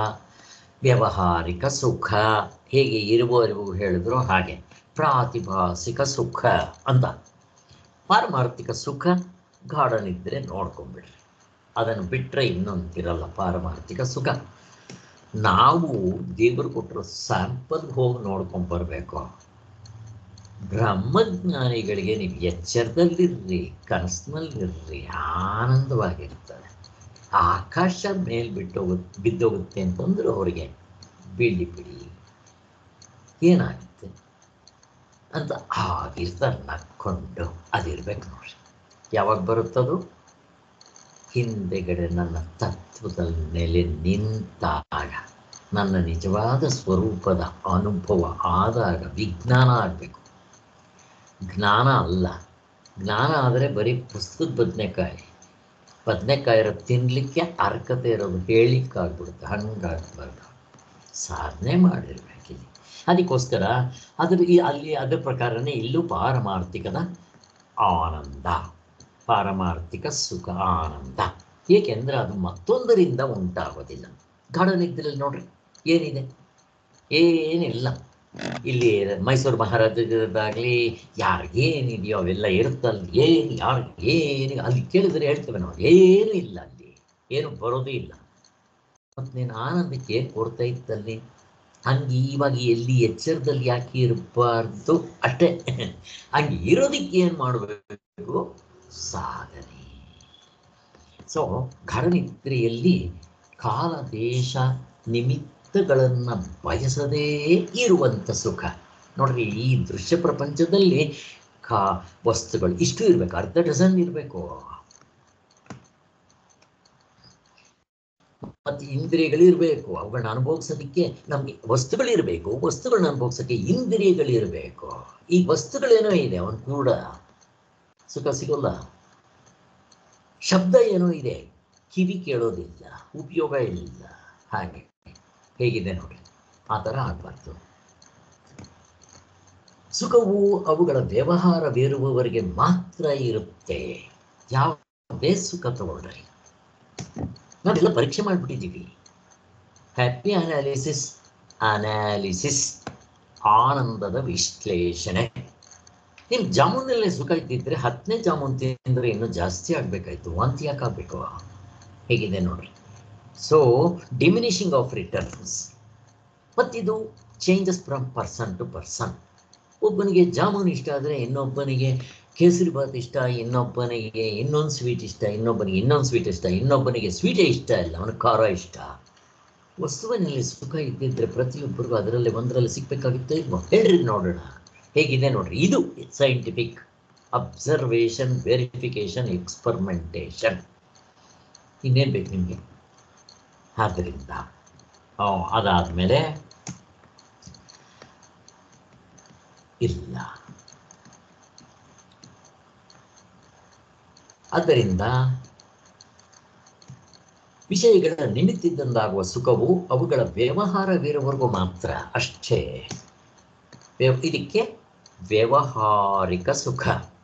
ವ್ಯಾವಹಾರಿಕ ಸುಖ ಹೇಗೆ ಇರುವವರೆಗೂ ಹೇಳಿದ್ರು ಹಾಗೆ ಪ್ರಾತಿಭಾಸಿಕ ಸುಖ ಅಂತ ಪಾರಮಾರ್ಥಿಕ ಸುಖ ಗಾರ್ಡನ್ ಇದ್ದರೆ ನೋಡ್ಕೊಂಬಿಡ್ರಿ ಅದನ್ನು ಬಿಟ್ಟರೆ ಇನ್ನೊಂದಿರಲ್ಲ ಪಾರಮಾರ್ಥಿಕ ಸುಖ ನಾವು ದೇವರು ಕೊಟ್ಟರು ಸ್ಯಾಂಪಲ್ ಹೋಗಿ ನೋಡ್ಕೊಂಬರ್ಬೇಕು ಬ್ರಹ್ಮಜ್ಞಾನಿಗಳಿಗೆ ನೀವು ಎಚ್ಚರದಲ್ಲಿರ್ರಿ ಕನಸಿನಲ್ಲಿರ್ರಿ ಆನಂದವಾಗಿರ್ತಾರೆ ಆಕಾಶ ಮೇಲ್ ಬಿಟ್ಟೋಗ ಬಿದ್ದೋಗುತ್ತೆ ಅಂತಂದ್ರು ಅವರಿಗೆ ಬೀಳಿ ಬಿಡಿ ಏನಾಗುತ್ತೆ ಅಂತ ಹಾಗಿರ್ತಾರೆ ನಕ್ಕೊಂಡು ಅದಿರ್ಬೇಕು ನೋಡ್ರಿ ಯಾವಾಗ ಬರುತ್ತದು ಹಿಂದೆಗಡೆ ನನ್ನ ತತ್ವದ ಮೇಲೆ ನಿಂತಾಗ ನನ್ನ ನಿಜವಾದ ಸ್ವರೂಪದ ಅನುಭವ ಆದಾಗ ವಿಜ್ಞಾನ ಆಗಬೇಕು ಜ್ಞಾನ ಅಲ್ಲ ಜ್ಞಾನ ಆದರೆ ಬರೀ ಪುಸ್ತಕದ ಬದನೆಕಾಯಿ ಬದನೆಕಾಯಿ ಇರೋದು ತಿನ್ನಲಿಕ್ಕೆ ಅರ್ಹತೆ ಇರೋದು ಹೇಳಿಕ್ಕಾಗ್ಬಿಡುತ್ತೆ ಹಂಗಾಗ್ಬಾರ್ದು ಸಾಧನೆ ಮಾಡಿರ್ಬೇಕಿಲ್ಲಿ ಅದಕ್ಕೋಸ್ಕರ ಅದ್ರ ಈ ಅಲ್ಲಿ ಅದ್ರ ಪ್ರಕಾರನೇ ಇಲ್ಲೂ ಪಾರಮಾರ್ಥಿಕದ ಆನಂದ ಪಾರಮಾರ್ಥಿಕ ಸುಖ ಆನಂದ ಏಕೆಂದರೆ ಅದು ಮತ್ತೊಂದರಿಂದ ಉಂಟಾಗೋದಿಲ್ಲ ಗಾರ್ಡನ್ ಇದ್ರಲ್ಲಿ ನೋಡ್ರಿ ಏನಿದೆ ಏನಿಲ್ಲ ಇಲ್ಲಿ ಮೈಸೂರು ಮಹಾರಾಜದಾಗಲಿ ಯಾರಿಗೇನಿದೆಯೋ ಅವೆಲ್ಲ ಇರುತ್ತಲ್ಲ ಏನು ಯಾರು ಏನು ಅಲ್ಲಿ ಕೇಳಿದ್ರೆ ಹೇಳ್ತೇವೆ ನಾವು ಏನು ಇಲ್ಲ ಅಲ್ಲಿ ಏನು ಬರೋದೇ ಇಲ್ಲ ಮತ್ತು ನೀನು ಆನಂದಕ್ಕೆ ಏನು ಕೊಡ್ತಾ ಇತ್ತಲ್ಲಿ ಹಂಗೆ ಇವಾಗ ಎಲ್ಲಿ ಎಚ್ಚರದಲ್ಲಿ ಯಾಕೆ ಇರಬಾರ್ದು ಅಷ್ಟೇ ಹಂಗೆ ಇರೋದಕ್ಕೆ ಏನು ಮಾಡಬೇಕು ಸಾಧನೆ ಸೊ ಘಡನಿದ್ರೆಯಲ್ಲಿ ಕಾಲ ದೇಶ ನಿಮಿತ್ತಗಳನ್ನು ಬಯಸದೇ ಇರುವಂಥ ಸುಖ ನೋಡ್ರಿ ಈ ದೃಶ್ಯ ಪ್ರಪಂಚದಲ್ಲಿ ಕಾ ವಸ್ತುಗಳು ಇಷ್ಟು ಇರಬೇಕು ಅರ್ಧ ಡಜನ್ ಇರಬೇಕು ಮತ್ತು ಇಂದ್ರಿಯಗಳಿರಬೇಕು ಅವುಗಳನ್ನ ಅನುಭವಿಸೋದಕ್ಕೆ ನಮಗೆ ವಸ್ತುಗಳಿರಬೇಕು ವಸ್ತುಗಳನ್ನ ಅನುಭವಿಸೋಕ್ಕೆ ಇಂದ್ರಿಯಗಳಿರಬೇಕು ಈ ವಸ್ತುಗಳೇನೋ ಇದೆ ಅವನು ಕೂಡ ಸುಖ ಸಿಗೋಲ್ಲ ಶಬ್ದ ಏನೋ ಇದೆ ಕಿವಿ ಕೇಳೋದಿಲ್ಲ ಉಪಯೋಗ ಇಲ್ಲ ಹಾಗೆ ಹೇಗಿದೆ ನೋಡಿ ಆ ಥರ ಆಗಬಾರ್ದು ಸುಖವು ಅವುಗಳ ವ್ಯವಹಾರವಿರುವವರಿಗೆ ಮಾತ್ರ ಇರುತ್ತೆ ಯಾವುದೇ ಸುಖ ತಗೊಳ್ರಿ ನಾವೆಲ್ಲ ಪರೀಕ್ಷೆ ಮಾಡಿಬಿಟ್ಟಿದ್ದೀವಿ ಹ್ಯಾಪಿ ಅನಾಲಿಸಿಸ್ ಅನಾಲಿಸಿಸ್ ಆನಂದದ ವಿಶ್ಲೇಷಣೆ ನಿಮ್ಮ ಜಾಮೂನಲ್ಲೇ ಸುಖ ಇದ್ದಿದ್ರೆ ಹತ್ತನೇ ಜಾಮೂನ್ ತಿಂದರೆ ಇನ್ನೂ ಜಾಸ್ತಿ ಆಗಬೇಕಾಯ್ತು ವಾಂತಿ ಯಾಕೆ ಆಗಬೇಕು ಹೇಗಿದೆ ನೋಡ್ರಿ ಸೊ ಡಿಮಿನಿಷಿಂಗ್ ಆಫ್ ರಿಟರ್ನ್ಸ್ ಮತ್ತಿದು changes from person to person ಒಬ್ಬನಿಗೆ ಜಾಮೂನ್ ಇಷ್ಟ ಆದರೆ ಇನ್ನೊಬ್ಬನಿಗೆ ಕೇಸರಿ ಬಾತ್ ಇಷ್ಟ ಇನ್ನೊಬ್ಬನಿಗೆ ಇನ್ನೊಂದು ಸ್ವೀಟ್ ಇಷ್ಟ ಇನ್ನೊಬ್ಬನಿಗೆ ಇನ್ನೊಂದು ಸ್ವೀಟ್ ಇಷ್ಟ ಇನ್ನೊಬ್ಬನಿಗೆ ಸ್ವೀಟೇ ಇಷ್ಟ ಇಲ್ಲ ಅವನಿಗೆ ಖಾರ ಇಷ್ಟ ವಸ್ತುವಿನಲ್ಲಿ ಸುಖ ಇದ್ದಿದ್ರೆ ಪ್ರತಿಯೊಬ್ಬರಿಗೂ ಅದರಲ್ಲಿ ಒಂದರಲ್ಲಿ ಸಿಗ್ಬೇಕಾಗಿತ್ತೋ ಇಲ್ವೋ ಹೇಳ್ರಿ ನೋಡೋಣ ಹೇಗಿದೆ ನೋಡ್ರಿ ಇದು ಸೈಂಟಿಫಿಕ್ ಅಬ್ಸರ್ವೇಷನ್ ವೆರಿಫಿಕೇಶನ್ ಎಕ್ಸ್ಪರ್ಮೆಂಟೇಷನ್ ಇನ್ನೇನು ಬೇಕು ನಿಮಗೆ ಆದ್ದರಿಂದ ಅದಾದಮೇಲೆ ಇಲ್ಲ ಆದ್ದರಿಂದ ವಿಷಯಗಳ ನಿಮಿತ್ತಿದ್ದಂದಾಗುವ ಸುಖವು ಅವುಗಳ ವ್ಯವಹಾರವಿರುವವರೆಗೂ ಮಾತ್ರ ಅಷ್ಟೇ ವ್ಯವ- ಇದಕ್ಕೆ ವ್ಯವಹಾರಿಕ ಸುಖ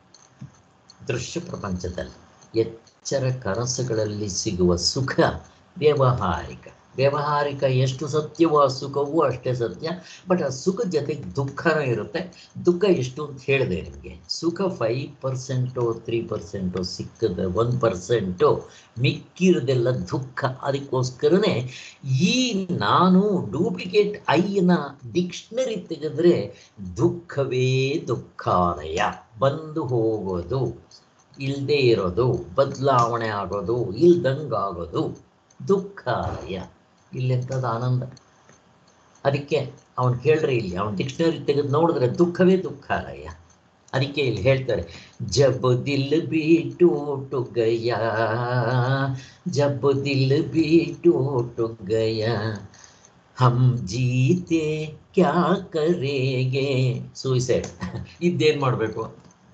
ದೃಶ್ಯ ಪ್ರಪಂಚದಲ್ಲಿ ಎಚ್ಚರ ಕನಸುಗಳಲ್ಲಿ ಸಿಗುವ ಸುಖ ವ್ಯವಹಾರಿಕ ವ್ಯವಹಾರಿಕ ಎಷ್ಟು ಸತ್ಯವೋ ಆ ಸುಖವೂ ಅಷ್ಟೇ ಸತ್ಯ ಬಟ್ ಆ ಸುಖ ಜೊತೆಗೆ ದುಃಖನೂ ಇರುತ್ತೆ ದುಃಖ ಎಷ್ಟು ಅಂತ ಹೇಳಿದೆ ನಿಮಗೆ ಸುಖ ಫೈವ್ ಪರ್ಸೆಂಟು ತ್ರೀ ಪರ್ಸೆಂಟು ಸಿಕ್ಕದ ಒನ್ ಪರ್ಸೆಂಟು ಮಿಕ್ಕಿರೋದೆಲ್ಲ ದುಃಖ ಅದಕ್ಕೋಸ್ಕರನೇ ಈ ನಾನು ಡೂಪ್ಲಿಕೇಟ್ ಐನ ಡಿಕ್ಷನರಿ ತೆಗೆದ್ರೆ ದುಃಖವೇ ದುಃಖಾಲಯ ಬಂದು ಹೋಗೋದು ಇಲ್ಲದೆ ಇರೋದು ಬದಲಾವಣೆ ಆಗೋದು ಇಲ್ದಂಗಾಗೋದು ದುಃಖಾಲಯ ಇಲ್ಲೆಂಥದ್ದು ಆನಂದ ಅದಕ್ಕೆ ಅವನು ಕೇಳ್ರಿ ಇಲ್ಲಿ ಅವನ ಡಿಕ್ಷನರಿ ತೆಗೆದು ನೋಡಿದ್ರೆ ದುಃಖವೇ ದುಃಖಾಲಯ ಅದಕ್ಕೆ ಇಲ್ಲಿ ಹೇಳ್ತಾರೆ ಜಬ್ ದಿಲ್ ಬಿ ಟೂಟು ಗಯ ಜಬ್ ದಿಲ್ ಬಿ ಟೂಟು ಗಯ ಹಮ್ ಜೀತೆ ಕ್ಯಾ ಕರೇಗೆ ಸೂಸೈಡ್ ಇದ್ದೇನು ಮಾಡಬೇಕು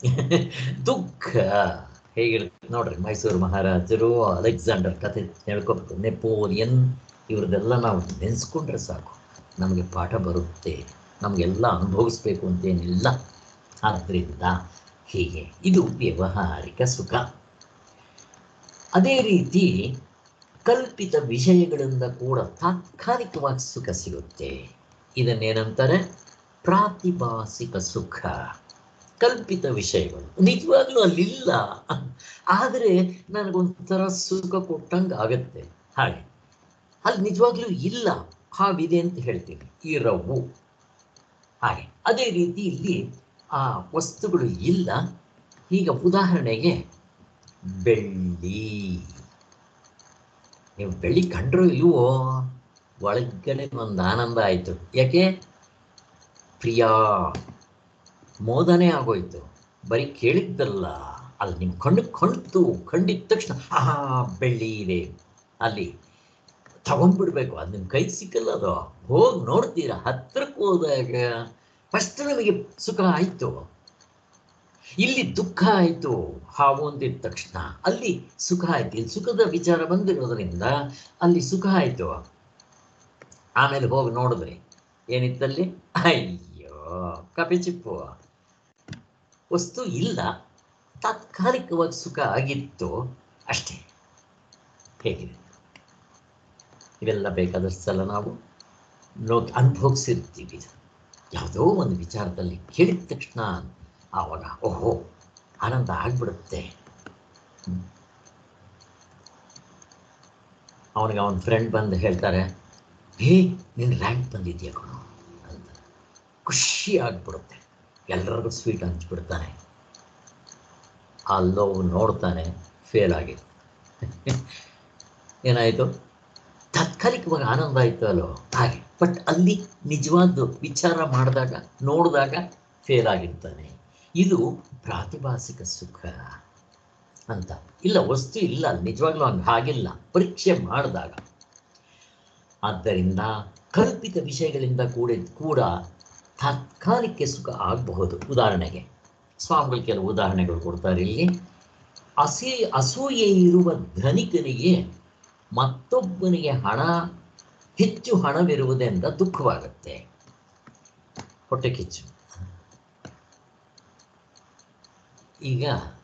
ದುಃಖ ಹೇಗಿರುತ್ತೆ ನೋಡ್ರಿ ಮೈಸೂರು ಮಹಾರಾಜರು ಅಲೆಕ್ಸಾಂಡರ್ ಕಥೆ ಹೇಳ್ಕೊಬೇಕು ನೆಪೋಲಿಯನ್ ಇವ್ರದ್ದೆಲ್ಲ ನಾವು ನೆನೆಸ್ಕೊಂಡ್ರೆ ಸಾಕು ನಮಗೆ ಪಾಠ ಬರುತ್ತೆ ನಮಗೆಲ್ಲ ಅನುಭವಿಸ್ಬೇಕು ಅಂತೇನಿಲ್ಲ ಆದ್ದರಿಂದ ಹೀಗೆ ಇದು ವ್ಯವಹಾರಿಕ ಸುಖ ಅದೇ ರೀತಿ ಕಲ್ಪಿತ ವಿಷಯಗಳಿಂದ ಕೂಡ ತಾತ್ಕಾಲಿಕವಾಗಿ ಸುಖ ಸಿಗುತ್ತೆ ಇದನ್ನೇನಂತಾರೆ ಪ್ರಾತಿಭಾಸಿಕ ಸುಖ ಕಲ್ಪಿತ ವಿಷಯಗಳು ನಿಜವಾಗ್ಲೂ ಅಲ್ಲಿಲ್ಲ ಆದರೆ ನನಗೊಂಥರ ಸುಖ ಕೊಟ್ಟಂಗೆ ಆಗತ್ತೆ ಹಾಗೆ ಅಲ್ಲಿ ನಿಜವಾಗ್ಲೂ ಇಲ್ಲ ಹಾವಿದೆ ಅಂತ ಹೇಳ್ತೀನಿ ಇರವು ಹಾಗೆ ಅದೇ ರೀತಿ ಇಲ್ಲಿ ಆ ವಸ್ತುಗಳು ಇಲ್ಲ ಈಗ ಉದಾಹರಣೆಗೆ ಬೆಳ್ಳಿ ನೀವು ಬೆಳ್ಳಿ ಕಂಡ್ರೋ ಇಲ್ವೋ ಒಳಗಡೆ ಒಂದು ಆನಂದ ಆಯಿತು ಯಾಕೆ ಪ್ರಿಯಾ ಮೋದನೆ ಆಗೋಯ್ತು ಬರೀ ಕೇಳಿದ್ದಲ್ಲ ಅಲ್ಲಿ ನಿಮ್ಮ ಕಣ್ಣು ಕಣ್ತು ಕಂಡಿದ ತಕ್ಷಣ ಆಹಾ ಬೆಳ್ಳಿ ಇದೆ ಅಲ್ಲಿ ತಗೊಂಡ್ಬಿಡ್ಬೇಕು ಅದು ನಿಮ್ಮ ಕೈ ಸಿಕ್ಕಲ್ಲ ಅದು ಹೋಗಿ ನೋಡ್ತೀರಾ ಹತ್ರಕ್ಕೆ ಹೋದಾಗ ಫಸ್ಟ್ ನಮಗೆ ಸುಖ ಆಯಿತು ಇಲ್ಲಿ ದುಃಖ ಆಯಿತು ಹಾವು ಅಂದಿದ ತಕ್ಷಣ ಅಲ್ಲಿ ಸುಖ ಆಯ್ತು ಇಲ್ಲಿ ಸುಖದ ವಿಚಾರ ಬಂದಿರೋದ್ರಿಂದ ಅಲ್ಲಿ ಸುಖ ಆಯಿತು ಆಮೇಲೆ ಹೋಗಿ ನೋಡಿದ್ರಿ ಏನಿತ್ತಲ್ಲಿ ಅಯ್ಯೋ ಕಪೆ ಚಿಪ್ಪು ವಸ್ತು ಇಲ್ಲ ತಾತ್ಕಾಲಿಕವಾಗಿ ಸುಖ ಆಗಿತ್ತು ಅಷ್ಟೇ ಹೇಗಿದೆ ಇವೆಲ್ಲ ಬೇಕಾದಷ್ಟು ಸಲ ನಾವು ನೋ ಅನುಭವಿಸಿರ್ತೀವಿ ಯಾವುದೋ ಒಂದು ವಿಚಾರದಲ್ಲಿ ಕೇಳಿದ ತಕ್ಷಣ ಆವಾಗ ಓಹೋ ಆನಂದ ಆಗ್ಬಿಡುತ್ತೆ ಅವನಿಗೆ ಅವನ ಫ್ರೆಂಡ್ ಬಂದು ಹೇಳ್ತಾರೆ ಹೇ ನಿನ್ನ ರ್ಯಾಂಕ್ ಬಂದಿದ್ಯಾ ಕಣೋ ಅಂತ ಖುಷಿ ಆಗ್ಬಿಡುತ್ತೆ ಎಲ್ಲರಿಗೂ ಸ್ವೀಟ್ ಹಂಚ್ಬಿಡ್ತಾನೆ ಅಲ್ಲೋ ನೋಡ್ತಾನೆ ಫೇಲ್ ಆಗಿದೆ ಏನಾಯಿತು ತಾತ್ಕಾಲಿಕವಾಗಿ ಆನಂದ ಆಯಿತು ಅಲ್ಲೋ ಹಾಗೆ ಬಟ್ ಅಲ್ಲಿ ನಿಜವಾದ ವಿಚಾರ ಮಾಡಿದಾಗ ನೋಡಿದಾಗ ಫೇಲ್ ಆಗಿರ್ತಾನೆ ಇದು ಪ್ರಾತಿಭಾಸಿಕ ಸುಖ ಅಂತ ಇಲ್ಲ ವಸ್ತು ಇಲ್ಲ ನಿಜವಾಗ್ಲೂ ಹಂಗೆ ಹಾಗಿಲ್ಲ ಪರೀಕ್ಷೆ ಮಾಡಿದಾಗ ಆದ್ದರಿಂದ ಕಲ್ಪಿತ ವಿಷಯಗಳಿಂದ ಕೂಡ ಕೂಡ ತಾತ್ಕಾಲಿಕ ಸುಖ ಆಗಬಹುದು ಉದಾಹರಣೆಗೆ ಸ್ವಾಮಿಗಳು ಕೆಲವು ಉದಾಹರಣೆಗಳು ಕೊಡ್ತಾರೆ ಇಲ್ಲಿ ಅಸೇ ಅಸೂಯೆ ಇರುವ ಧನಿಕನಿಗೆ ಮತ್ತೊಬ್ಬನಿಗೆ ಹಣ ಹೆಚ್ಚು ಹಣವಿರುವುದರಿಂದ ದುಃಖವಾಗುತ್ತೆ ಹೊಟ್ಟೆ ಕಿಚ್ಚು ಈಗ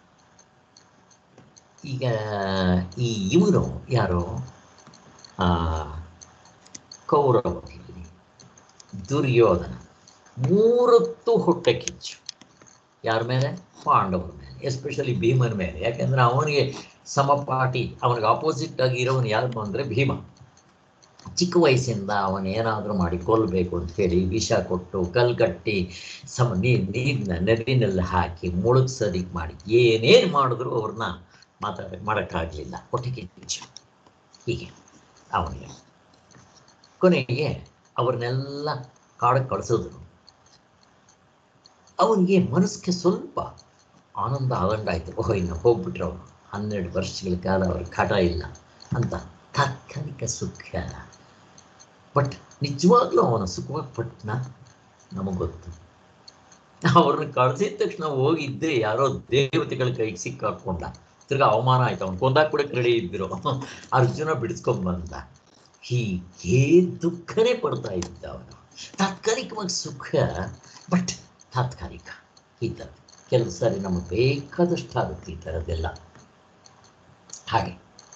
ಈಗ ಈ ಇವನು ಯಾರು ಆ, ಕೌರವರಲ್ಲಿ ದುರ್ಯೋಧನ ಮೂರತ್ತು ಹೊಟ್ಟೆ ಕಿಚ್ಚು ಯಾರ ಮೇಲೆ ಪಾಂಡವರ ಮೇಲೆ ಎಸ್ಪೆಷಲಿ ಭೀಮನ ಮೇಲೆ ಯಾಕೆಂದ್ರೆ ಅವನಿಗೆ ಸಮಪಾಟಿ ಅವನಿಗೆ ಆಪೋಸಿಟ್ ಆಗಿ ಇರೋನು ಯಾರು ಅಂದರೆ ಭೀಮ ಚಿಕ್ಕ ವಯಸ್ಸಿಂದ ಅವನೇನಾದರೂ ಮಾಡಿ ಕೊಲ್ಲಬೇಕು ಅಂತ ಹೇಳಿ ವಿಷ ಕೊಟ್ಟು ಕಲ್ಗಟ್ಟಿ ಸಮ ನೀರಿನ ನದಿನಲ್ಲಿ ಹಾಕಿ ಮುಳುಗ್ಸೋದಿಕ್ಕೆ ಮಾಡಿ ಏನೇನು ಮಾಡಿದ್ರು ಅವ್ರನ್ನ ಮಾತಾಡ ಮಾಡೋಕ್ಕಾಗಲಿಲ್ಲ ಒಟ್ಟಿಗೆ ಕಿಚ್ಚು ಹೀಗೆ ಅವನಿಗೆ ಕೊನೆಗೆ ಅವ್ರನ್ನೆಲ್ಲ ಕಾಡಕ್ಕೆ ಕಳಿಸಿದ್ರು ಅವನಿಗೆ ಮನಸ್ಸಿಗೆ ಸ್ವಲ್ಪ ಆನಂದ ಆದಂಗಾಯ್ತು ಓಹ್ ಇನ್ನು ಹೋಗ್ಬಿಟ್ರು ಅವನು ಹನ್ನೆರಡು ವರ್ಷಗಳ ಕಾಲ ಅವ್ರ ಕಾಟ ಇಲ್ಲ ಅಂತ ತಾತ್ಕಾಲಿಕ ಸುಖ ಬಟ್ ನಿಜವಾಗ್ಲೂ ಅವನ ಸುಖವಾಗಿ ಪಟ್ನ ನಮಗೆ ಗೊತ್ತು ಅವ್ರನ್ನ ಕಳ್ಸಿದ ತಕ್ಷಣ ಹೋಗಿದ್ದೆ ಯಾರೋ ದೇವತೆಗಳ ಕೈಗೆ ಸಿಕ್ಕಾಕೊಂಡ ತಿರ್ಗಾ ಅವಮಾನ ಆಯ್ತು ಅವ್ನು ಕೊಂದಾಕ್ ಕೂಡ ರೆಡಿ ಇದ್ರು ಅರ್ಜುನ ಬಿಡಿಸ್ಕೊಂಡ್ ಬಂದ ಹೀಗೆ ದುಃಖನೇ ಪಡ್ತಾ ಇದ್ದ ಅವನು ತಾತ್ಕಾಲಿಕವಾಗಿ ಸುಖ ಬಟ್ ತಾತ್ಕಾಲಿಕ ಈ ಥರ ಕೆಲವು ಸಾರಿ ನಮಗೆ ಬೇಕಾದಷ್ಟು ಆಗುತ್ತೆ ಈ ಥರದ್ದೆಲ್ಲ ಹಾಗೆ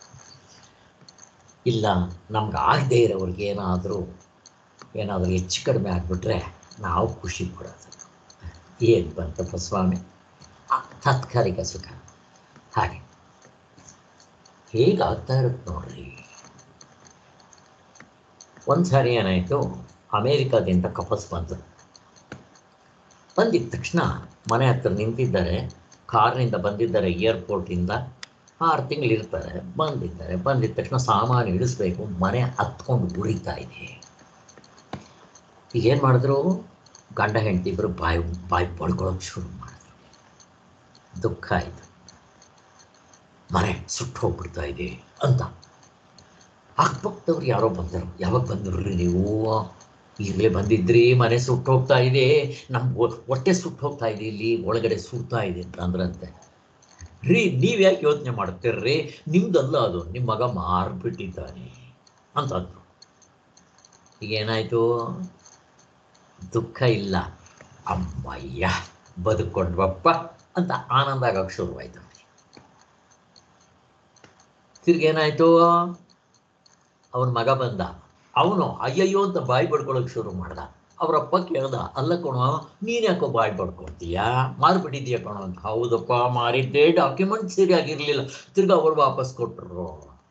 ಇಲ್ಲ ನಮ್ಗೆ ಆಗದೆ ಇರೋವ್ರಿಗೆ ಏನಾದರೂ ಏನಾದರೂ ಹೆಚ್ಚು ಕಡಿಮೆ ಆಗಿಬಿಟ್ರೆ ನಾವು ಖುಷಿ ಪಡೋದು ಏನು ಬಂತಪ್ಪ ಸ್ವಾಮಿ ಆ, ತಾತ್ಕಾಲಿಕ ಸುಖ ಹಾಗೆ ಹೇಗಾಗ್ತಾ ಇರುತ್ತೆ ನೋಡ್ರಿ ಒಂದು ಸಾರಿ ಏನಾಯಿತು ಅಮೇರಿಕಾದಿಂದ ಕಪಸ್ ಬಂತು ಬಂದಿದ್ದ ತಕ್ಷಣ ಮನೆ ಹತ್ರ ನಿಂತಿದ್ದಾರೆ ಕಾರ್ನಿಂದ ಬಂದಿದ್ದಾರೆ ಏರ್ಪೋರ್ಟಿಂದ ಆರು ತಿಂಗಳು ಇರ್ತಾರೆ ಬಂದಿದ್ದಾರೆ ಬಂದಿದ್ದ ತಕ್ಷಣ ಸಾಮಾನು ಇಳಿಸ್ಬೇಕು ಮನೆ ಹತ್ಕೊಂಡು ಉರಿತಾ ಇದೆ ಈಗ ಏನು ಮಾಡಿದ್ರು ಗಂಡ ಹೆಂಡತಿ ಇಬ್ಬರು ಬಾಯಿ ಬಾಯಿ ಬಡ್ಕೊಳ್ಳೋಕೆ ಶುರು ಮಾಡಿದ್ರು ದುಃಖ ಆಯಿತು ಮನೆ ಸುಟ್ಟು ಹೋಗ್ಬಿಡ್ತಾ ಇದೆ ಅಂತ ಅಕ್ಕಪಕ್ಕದವ್ರು ಯಾರೋ ಬಂದರು ಯಾವಾಗ ಬಂದ್ರು ನೀವು ಈಗಲೇ ಬಂದಿದ್ರಿ ಮನೆ ಸುಟ್ಟು ಹೋಗ್ತಾ ಇದೆ ನಮ್ಮ ಹೊಟ್ಟೆ ಸುಟ್ಟು ಹೋಗ್ತಾ ಇದೆ ಇಲ್ಲಿ ಒಳಗಡೆ ಸುಡ್ತಾ ಇದೆ ಅಂತ ಅಂದ್ರಂತೆ ರೀ ನೀವು ಯಾಕೆ ಯೋಚನೆ ಮಾಡ್ತೀರ್ರಿ ನಿಮ್ದಲ್ಲ ಅದು ನಿಮ್ಮ ಮಗ ಮಾರ್ಬಿಟ್ಟಿದ್ದಾನೆ ಅಂತ ಅಂದ್ರು ಈಗ ಏನಾಯ್ತು ದುಃಖ ಇಲ್ಲ ಅಮ್ಮಯ್ಯ ಬದುಕೊಂಡ್ವಪ್ಪ ಅಂತ ಆನಂದ ಆಗಕ್ಕೆ ಶುರುವಾಯ್ತು ತಿರ್ಗೇನಾಯ್ತು ಅವನ ಮಗ ಬಂದ ಅವನು ಅಯ್ಯಯ್ಯೋ ಅಂತ ಬಾಯಿ ಬಡ್ಕೊಳಕ್ ಶುರು ಮಾಡ್ದ ಅವರಪ್ಪ ಕೇಳ್ದ ಅಲ್ಲ ಕಣೋ ನೀನ್ ಯಾಕೋ ಬಾಯಿ ಬಡ್ಕೊಳ್ತೀಯಾ ಮಾರ್ಬಿಟ್ಟಿದ್ಯಾ ಕಣೋ ಅಂತ ಹೌದಪ್ಪ ಮಾರಿದ್ದೆ ಡಾಕ್ಯುಮೆಂಟ್ ಸರಿಯಾಗಿರ್ಲಿಲ್ಲ ತಿರ್ಗಾ ಅವ್ರು ವಾಪಸ್ ಕೊಟ್ರು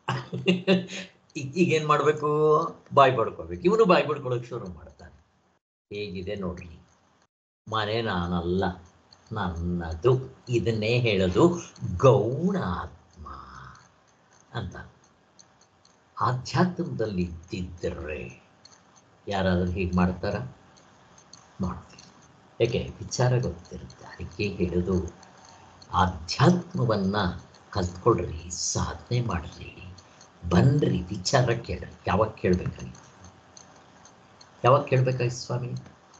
ಈಗ ಈಗೇನ್ ಮಾಡ್ಬೇಕು ಬಾಯಿ ಬಡ್ಕೊಳ್ಬೇಕು ಇವನು ಬಾಯಿ ಬಡ್ಕೊಳಕ್ ಶುರು ಮಾಡ್ತಾನೆ ಹೇಗಿದೆ ನೋಡ್ರಿ ಮನೆ ನಾನಲ್ಲ ನನ್ನದು ಇದನ್ನೇ ಹೇಳೋದು ಗೌಣಾತ್ಮ ಅಂತ ಆಧ್ಯಾತ್ಮದಲ್ಲಿ ಇದ್ದಿದ್ದರೆ ಯಾರಾದರೂ ಹೀಗೆ ಮಾಡ್ತಾರ ಮಾಡ್ತಾರೆ ಯಾಕೆ ವಿಚಾರ ಗೊತ್ತಿರುತ್ತೆ ಅದಕ್ಕೆ ಹೇಳೋದು ಆಧ್ಯಾತ್ಮವನ್ನು ಕಲ್ತ್ಕೊಳ್ರಿ ಸಾಧನೆ ಮಾಡ್ರಿ ಬನ್ರಿ ವಿಚಾರ ಕೇಳ್ರಿ ಯಾವಾಗ ಕೇಳಬೇಕಾಗಿತ್ತು ಯಾವಾಗ ಕೇಳಬೇಕಾಗಿತ್ತು ಸ್ವಾಮಿ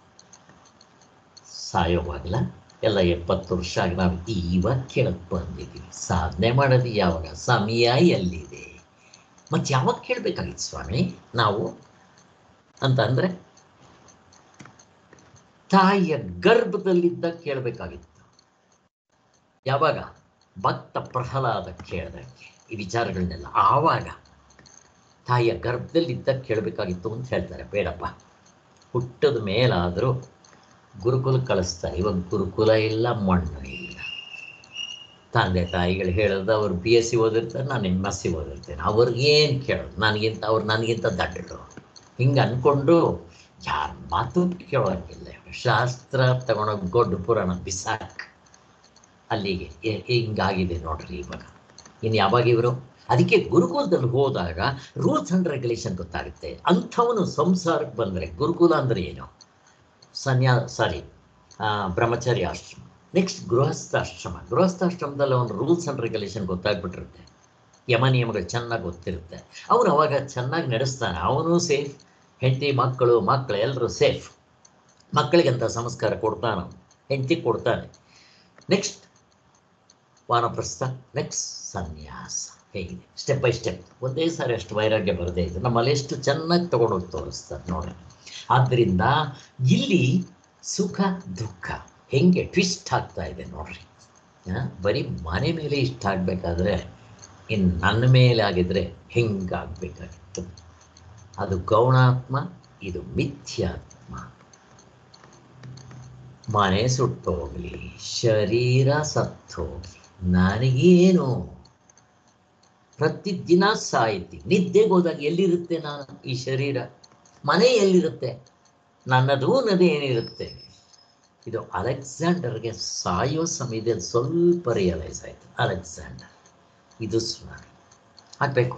ಸಾಯೋವಾಗಲ ಎಲ್ಲ ಎಪ್ಪತ್ತು ವರ್ಷ ಆಗಿ ನಾವು ಇವಾಗ ಕೇಳಕ್ಕೆ ಬಂದಿದ್ದೀವಿ ಸಾಧನೆ ಮಾಡೋದು ಯಾವಾಗ ಸಮಯ ಎಲ್ಲಿದೆ ಮತ್ತು ಯಾವಾಗ ಕೇಳಬೇಕಾಗಿತ್ತು ಸ್ವಾಮಿ ನಾವು ಅಂತ ಅಂದರೆ ತಾಯಿಯ ಗರ್ಭದಲ್ಲಿದ್ದ ಕೇಳಬೇಕಾಗಿತ್ತು ಯಾವಾಗ ಭಕ್ತ ಪ್ರಹ್ಲಾದ ಕೇಳಿದಕ್ಕೆ ಈ ವಿಚಾರಗಳನ್ನೆಲ್ಲ ಆವಾಗ ತಾಯಿಯ ಗರ್ಭದಲ್ಲಿದ್ದ ಕೇಳಬೇಕಾಗಿತ್ತು ಅಂತ ಹೇಳ್ತಾರೆ ಬೇಡಪ್ಪ ಹುಟ್ಟದ ಮೇಲಾದರೂ ಗುರುಕುಲ ಕಳಿಸ್ತಾರೆ ಇವಾಗ ಗುರುಕುಲ ಇಲ್ಲ ಮಣ್ಣು ಇಲ್ಲ ತಂದೆ ತಾಯಿಗಳು ಹೇಳೋದು ಅವ್ರು ಬಿ ಎಸ್ ಸಿ ಓದಿರ್ತಾರೆ ನಾನು ಎಮ್ ಎಸ್ ಸಿ ಓದಿರ್ತೇನೆ ಅವ್ರಿಗೇನು ಕೇಳೋದು ನನಗಿಂತ ಅವ್ರು ನನಗಿಂತ ದಡ್ಡರು ಹಿಂಗೆ ಅಂದ್ಕೊಂಡು ಯಾರ ಮಾತು ಕೇಳೋಂಗಿಲ್ಲ ಶಾಸ್ತ್ರ ತಗೊಂಡೋಗಿ ಗೊಡ್ಡ ಪುರಾಣ ಬಿಸಾಕ್ ಅಲ್ಲಿಗೆ ಎ- ಹಿಂಗಾಗಿದೆ ನೋಡ್ರಿ ಇವಾಗ ಇನ್ನು ಯಾವಾಗ ಇವರು ಅದಕ್ಕೆ ಗುರುಕುಲದಲ್ಲಿ ಹೋದಾಗ ರೂಲ್ಸ್ ಆ್ಯಂಡ್ ರೆಗ್ಯುಲೇಷನ್ ಗೊತ್ತಾಗುತ್ತೆ ಅಂಥವನು ಸಂಸಾರಕ್ಕೆ ಬಂದರೆ ಗುರುಕುಲ ಅಂದರೆ ಏನು ಸನ್ಯಾ ಸಾರಿ ಬ್ರಹ್ಮಚಾರಿ ಆಶ್ರಮ ನೆಕ್ಸ್ಟ್ ಗೃಹಸ್ಥಾಶ್ರಮ ಗೃಹಸ್ಥಾಶ್ರಮದಲ್ಲಿ ಅವನು ರೂಲ್ಸ್ ಆ್ಯಂಡ್ ರೆಗ್ಯುಲೇಷನ್ ಗೊತ್ತಾಗ್ಬಿಟ್ಟಿರುತ್ತೆ ಯಮ ನಿಯಮಗಳು ಚೆನ್ನಾಗಿ ಗೊತ್ತಿರುತ್ತೆ ಅವನು ಅವಾಗ ಚೆನ್ನಾಗಿ ನಡೆಸ್ತಾನೆ ಅವನು ಸೇಫ್ ಹೆಂಡತಿ ಮಕ್ಕಳು ಮಕ್ಕಳು ಎಲ್ಲರೂ ಸೇಫ್ ಮಕ್ಕಳಿಗಂತ ಸಂಸ್ಕಾರ ಕೊಡ್ತಾನೆ ಹೆಂಡತಿ ಕೊಡ್ತಾನೆ ನೆಕ್ಸ್ಟ್ ವಾನಪ್ರಸ್ಥ ನೆಕ್ಸ್ಟ್ ಸನ್ಯಾಸ ಹೇಗಿದೆ ಸ್ಟೆಪ್ ಬೈ ಸ್ಟೆಪ್ ಒಂದೇ ಸಾರಿ ಅಷ್ಟು ವೈರಾಗ್ಯ ಬರದೇ ಇದೆ ನಮ್ಮಲ್ಲಿ ಎಷ್ಟು ಚೆನ್ನಾಗಿ ತಗೊಂಡೋಗಿ ತೋರಿಸ್ತಾರೆ ನೋಡಿ ಆದ್ದರಿಂದ ಇಲ್ಲಿ ಸುಖ ದುಃಖ ಹೆಂಗೆ ಟ್ವಿಸ್ಟ್ ಆಗ್ತಾ ಇದೆ ನೋಡ್ರಿ ಆ, ಬರೀ ಮನೆ ಮೇಲೆ ಇಷ್ಟ ಆಗಬೇಕಾದ್ರೆ ಇನ್ನು ನನ್ನ ಮೇಲೆ ಆಗಿದ್ರೆ ಹೆಂಗಾಗಬೇಕಾಗಿತ್ತು ಅದು ಗೌಣಾತ್ಮ ಇದು ಮಿಥ್ಯಾತ್ಮ ಮನೆ ಸುಟ್ಟೋಗ್ಲಿ ಶರೀರ ಸತ್ತೋಗ್ಲಿ ನನಗೇನು ಪ್ರತಿದಿನ ಸಾಯ್ತಿ ನಿದ್ದೆಗೆ ಹೋದಾಗ ಎಲ್ಲಿರುತ್ತೆ ನಾನು ಈ ಶರೀರ ಮನೆ ಎಲ್ಲಿರುತ್ತೆ ನನ್ನದು ನದಿ ಏನಿರುತ್ತೆ ಇದು ಅಲೆಕ್ಸಾಂಡರ್ಗೆ ಸಾಯೋ ಸಮಯದಲ್ಲಿ ಸ್ವಲ್ಪ ರಿಯಲೈಸ್ ಆಯಿತು ಅಲೆಕ್ಸಾಂಡರ್ ಇದು ಸ್ವಾಮಿ ಆಗಬೇಕು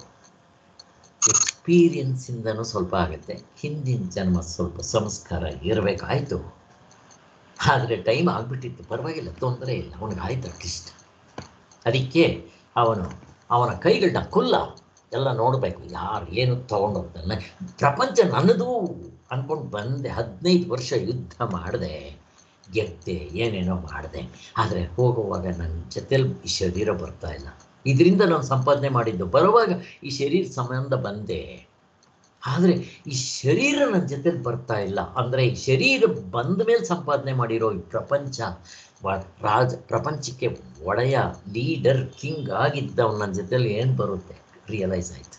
ಎಕ್ಸ್ಪೀರಿಯನ್ಸಿಂದನೂ ಸ್ವಲ್ಪ ಆಗುತ್ತೆ ಹಿಂದಿನ ಜನ್ಮ ಸ್ವಲ್ಪ ಸಂಸ್ಕಾರ ಇರಬೇಕಾಯ್ತು ಆದರೆ ಟೈಮ್ ಆಗಿಬಿಟ್ಟಿತ್ತು ಪರವಾಗಿಲ್ಲ ತೊಂದರೆ ಇಲ್ಲ ಅವನಿಗೆ ಆಯ್ತು ಅಟ್ಲೀಸ್ಟ್ ಅದಕ್ಕೆ ಅವನು ಅವನ ಕೈಗಳನ್ನ ಕುಲ್ಲ ಎಲ್ಲ ನೋಡಬೇಕು ಯಾರು ಏನು ತೊಗೊಂಡೋಗ್ತಾನೆ ಪ್ರಪಂಚ ನನ್ನದು ಅಂದ್ಕೊಂಡು ಬಂದೆ ಹದಿನೈದು ವರ್ಷ ಯುದ್ಧ ಮಾಡಿದೆ ಗೆದ್ದೆ ಏನೇನೋ ಮಾಡಿದೆ ಆದರೆ ಹೋಗುವಾಗ ನನ್ನ ಜೊತೆಲಿ ಈ ಶರೀರ ಬರ್ತಾ ಇಲ್ಲ ಇದರಿಂದ ನಾನು ಸಂಪಾದನೆ ಮಾಡಿದ್ದು ಬರುವಾಗ ಈ ಶರೀರ ಸಂಬಂಧ ಬಂದೆ ಆದರೆ ಈ ಶರೀರ ನನ್ನ ಜೊತೆಲಿ ಬರ್ತಾ ಇಲ್ಲ ಅಂದರೆ ಈ ಶರೀರ ಬಂದ ಮೇಲೆ ಸಂಪಾದನೆ ಮಾಡಿರೋ ಈ ಪ್ರಪಂಚ ವ- ರಾಜ ಪ್ರಪಂಚಕ್ಕೆ ಒಡೆಯ ಲೀಡರ್ ಕಿಂಗ್ ಆಗಿದ್ದವನು ನನ್ನ ಜೊತೆಲಿ ಏನು ಬರುತ್ತೆ ರಿಯಲೈಸ್ ಆಯ್ತು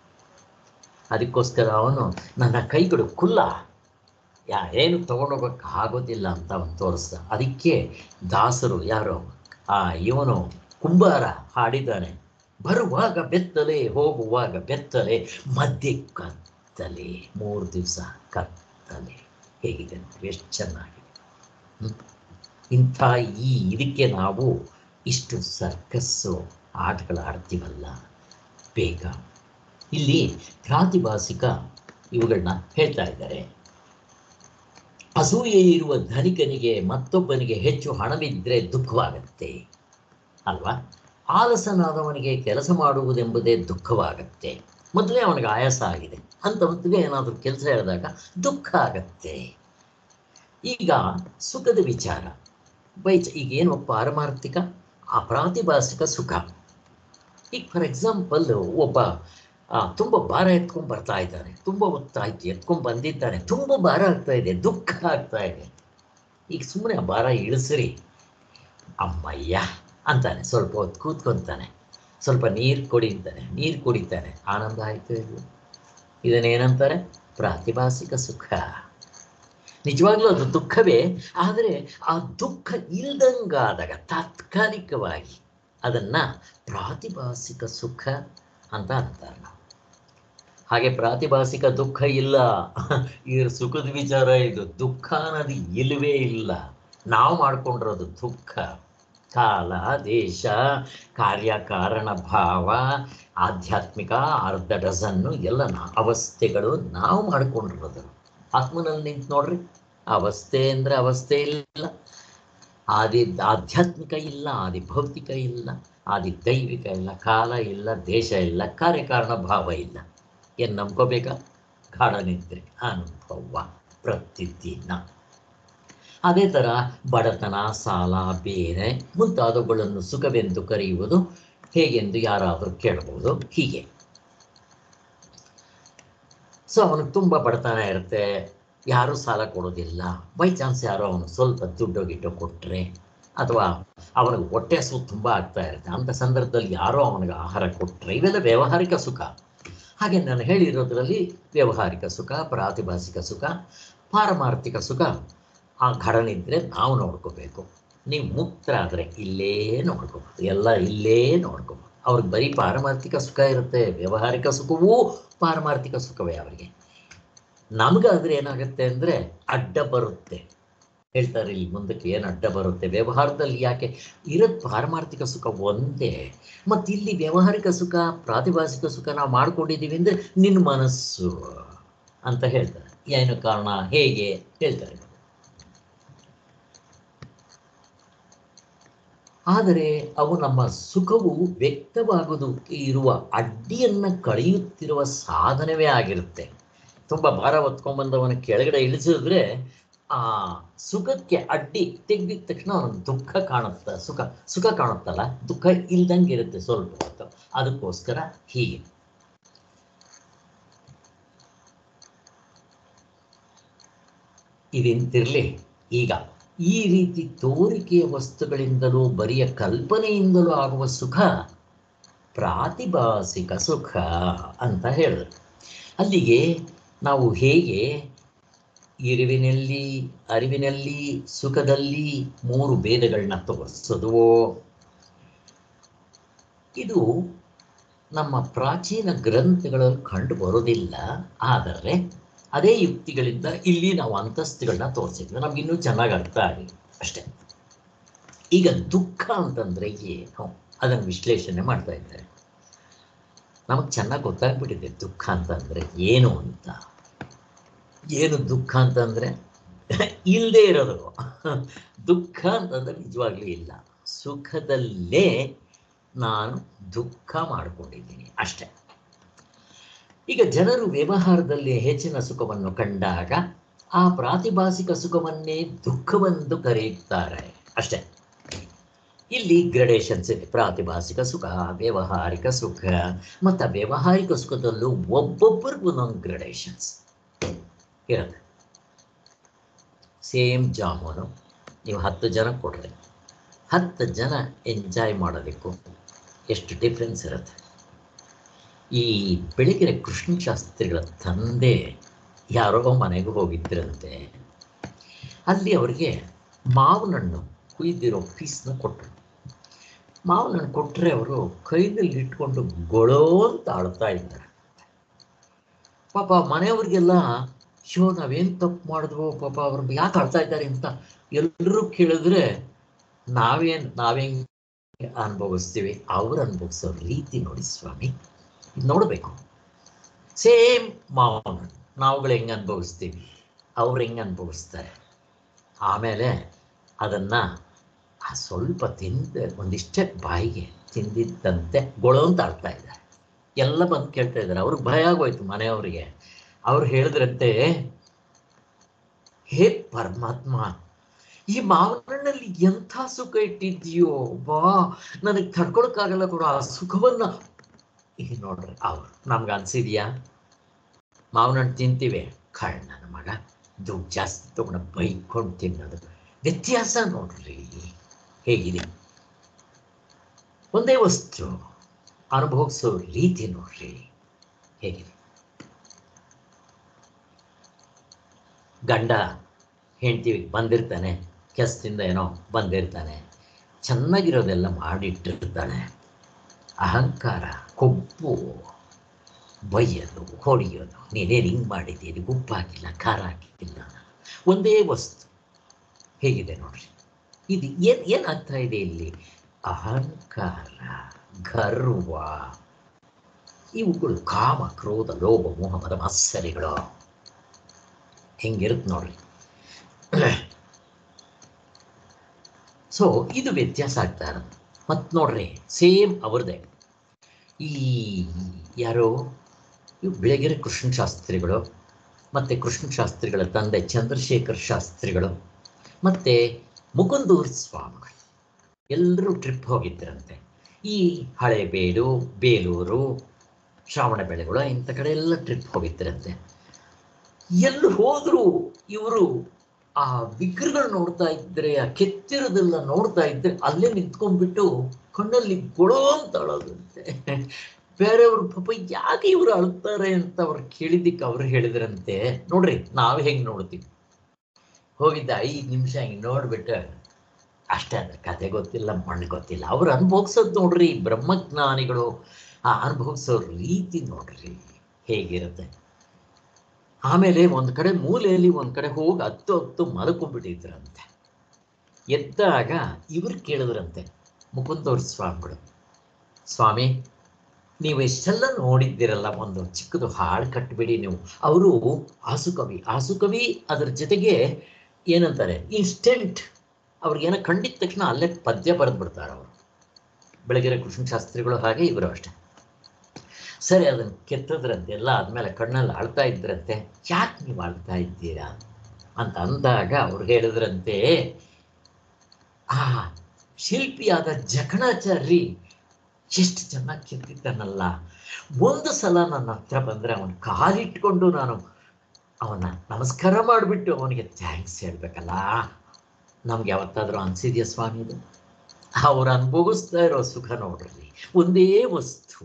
ಅದಕ್ಕೋಸ್ಕರ ಅವನು ನನ್ನ ಕೈಗಳು ಕುಲ್ಲ ಯಾ ಏನು ತೊಗೊಂಡೋಗಕ್ಕೆ ಆಗೋದಿಲ್ಲ ಅಂತ ಅವನು ತೋರಿಸ್ದ ಅದಕ್ಕೆ ದಾಸರು ಯಾರೋ ಆ ಇವನು ಕುಂಬಾರ ಹಾಡಿದ್ದಾನೆ ಬರುವಾಗ ಬೆತ್ತಲೆ ಹೋಗುವಾಗ ಬೆತ್ತಲೆ ಮಧ್ಯೆ ಕತ್ತಲೆ ಮೂರು ದಿವಸ ಕತ್ತಲೆ ಹೇಗಿದೆ ನೋಡಿ ಎಷ್ಟು ಚೆನ್ನಾಗಿದೆ ಹ್ಮ್? ಇಂಥ ಈ ಇದಕ್ಕೆ ನಾವು ಇಷ್ಟು ಸರ್ಕಸ್ಸು ಆಟಗಳು ಆಡ್ತೀವಲ್ಲ ಬೇಗ ಇಲ್ಲಿ ಪ್ರಾತಿಭಾಸಿಕ ಇವುಗಳನ್ನ ಹೇಳ್ತಾ ಇದ್ದಾರೆ ಅಸೂಯೆ ಇರುವ ಧನಿಕನಿಗೆ ಮತ್ತೊಬ್ಬನಿಗೆ ಹೆಚ್ಚು ಹಣವಿದ್ದರೆ ದುಃಖವಾಗತ್ತೆ ಅಲ್ವಾ ಆಲಸನಾದವನಿಗೆ ಕೆಲಸ ಮಾಡುವುದೆಂಬುದೇ ದುಃಖವಾಗತ್ತೆ ಮೊದಲೇ ಅವನಿಗೆ ಆಯಾಸ ಆಗಿದೆ ಅಂಥವತ್ತಿಗೆ ಏನಾದರೂ ಕೆಲಸ ಹೇಳಿದಾಗ ದುಃಖ ಆಗತ್ತೆ ಈಗ ಸುಖದ ವಿಚಾರ ಬೈಚ ಈಗೇನು ಪಾರಮಾರ್ಥಿಕ ಆ ಪ್ರಾತಿಭಾಸಿಕ ಸುಖ ಈಗ ಫಾರ್ ಎಕ್ಸಾಂಪಲ್ ಒಬ್ಬ ಆ, ತುಂಬ ಭಾರ ಎತ್ಕೊಂಡು ಬರ್ತಾ ಇದ್ದಾನೆ ತುಂಬ ಹೊತ್ತಾಯ್ತು ಎತ್ಕೊಂಡು ಬಂದಿದ್ದಾನೆ ತುಂಬ ಭಾರ ಆಗ್ತಾ ಇದೆ ದುಃಖ ಆಗ್ತಾ ಇದೆ ಈಗ ಸುಮ್ಮನೆ ಆ ಭಾರ ಇಳಿಸ್ರಿ ಅಮ್ಮಯ್ಯ ಅಂತಾನೆ ಸ್ವಲ್ಪ ಹೊತ್ತು ಕೂತ್ಕೊಂತಾನೆ ಸ್ವಲ್ಪ ನೀರು ಕೊಡಿ ಅಂತಾನೆ ನೀರು ಕುಡಿತಾನೆ ಆನಂದ ಆಯ್ತು ಇದು ಇದನ್ನೇನಂತಾರೆ ಪ್ರಾತಿಭಾಸಿಕ ಸುಖ ನಿಜವಾಗ್ಲೂ ಅದು ದುಃಖವೇ ಆದರೆ ಆ ದುಃಖ ಇಲ್ದಂಗಾದಾಗ ತಾತ್ಕಾಲಿಕವಾಗಿ ಅದನ್ನ ಪ್ರಾತಿಭಾಸಿಕ ಸುಖ ಅಂತ ಅಂತಾರೆ ನಾವು ಹಾಗೆ ಪ್ರಾತಿಭಾಸಿಕ ದುಃಖ ಇಲ್ಲ ಈ ಸುಖದ ವಿಚಾರ ಇದು ದುಃಖ ಅನ್ನೋದು ಇಲ್ಲವೇ ಇಲ್ಲ ನಾವು ಮಾಡ್ಕೊಂಡಿರೋದು ದುಃಖ ಕಾಲ ದೇಶ ಕಾರ್ಯಕಾರಣ ಭಾವ ಆಧ್ಯಾತ್ಮಿಕ ಅರ್ಧ ಡಜನ್ನು ಎಲ್ಲ ನಾ- ಅವಸ್ಥೆಗಳು ನಾವು ಮಾಡ್ಕೊಂಡಿರೋದು ಆತ್ಮನಲ್ಲಿ ನಿಂತು ನೋಡ್ರಿ ಅವಸ್ಥೆ ಅಂದ್ರೆ ಅವಸ್ಥೆ ಇಲ್ಲ ಆದಿ ಆಧ್ಯಾತ್ಮಿಕ ಇಲ್ಲ ಆದಿ ಭೌತಿಕ ಇಲ್ಲ ಆದಿ ದೈವಿಕ ಇಲ್ಲ ಕಾಲ ಇಲ್ಲ ದೇಶ ಇಲ್ಲ ಕಾರ್ಯಕಾರಣ ಭಾವ ಇಲ್ಲ ಏನು ನಂಬ್ಕೋಬೇಕಾ ಗಾಢ ನಿದ್ರೆ ಅನುಭವ ಪ್ರತಿದಿನ ಅದೇ ಥರ ಬಡತನ ಸಾಲ ಬೇರೆ ಮುಂತಾದವುಗಳನ್ನು ಸುಖವೆಂದು ಕರೆಯುವುದು ಹೇಗೆಂದು ಯಾರಾದರೂ ಕೇಳಬಹುದು ಹೀಗೆ ಸೊ ಅವನಿಗೆ ತುಂಬ ಬಡತನ ಇರುತ್ತೆ ಯಾರೂ ಸಾಲ ಕೊಡೋದಿಲ್ಲ ಬೈ ಚಾನ್ಸ್ ಯಾರೋ ಅವನು ಸ್ವಲ್ಪ ದುಡ್ಡು ಗಿಡ್ಡು ಕೊಟ್ಟರೆ ಅಥವಾ ಅವನಿಗೆ ಹೊಟ್ಟೆ ಹಸು ತುಂಬ ಆಗ್ತಾ ಇರುತ್ತೆ ಅಂಥ ಸಂದರ್ಭದಲ್ಲಿ ಯಾರೋ ಅವನಿಗೆ ಆಹಾರ ಕೊಟ್ಟರೆ ಇವೆಲ್ಲ ವ್ಯಾವಹಾರಿಕ ಸುಖ ಹಾಗೆ ನಾನು ಹೇಳಿರೋದ್ರಲ್ಲಿ ವ್ಯಾವಹಾರಿಕ ಸುಖ ಪ್ರಾತಿಭಾಸಿಕ ಸುಖ ಪಾರಮಾರ್ಥಿಕ ಸುಖ ಆ ಘಡನಿದ್ರೆ ನಾವು ನೋಡ್ಕೋಬೇಕು ನೀವು ಮುಕ್ತ ಆದರೆ ಇಲ್ಲೇ ನೋಡ್ಕೋಬೋದು ಎಲ್ಲ ಇಲ್ಲೇ ನೋಡ್ಕೋಬೋದು ಅವ್ರಿಗೆ ಬರೀ ಪಾರಮಾರ್ಥಿಕ ಸುಖ ಇರುತ್ತೆ ವ್ಯಾವಹಾರಿಕ ಸುಖವೂ ಪಾರಮಾರ್ಥಿಕ ಸುಖವೇ ಅವರಿಗೆ ನಮಗಾದ್ರೆ ಏನಾಗುತ್ತೆ ಅಂದರೆ ಅಡ್ಡ ಬರುತ್ತೆ ಹೇಳ್ತಾರೆ ಇಲ್ಲಿ ಮುಂದಕ್ಕೆ ಏನು ಅಡ್ಡ ಬರುತ್ತೆ ವ್ಯವಹಾರದಲ್ಲಿ ಯಾಕೆ ಇರೋದು ಪಾರಮಾರ್ಥಿಕ ಸುಖ ಒಂದೇ ಮತ್ತು ಇಲ್ಲಿ ವ್ಯಾವಹಾರಿಕ ಸುಖ ಪ್ರಾತಿಭಾಸಿಕ ಸುಖ ನಾವು ಮಾಡ್ಕೊಂಡಿದ್ದೀವಿ ಅಂದರೆ ನಿನ್ನ ಮನಸ್ಸು ಅಂತ ಹೇಳ್ತಾರೆ ಏನು ಕಾರಣ ಹೇಗೆ ಹೇಳ್ತಾರೆ ಆದರೆ ಅವು ನಮ್ಮ ಸುಖವು ವ್ಯಕ್ತವಾಗುವುದಕ್ಕೆ ಇರುವ ಅಡ್ಡಿಯನ್ನು ಕಳೆಯುತ್ತಿರುವ ಸಾಧನವೇ ಆಗಿರುತ್ತೆ ತುಂಬ ಭಾರ ಹೊತ್ಕೊಂಡ್ಬಂದವನ ಕೆಳಗಡೆ ಇಳಿಸಿದ್ರೆ ಆ ಸುಖಕ್ಕೆ ಅಡ್ಡಿ ತೆಗ್ದಿದ ತಕ್ಷಣ ಅವನಿಗೆ ದುಃಖ ಕಾಣುತ್ತೆ ಸುಖ ಸುಖ ಕಾಣುತ್ತಲ್ಲ ದುಃಖ ಇಲ್ದಂಗೆ ಇರುತ್ತೆ ಸ್ವಲ್ಪ ಹೊತ್ತು ಅದಕ್ಕೋಸ್ಕರ ಹೀಗೆ ಇದಿಂತಿರಲಿ ಈಗ ಈ ರೀತಿ ತೋರಿಕೆಯ ವಸ್ತುಗಳಿಂದಲೂ ಬರಿಯ ಕಲ್ಪನೆಯಿಂದಲೂ ಆಗುವ ಸುಖ ಪ್ರಾತಿಭಾಸಿಕ ಸುಖ ಅಂತ ಹೇಳಿದ್ರು ಅಲ್ಲಿಗೆ ನಾವು ಹೇಗೆ ಇರುವಿನಲ್ಲಿ ಅರಿವಿನಲ್ಲಿ ಸುಖದಲ್ಲಿ ಮೂರು ಭೇದಗಳನ್ನ ತೋರಿಸೋದು ಇದು ನಮ್ಮ ಪ್ರಾಚೀನ ಗ್ರಂಥಗಳಲ್ಲಿ ಕಂಡು ಬರೋದಿಲ್ಲ ಆದರೆ ಅದೇ ಯುಕ್ತಿಗಳಿಂದ ಇಲ್ಲಿ ನಾವು ಅಂತಸ್ತುಗಳನ್ನ ತೋರಿಸಿದ್ವಿ ನಮ್ಗೆ ಇನ್ನೂ ಚೆನ್ನಾಗಿ ಅರ್ಥ ಆಗಲಿ ಅಷ್ಟೇ ಈಗ ದುಃಖ ಅಂತಂದ್ರೆ ಏನು ಅದನ್ನು ವಿಶ್ಲೇಷಣೆ ಮಾಡ್ತಾ ಇದ್ದಾರೆ ನಮಗೆ ಚೆನ್ನಾಗಿ ಗೊತ್ತಾಗ್ಬಿಟ್ಟಿದೆ ದುಃಖ ಅಂತಂದ್ರೆ ಏನು ಅಂತ ಏನು ದುಃಖ ಅಂತಂದ್ರೆ ಇಲ್ಲದೆ ಇರೋದು ದುಃಖ ಅಂತಂದ್ರೆ ನಿಜವಾಗ್ಲೂ ಇಲ್ಲ ಸುಖದಲ್ಲೇ ನಾನು ದುಃಖ ಮಾಡಿಕೊಂಡಿದ್ದೀನಿ ಅಷ್ಟೆ ಈಗ ಜನರು ವ್ಯವಹಾರದಲ್ಲಿ ಹೆಚ್ಚಿನ ಸುಖವನ್ನು ಕಂಡಾಗ ಆ ಪ್ರಾತಿಭಾಸಿಕ ಸುಖವನ್ನೇ ದುಃಖವೆಂದು ಕರೆಯುತ್ತಾರೆ ಅಷ್ಟೇ ಇಲ್ಲಿ ಗ್ರಡೇಷನ್ಸ್ ಇದೆ ಪ್ರಾತಿಭಾಸಿಕ ಸುಖ ವ್ಯಾವಹಾರಿಕ ಸುಖ ಮತ್ತು ವ್ಯಾವಹಾರಿಕ ಸುಖದಲ್ಲೂ ಒಬ್ಬೊಬ್ಬರಿಗೂ ಒಂದೊಂದು ಗ್ರಡೇಷನ್ಸ್ ಇರುತ್ತೆ ಸೇಮ್ ಜಾಮೂನು ನೀವು ಹತ್ತು ಜನ ಕೊಡ್ರಿ ಹತ್ತು ಜನ ಎಂಜಾಯ್ ಮಾಡೋದಕ್ಕೂ ಎಷ್ಟು ಡಿಫ್ರೆನ್ಸ್ ಇರುತ್ತೆ ಈ ಬೆಳಗಿನ ಕೃಷ್ಣ ಶಾಸ್ತ್ರಿಗಳ ತಂದೆ ಯಾರೋ ಮನೆಗೆ ಹೋಗಿದ್ರಂತೆ ಅಲ್ಲಿ ಅವರಿಗೆ ಮಾವಿನಣ್ಣು ಕುಯ್ದಿರೋ ಪೀಸ್ನ ಕೊಟ್ಟರು ಮಾವಿನಣ್ಣು ಕೊಟ್ಟರೆ ಅವರು ಕೈನಲ್ಲಿ ಇಟ್ಕೊಂಡು ಗೊಳೋ ಅಂತ ಆಳ್ತಾ ಇದ್ದಾರೆ ಪಾಪ ಮನೆಯವ್ರಿಗೆಲ್ಲ ಶೋ ನಾವೇನು ತಪ್ಪು ಮಾಡಿದ್ವೋ ಪಾಪ ಅವ್ರು ಯಾಕೆ ಆಳ್ತಾ ಇದ್ದಾರೆ ಅಂತ ಎಲ್ಲರೂ ಕೇಳಿದ್ರೆ ನಾವೇನು ನಾವೇನ್ ಅನುಭವಿಸ್ತೀವಿ ಅವ್ರು ಅನುಭವಿಸೋ ರೀತಿ ನೋಡಿ ಸ್ವಾಮಿ ಇದ್ ನೋಡ್ಬೇಕು ಸೇಮ್ ಮಾವನ ನಾವುಗಳು ಹೆಂಗೆ ಅನುಭವಿಸ್ತೀವಿ ಅವ್ರು ಹೆಂಗೆ ಅನುಭವಿಸ್ತಾರೆ ಆಮೇಲೆ ಅದನ್ನ ಆ ಸ್ವಲ್ಪ ತಿಂದ ಒಂದಿಷ್ಟೇ ಬಾಯಿಗೆ ತಿಂದಿದ್ದಂತೆ ಗೊಳು ಅಂತ ಆಡ್ತಾ ಇದ್ದಾರೆ ಎಲ್ಲ ಬಂದು ಕೇಳ್ತಾ ಇದ್ದಾರೆ ಅವ್ರಿಗೆ ಭಯ ಆಗೋಯ್ತು ಮನೆಯವರಿಗೆ ಅವ್ರು ಹೇಳಿದ್ರಂತೆ ಹೇ ಪರಮಾತ್ಮ ಈ ಮಾವನಣ್ಣಲ್ಲಿ ಎಂಥ ಸುಖ ಇಟ್ಟಿದ್ಯೋ ಬಾ ನನಗೆ ತಡ್ಕೊಳಕ್ಕಾಗಲ್ಲ ಕೂಡ ಆ ಸುಖವನ್ನ ಈಗ ನೋಡ್ರಿ ಅವ್ರು ನಮ್ಗೆ ಅನ್ಸಿದ್ಯಾ ಮಾವಿನ ಹಣ್ಣು ತಿಂತೀವಿ ಕಳ್ ನನ್ನ ಮಗ ದುಡ್ಡು ಜಾಸ್ತಿ ತಗೊಂಡು ಬೈಕೊಂಡು ತಿನ್ನೋದು ವ್ಯತ್ಯಾಸ ನೋಡ್ರಿ ಹೇಗಿದೆ ಒಂದೇ ವಸ್ತು ಅನುಭವಿಸೋ ರೀತಿ ನೋಡ್ರಿ ಹೇಗಿದೆ ಗಂಡ ಹೆಂಡ್ತಿಗೆ ಬಂದಿರ್ತಾನೆ ಕೆಸದಿಂದ ಏನೋ ಬಂದಿರ್ತಾನೆ ಚೆನ್ನಾಗಿರೋದೆಲ್ಲ ಮಾಡಿಟ್ಟಿರ್ತಾನೆ ಅಹಂಕಾರ ಕೊಬ್ಬು ಬೈಯೋದು ಹೊಡೆಯೋದು ನೀನೇನು ಹಿಂಗೆ ಮಾಡಿದ್ದೀರಿ ಉಪ್ಪು ಹಾಕಿಲ್ಲ ಖಾರ ಹಾಕಿಲ್ಲ ಒಂದೇ ವಸ್ತು ಹೇಗಿದೆ ನೋಡ್ರಿ ಇದು ಏನು ಏನಾಗ್ತಾ ಇದೆ ಇಲ್ಲಿ ಅಹಂಕಾರ ಗರ್ವ ಇವುಗಳು ಕಾಮ ಕ್ರೋಧ ಲೋಭ ಮೋಹ ಮದ ಮತ್ಸರಿಗಳು ಹೆಂಗಿರುತ್ತೆ ನೋಡ್ರಿ ಸೊ ಇದು ವ್ಯತ್ಯಾಸ ಆಗ್ತಾ ಇರೋದು ಮತ್ತು ನೋಡ್ರಿ ಸೇಮ್ ಅವ್ರದ್ದೇ ಈ ಯಾರೋ ಇವು ಬೆಳಗೆರೆ ಕೃಷ್ಣ ಶಾಸ್ತ್ರಿಗಳು ಮತ್ತು ಕೃಷ್ಣ ಶಾಸ್ತ್ರಿಗಳ ತಂದೆ ಚಂದ್ರಶೇಖರ್ ಶಾಸ್ತ್ರಿಗಳು ಮತ್ತು ಮುಕುಂದೂರ್ ಸ್ವಾಮಿಗಳು ಎಲ್ಲರೂ ಟ್ರಿಪ್ ಹೋಗಿದ್ದರಂತೆ ಈ ಹಳೆಬೇಡು ಬೇಲೂರು ಶ್ರಾವಣ ಬೆಳೆಗಳು ಇಂಥ ಕಡೆ ಎಲ್ಲ ಟ್ರಿಪ್ ಹೋಗಿದ್ದರಂತೆ ಎಲ್ಲಿ ಹೋದ್ರು ಇವರು ಆ ವಿಗ್ರಹಗಳು ನೋಡ್ತಾ ಇದ್ರೆ ಆ ಕೆತ್ತಿರೋದೆಲ್ಲ ನೋಡ್ತಾ ಇದ್ರೆ ಅಲ್ಲೇ ನಿಂತ್ಕೊಂಡ್ಬಿಟ್ಟು ಕಣ್ಣಲ್ಲಿ ಗೊಳೋ ಅಂತ ಅಳೋದಂತೆ ಬೇರೆಯವ್ರು ಪಾಪ ಯಾಕೆ ಇವ್ರು ಅಳ್ತಾರೆ ಅಂತ ಅವ್ರು ಕೇಳಿದ್ದಕ್ಕೆ ಅವ್ರು ಹೇಳಿದ್ರಂತೆ ನೋಡ್ರಿ ನಾವ್ ಹೆಂಗ್ ನೋಡ್ತೀವಿ ಹೋಗಿದ್ದ ಐದು ನಿಮಿಷ ಹಿಂಗ್ ನೋಡ್ಬಿಟ್ಟು ಅಷ್ಟೇ ಅದ್ರ ಕತೆ ಗೊತ್ತಿಲ್ಲ ಮಣ್ಣು ಗೊತ್ತಿಲ್ಲ ಅವ್ರು ಅನುಭವಿಸೋದು ನೋಡ್ರಿ ಬ್ರಹ್ಮಜ್ಞಾನಿಗಳು ಆ ಅನುಭವಿಸೋ ರೀತಿ ನೋಡ್ರಿ ಹೇಗಿರುತ್ತೆ ಆಮೇಲೆ ಒಂದ್ ಕಡೆ ಮೂಲೆಯಲ್ಲಿ ಒಂದ್ ಕಡೆ ಹೋಗಿ ಹತ್ತು ಹತ್ತು ಮಲ್ಕೊಂಡ್ಬಿಟ್ಟಿದ್ರಂತೆ ಎದ್ದಾಗ ಇವ್ರು ಕೇಳಿದ್ರಂತೆ ಮುಕುಂದವ್ರ ಸ್ವಾಮಿಗಳು ಸ್ವಾಮಿ ನೀವು ಎಷ್ಟೆಲ್ಲ ನೋಡಿದ್ದೀರಲ್ಲ ಒಂದು ಚಿಕ್ಕದು ಹಾಡು ಕಟ್ಬಿಡಿ ನೀವು ಅವರು ಆಸುಕವಿ ಆಸುಕವಿ ಅದ್ರ ಜೊತೆಗೆ ಏನಂತಾರೆ ಇನ್ಸ್ಟೆಂಟ್ ಅವ್ರಿಗೇನೋ ಕಂಡಿದ ತಕ್ಷಣ ಅಲ್ಲೇ ಪದ್ಯ ಬರೆದು ಬಿಡ್ತಾರೆ ಅವರು ಬೆಳಗೆರೆ ಕೃಷ್ಣ ಶಾಸ್ತ್ರಿಗಳು ಹಾಗೆ ಇವರು ಅಷ್ಟೇ ಸರಿ ಅದನ್ನು ಕೆತ್ತದ್ರಂತೆ ಎಲ್ಲ ಆದ್ಮೇಲೆ ಕಣ್ಣಲ್ಲಿ ಆಳ್ತಾ ಇದ್ರಂತೆ ಯಾಕೆ ನೀವು ಆಳ್ತಾ ಇದ್ದೀರಾ ಅಂತ ಅಂದಾಗ ಅವ್ರು ಹೇಳಿದ್ರಂತೆ ಆ ಶಿಲ್ಪಿಯಾದ ಜಕಣಾಚಾರ್ಯ ಎಷ್ಟು ಚೆನ್ನಾಗಿ ಕೆತ್ತಿದ್ದಾನಲ್ಲ ಒಂದು ಸಲ ನನ್ನ ಹತ್ರ ಬಂದರೆ ಅವನ ಕಾಲಿಟ್ಕೊಂಡು ನಾನು ಅವನ ನಮಸ್ಕಾರ ಮಾಡಿಬಿಟ್ಟು ಅವನಿಗೆ ಥ್ಯಾಂಕ್ಸ್ ಹೇಳ್ಬೇಕಲ್ಲ ನಮ್ಗೆ ಯಾವತ್ತಾದ್ರೂ ಅನ್ಸಿದ್ಯಾ ಸ್ವಾಮಿ ಇದು ಅವ್ರು ಅನುಭವಿಸ್ತಾ ಇರೋ ಸುಖ ನೋಡ್ರಿ ಒಂದೇ ವಸ್ತು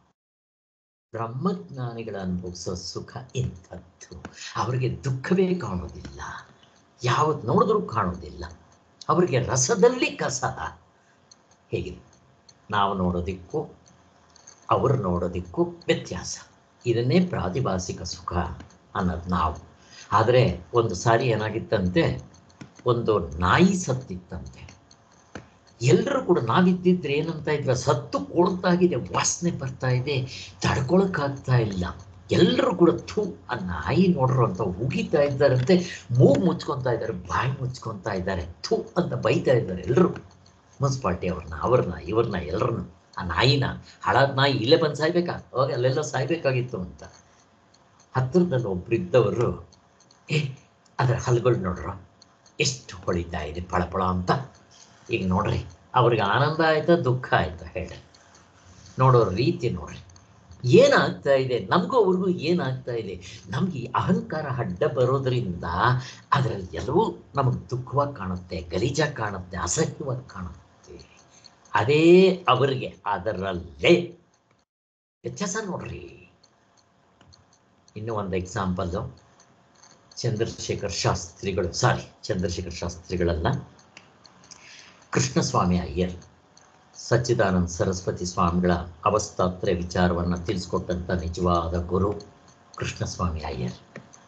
ಬ್ರಹ್ಮಜ್ಞಾನಿಗಳ ಅನುಭವಿಸೋ ಸುಖ ಇಂಥದ್ದು ಅವರಿಗೆ ದುಃಖವೇ ಕಾಣೋದಿಲ್ಲ ಯಾವತ್ತು ನೋಡಿದ್ರೂ ಕಾಣೋದಿಲ್ಲ ಅವರಿಗೆ ರಸದಲ್ಲಿ ಕಸ ಹೇಗಿದೆ ನಾವು ನೋಡೋದಿಕ್ಕೂ ಅವರು ನೋಡೋದಕ್ಕೂ ವ್ಯತ್ಯಾಸ ಇದನ್ನೇ ಪ್ರಾತಿಭಾಸಿಕ ಸುಖ ಅನ್ನೋದು ನಾವು ಆದರೆ ಒಂದು ಸಾರಿ ಏನಾಗಿತ್ತಂತೆ ಒಂದು ನಾಯಿ ಸತ್ತಿತ್ತಂತೆ ಎಲ್ಲರೂ ಕೂಡ ನಾವಿದ್ದಿದ್ರೆ ಏನಂತ ಇದ್ರೆ ಸತ್ತು ಕೊಳ್ತಾಗಿದೆ ವಾಸನೆ ಬರ್ತಾ ಇದೆ ತಡ್ಕೊಳಕ್ಕಾಗ್ತಾ ಇಲ್ಲ ಎಲ್ಲರೂ ಕೂಡ ಥೂ ಆ ನಾಯಿ ನೋಡ್ರು ಅಂತ ಉಗಿತಾ ಇದ್ದಾರಂತೆ ಮೂಗು ಮುಚ್ಕೊತಾ ಇದ್ದಾರೆ ಬಾಯಿ ಮುಚ್ಕೊತಾ ಇದ್ದಾರೆ ಥೂ ಅಂತ ಬೈತಾ ಇದ್ದಾರೆ ಎಲ್ಲರೂ ಮುನ್ಸಿಪಾಲ್ಟಿ ಅವ್ರನ್ನ ಅವ್ರನ್ನ ಇವ್ರನ್ನ ಎಲ್ಲರನ್ನು ಆ ನಾಯಿನ ಹಳಾದ ನಾಯಿ ಇಲ್ಲೇ ಬಂದು ಸಾಯ್ಬೇಕಾ ಅವಾಗ ಅಲ್ಲೆಲ್ಲ ಸಾಯ್ಬೇಕಾಗಿತ್ತು ಅಂತ ಹತ್ತಿರದಲ್ಲಿ ಒಬ್ರಿದ್ದವರು ಏ ಅದರ ಹಲ್ಗಳು ನೋಡ್ರ ಎಷ್ಟು ಹೊಳಿತಾ ಇದೆ ಪಳಪಳ ಅಂತ ಈಗ ನೋಡ್ರಿ ಅವ್ರಿಗೆ ಆನಂದ ಆಯ್ತಾ ದುಃಖ ಆಯ್ತಾ ಹೇಳಿ ನೋಡೋ ರೀತಿ ನೋಡ್ರಿ ಏನಾಗ್ತಾ ಇದೆ ನಮಗೂ ಅವ್ರಿಗೂ ಏನಾಗ್ತಾ ಇದೆ ನಮ್ಗೆ ಈ ಅಹಂಕಾರ ಅಡ್ಡ ಬರೋದ್ರಿಂದ ಅದರಲ್ಲಿ ಎಲ್ಲವೂ ನಮಗೆ ದುಃಖವಾಗಿ ಕಾಣುತ್ತೆ ಗಲೀಜಾಗಿ ಕಾಣುತ್ತೆ ಅಸಹ್ಯವಾಗಿ ಕಾಣುತ್ತೆ ಅದೇ ಅವರಿಗೆ ಅದರಲ್ಲೇ ವ್ಯತ್ಯಾಸ ನೋಡ್ರಿ ಇನ್ನು ಒಂದು ಎಕ್ಸಾಂಪಲ್ಲು ಚಂದ್ರಶೇಖರ್ ಶಾಸ್ತ್ರಿಗಳು ಸಾರಿ ಚಂದ್ರಶೇಖರ್ ಶಾಸ್ತ್ರಿಗಳಲ್ಲ ಕೃಷ್ಣಸ್ವಾಮಿ ಅಯ್ಯರ್ ಸಚ್ಚಿದಾನಂದ ಸರಸ್ವತಿ ಸ್ವಾಮಿಗಳ ಅವಸ್ಥಾತ್ರೆ ವಿಚಾರವನ್ನು ತಿಳಿಸ್ಕೊಟ್ಟಂಥ ನಿಜವಾದ ಗುರು ಕೃಷ್ಣಸ್ವಾಮಿ ಅಯ್ಯರ್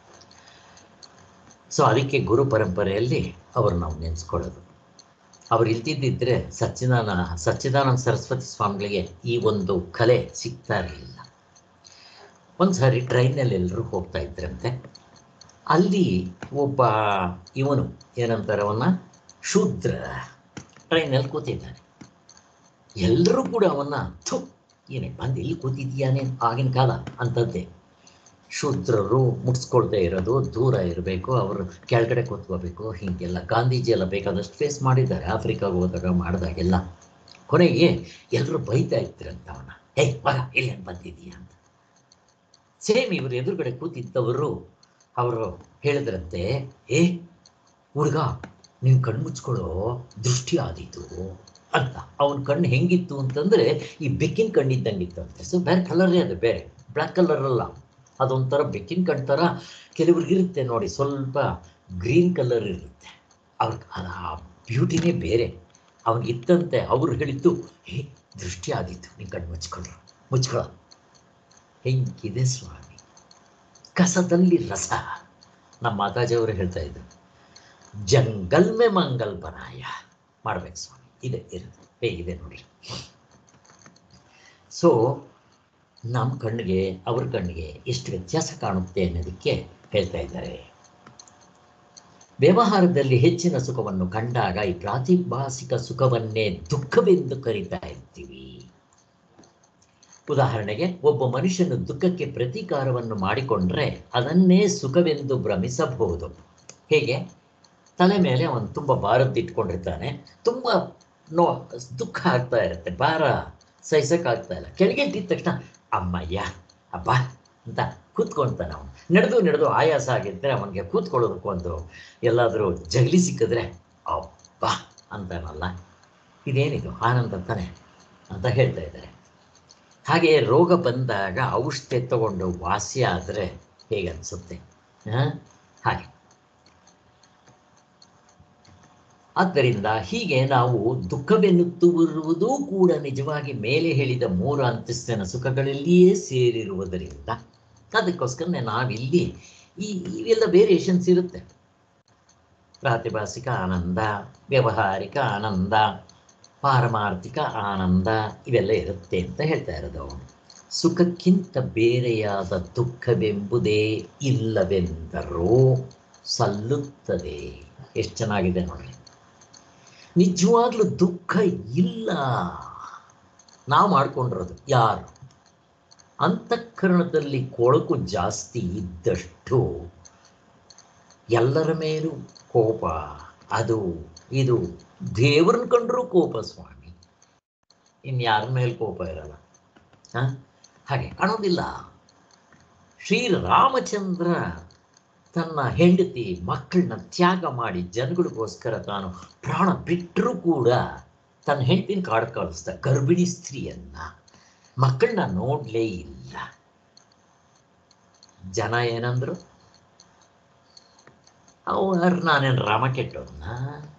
ಸೊ ಅದಕ್ಕೆ ಗುರು ಪರಂಪರೆಯಲ್ಲಿ ಅವರು ನಾವು ನೆನೆಸ್ಕೊಳ್ಳೋದು ಅವ್ರು ಇಲ್ದಿದ್ದಿದ್ರೆ ಸಚ್ಚಿದಾನ ಸಚ್ಚಿದಾನಂದ ಸರಸ್ವತಿ ಸ್ವಾಮಿಗಳಿಗೆ ಈ ಒಂದು ಕಲೆ ಸಿಗ್ತಾ ಇರಲಿಲ್ಲ ಒಂದು ಸಾರಿ ಟ್ರೈನಲ್ಲಿ ಎಲ್ಲರೂ ಹೋಗ್ತಾ ಇದ್ರಂತೆ ಅಲ್ಲಿ ಒಬ್ಬ ಇವನು ಏನಂತಾರೆ ಅವನ್ನ ಶೂದ್ರ ಟ್ರೈನಲ್ಲಿ ಕೂತಿದ್ದಾನೆ ಎಲ್ಲರೂ ಕೂಡ ಅವನ್ನ ಥು ಏನೇ ಬಂದು ಇಲ್ಲಿ ಕೂತಿದ್ಯಾನೆ ಆಗಿನ ಕಾಲ ಅಂಥದ್ದೇ ಶೂದ್ರರು ಮುಟ್ಸ್ಕೊಳ್ದೇ ಇರೋದು ದೂರ ಇರಬೇಕು ಅವರು ಕೆಳಗಡೆ ಕೂತ್ಕೋಬೇಕು ಹೀಗೆಲ್ಲ ಗಾಂಧೀಜಿ ಎಲ್ಲ ಬೇಕಾದಷ್ಟು ಫೇಸ್ ಮಾಡಿದ್ದಾರೆ ಆಫ್ರಿಕಾಗೆ ಹೋದಾಗ ಮಾಡಿದಾಗೆಲ್ಲ ಕೊನೆಗೆ ಎಲ್ಲರೂ ಬೈತಾ ಇದ್ರಂತ ಅವನ ಏಯ್ ಮಗ ಇಲ್ಲೇನು ಬಂದಿದೀಯ ಅಂತ ಸೇಮ್ ಇವರು ಎದುರುಗಡೆ ಕೂತಿದ್ದವರು ಅವರು ಹೇಳಿದ್ರಂತೆ ಏ ಹುಡುಗ ನೀನು ಕಣ್ಣು ಮುಚ್ಕೊಳ್ಳೋ ದೃಷ್ಟಿ ಆದೀತು ಅಂತ ಅವನ ಕಣ್ಣು ಹೆಂಗಿತ್ತು ಅಂತಂದ್ರೆ ಈ ಬೆಕ್ಕಿನ ಕಣ್ಣಿದ್ದಂಗಿತ್ತು ಅಂತೆ ಸೊ ಬೇರೆ ಕಲರೇ ಅದು ಬೇರೆ ಬ್ಲ್ಯಾಕ್ ಕಲರ್ ಅಲ್ಲ ಅದೊಂಥರ ಬೆಕ್ಕಿನ ಕಣ್ ಥರ ಕೆಲವ್ರಿಗಿರುತ್ತೆ ನೋಡಿ ಸ್ವಲ್ಪ ಗ್ರೀನ್ ಕಲರ್ ಇರುತ್ತೆ ಅವ್ರಿಗೆ ಆ ಬ್ಯೂಟಿನೇ ಬೇರೆ ಅವನಿಗಿತ್ತಂತೆ ಅವ್ರು ಹೇಳಿದ್ದು ಹೇ ದೃಷ್ಟಿ ಆದೀತು ನೀನು ಕಣ್ಣು ಮುಚ್ಕೊಂಡ್ರು ಮುಚ್ಕೊಳ್ಳ ಹೆಂಗಿದೆ ಸ್ವಾಮಿ ಕಸದಲ್ಲಿ ರಸ ನಮ್ಮ ಮಾತಾಜಿಯವರು ಹೇಳ್ತಾ ಇದ್ರು ಜಂಗಲ್ ಮೇ ಮಂಗಲ್ ಬನಾಯ ಮಾಡ್ಬೇಕು ಸ್ವಾಮಿ ಇದೆ ಇರುತ್ತೆ ಹೇಗಿದೆ ನೋಡಿ ಸೊ ನಮ್ಮ ಕಣ್ಣಿಗೆ ಅವ್ರ ಕಣ್ಣಿಗೆ ಎಷ್ಟು ವ್ಯತ್ಯಾಸ ಕಾಣುತ್ತೆ ಅನ್ನೋದಕ್ಕೆ ಹೇಳ್ತಾ ಇದ್ದಾರೆ ವ್ಯವಹಾರದಲ್ಲಿ ಹೆಚ್ಚಿನ ಸುಖವನ್ನು ಕಂಡಾಗ ಈ ಪ್ರಾತಿಭಾಸಿಕ ಸುಖವನ್ನೇ ದುಃಖವೆಂದು ಕರಿತಾ ಇರ್ತೀವಿ ಉದಾಹರಣೆಗೆ ಒಬ್ಬ ಮನುಷ್ಯನು ದುಃಖಕ್ಕೆ ಪ್ರತೀಕಾರವನ್ನು ಮಾಡಿಕೊಂಡ್ರೆ ಅದನ್ನೇ ಸುಖವೆಂದು ಭ್ರಮಿಸಬಹುದು ಹೇಗೆ ತಲೆ ಮೇಲೆ ಅವನು ತುಂಬ ಭಾರದ್ದು ಇಟ್ಕೊಂಡಿರ್ತಾನೆ ತುಂಬ ನೋ ದುಃಖ ಆಗ್ತಾ ಇರುತ್ತೆ ಭಾರ ಸಹಿಸಕ್ಕಾಗ್ತಾ ಇಲ್ಲ ಕೆಳಗೆ ಇಟ್ಟಿದ ತಕ್ಷಣ ಅಮ್ಮಯ್ಯ ಅಬ್ಬ ಅಂತ ಕೂತ್ಕೊಳ್ತಾನೆ ಅವನು ನಡೆದು ನಡೆದು ಆಯಾಸ ಆಗಿದ್ದರೆ ಅವನಿಗೆ ಕೂತ್ಕೊಳ್ಳೋದಕ್ಕೆ ಒಂದು ಎಲ್ಲಾದರೂ ಜಗಲಿ ಸಿಕ್ಕಿದ್ರೆ ಅಬ್ಬ ಅಂತಾನಲ್ಲ ಇದೇನಿದು ಆನಂದ ತಾನೆ ಅಂತ ಹೇಳ್ತಾ ಇದ್ದಾರೆ ಹಾಗೆ ರೋಗ ಬಂದಾಗ ಔಷಧಿ ತಗೊಂಡು ವಾಸಿ ಆದರೆ ಹೇಗೆ ಅನಿಸುತ್ತೆ ಹಾಗೆ ಆದ್ದರಿಂದ ಹೀಗೆ ನಾವು ದುಃಖವೆನ್ನುತ್ತಿರುವುದೂ ಕೂಡ ನಿಜವಾಗಿ ಮೇಲೆ ಹೇಳಿದ ಮೂರು ಅಂತಸ್ತಿನ ಸುಖಗಳಲ್ಲಿಯೇ ಸೇರಿರುವುದರಿಂದ ಅದಕ್ಕೋಸ್ಕರ ನಾವಿಲ್ಲಿ ಈ ಇವೆಲ್ಲ ವೇರಿಯೇಷನ್ಸ್ ಇರುತ್ತೆ ಪ್ರಾತಿಭಾಸಿಕ ಆನಂದ ವ್ಯವಹಾರಿಕ ಆನಂದ ಪಾರಮಾರ್ಥಿಕ ಆನಂದ ಇವೆಲ್ಲ ಇರುತ್ತೆ ಅಂತ ಹೇಳ್ತಾ ಇರೋದು ಅವನು ಸುಖಕ್ಕಿಂತ ಬೇರೆಯಾದ ದುಃಖವೆಂಬುದೇ ಇಲ್ಲವೆಂದರೂ ಸಲ್ಲುತ್ತದೆ ಎಷ್ಟು ಚೆನ್ನಾಗಿದೆ ನೋಡ್ರಿ ನಿಜವಾಗ್ಲೂ ದುಃಖ ಇಲ್ಲ ನಾವು ಮಾಡ್ಕೊಂಡಿರೋದು ಯಾರು ಅಂತಃಕರಣದಲ್ಲಿ ಕೊಳಕು ಜಾಸ್ತಿ ಇದ್ದಷ್ಟು ಎಲ್ಲರ ಮೇಲೂ ಕೋಪ ಅದು ಇದು ದೇವ್ರನ್ನ ಕಂಡ್ರೂ ಕೋಪ ಸ್ವಾಮಿ ಇನ್ಯಾರ ಮೇಲೆ ಕೋಪ ಇರಲ್ಲ ಹ? ಹಾಗೆ ಕಾಣೋದಿಲ್ಲ ಶ್ರೀರಾಮಚಂದ್ರ ತನ್ನ ಹೆಂಡತಿ ಮಕ್ಕಳನ್ನ ತ್ಯಾಗ ಮಾಡಿ ಜನಗಳಿಗೋಸ್ಕರ ತಾನು ಪ್ರಾಣ ಬಿಟ್ಟರೂ ಕೂಡ ತನ್ನ ಹೆಂಡತಿನ ಕಾಡು ಕಳಿಸ್ದ ಗರ್ಭಿಣಿ ಸ್ತ್ರೀಯನ್ನ ಮಕ್ಕಳನ್ನ ನೋಡಲೇ ಇಲ್ಲ ಜನ ಏನಂದ್ರು ಅವ್ರ ನಾನೇನು ರಾಮ ಕೆಟ್ಟವನ್ನ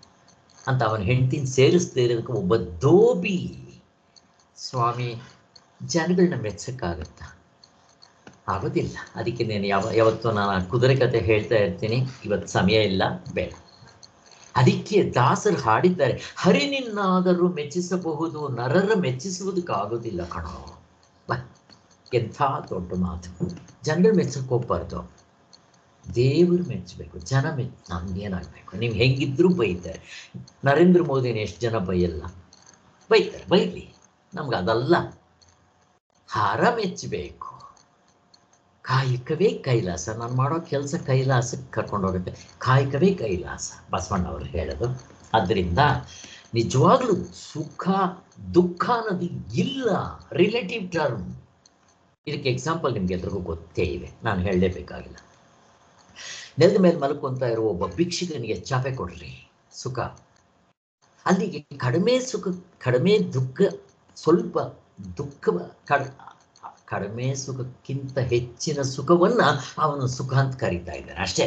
ಅಂತ ಅವನ ಹೆಂಡತಿನ ಸೇರಿಸ್ದೇ ಇರೋದಕ್ಕೆ ಒಬ್ಬ ದೋಬಿ ಸ್ವಾಮಿ ಜನಗಳನ್ನ ಮೆಚ್ಚಕ್ಕಾಗತ್ತಾ ಆಗೋದಿಲ್ಲ ಅದಕ್ಕೆ ನಾನು ಯಾವ ಯಾವತ್ತೂ ನಾನು ಆ ಕುದುರೆ ಕತೆ ಹೇಳ್ತಾ ಇರ್ತೀನಿ ಇವತ್ತು ಸಮಯ ಇಲ್ಲ ಬೇಡ ಅದಕ್ಕೆ ದಾಸರು ಹಾಡಿದ್ದಾರೆ ಹರಿ ನಿನ್ನಾದರೂ ಮೆಚ್ಚಿಸಬಹುದು ನರರ ಮೆಚ್ಚಿಸುವುದಕ್ಕಾಗೋದಿಲ್ಲ ಕಣೋ ಬಾ ಎಂಥ ದೊಡ್ಡ ಮಾತು ಜನರು ಮೆಚ್ಚಕ್ಕೆ ಹೋಗ್ಬಾರ್ದು ದೇವರು ಮೆಚ್ಚಬೇಕು ಜನ ಮೆಚ್ಚ ನಮ್ಗೇನಾಗಬೇಕು ನೀವು ಹೆಂಗಿದ್ರು ಬೈತಾರೆ ನರೇಂದ್ರ ಮೋದಿನ ಎಷ್ಟು ಜನ ಬೈಯಲ್ಲ ಬೈತಾರೆ ಬೈಲಿ ನಮ್ಗೆ ಅದಲ್ಲ ಹಾರ ಮೆಚ್ಚಬೇಕು ಕಾಯಕವೇ ಕೈಲಾಸ ನಾನು ಮಾಡೋ ಕೆಲಸ ಕೈಲಾಸಕ್ಕೆ ಕರ್ಕೊಂಡೋಗುತ್ತೆ ಕಾಯಕವೇ ಕೈಲಾಸ ಬಸವಣ್ಣವರು ಹೇಳೋದು ಅದರಿಂದ ನಿಜವಾಗ್ಲೂ ಸುಖ ದುಃಖ ಅನ್ನೋದು ಇಲ್ಲ ರಿಲೇಟಿವ್ ಟರ್ಮ್ ಇದಕ್ಕೆ ಎಕ್ಸಾಂಪಲ್ ನಿಮ್ಗೆ ಎಲ್ರಿಗೂ ಗೊತ್ತೇ ಇವೆ ನಾನು ಹೇಳಲೇಬೇಕಾಗಿಲ್ಲ ನೆಲದ ಮೇಲೆ ಮಲ್ಕೊಂತ ಇರೋ ಒಬ್ಬ ಭಿಕ್ಷುಕನಿಗೆ ಚಾಪೆ ಕೊಡ್ರಿ ಸುಖ ಅಲ್ಲಿಗೆ ಕಡಿಮೆ ಸುಖ ಕಡಿಮೆ ದುಃಖ ಸ್ವಲ್ಪ ದುಃಖ ಕಡ ಕಡಿಮೆ ಸುಖಕ್ಕಿಂತ ಹೆಚ್ಚಿನ ಸುಖವನ್ನ ಅವನು ಸುಖ ಅಂತ ಕರೀತಾ ಇದ್ದಾನೆ ಅಷ್ಟೇ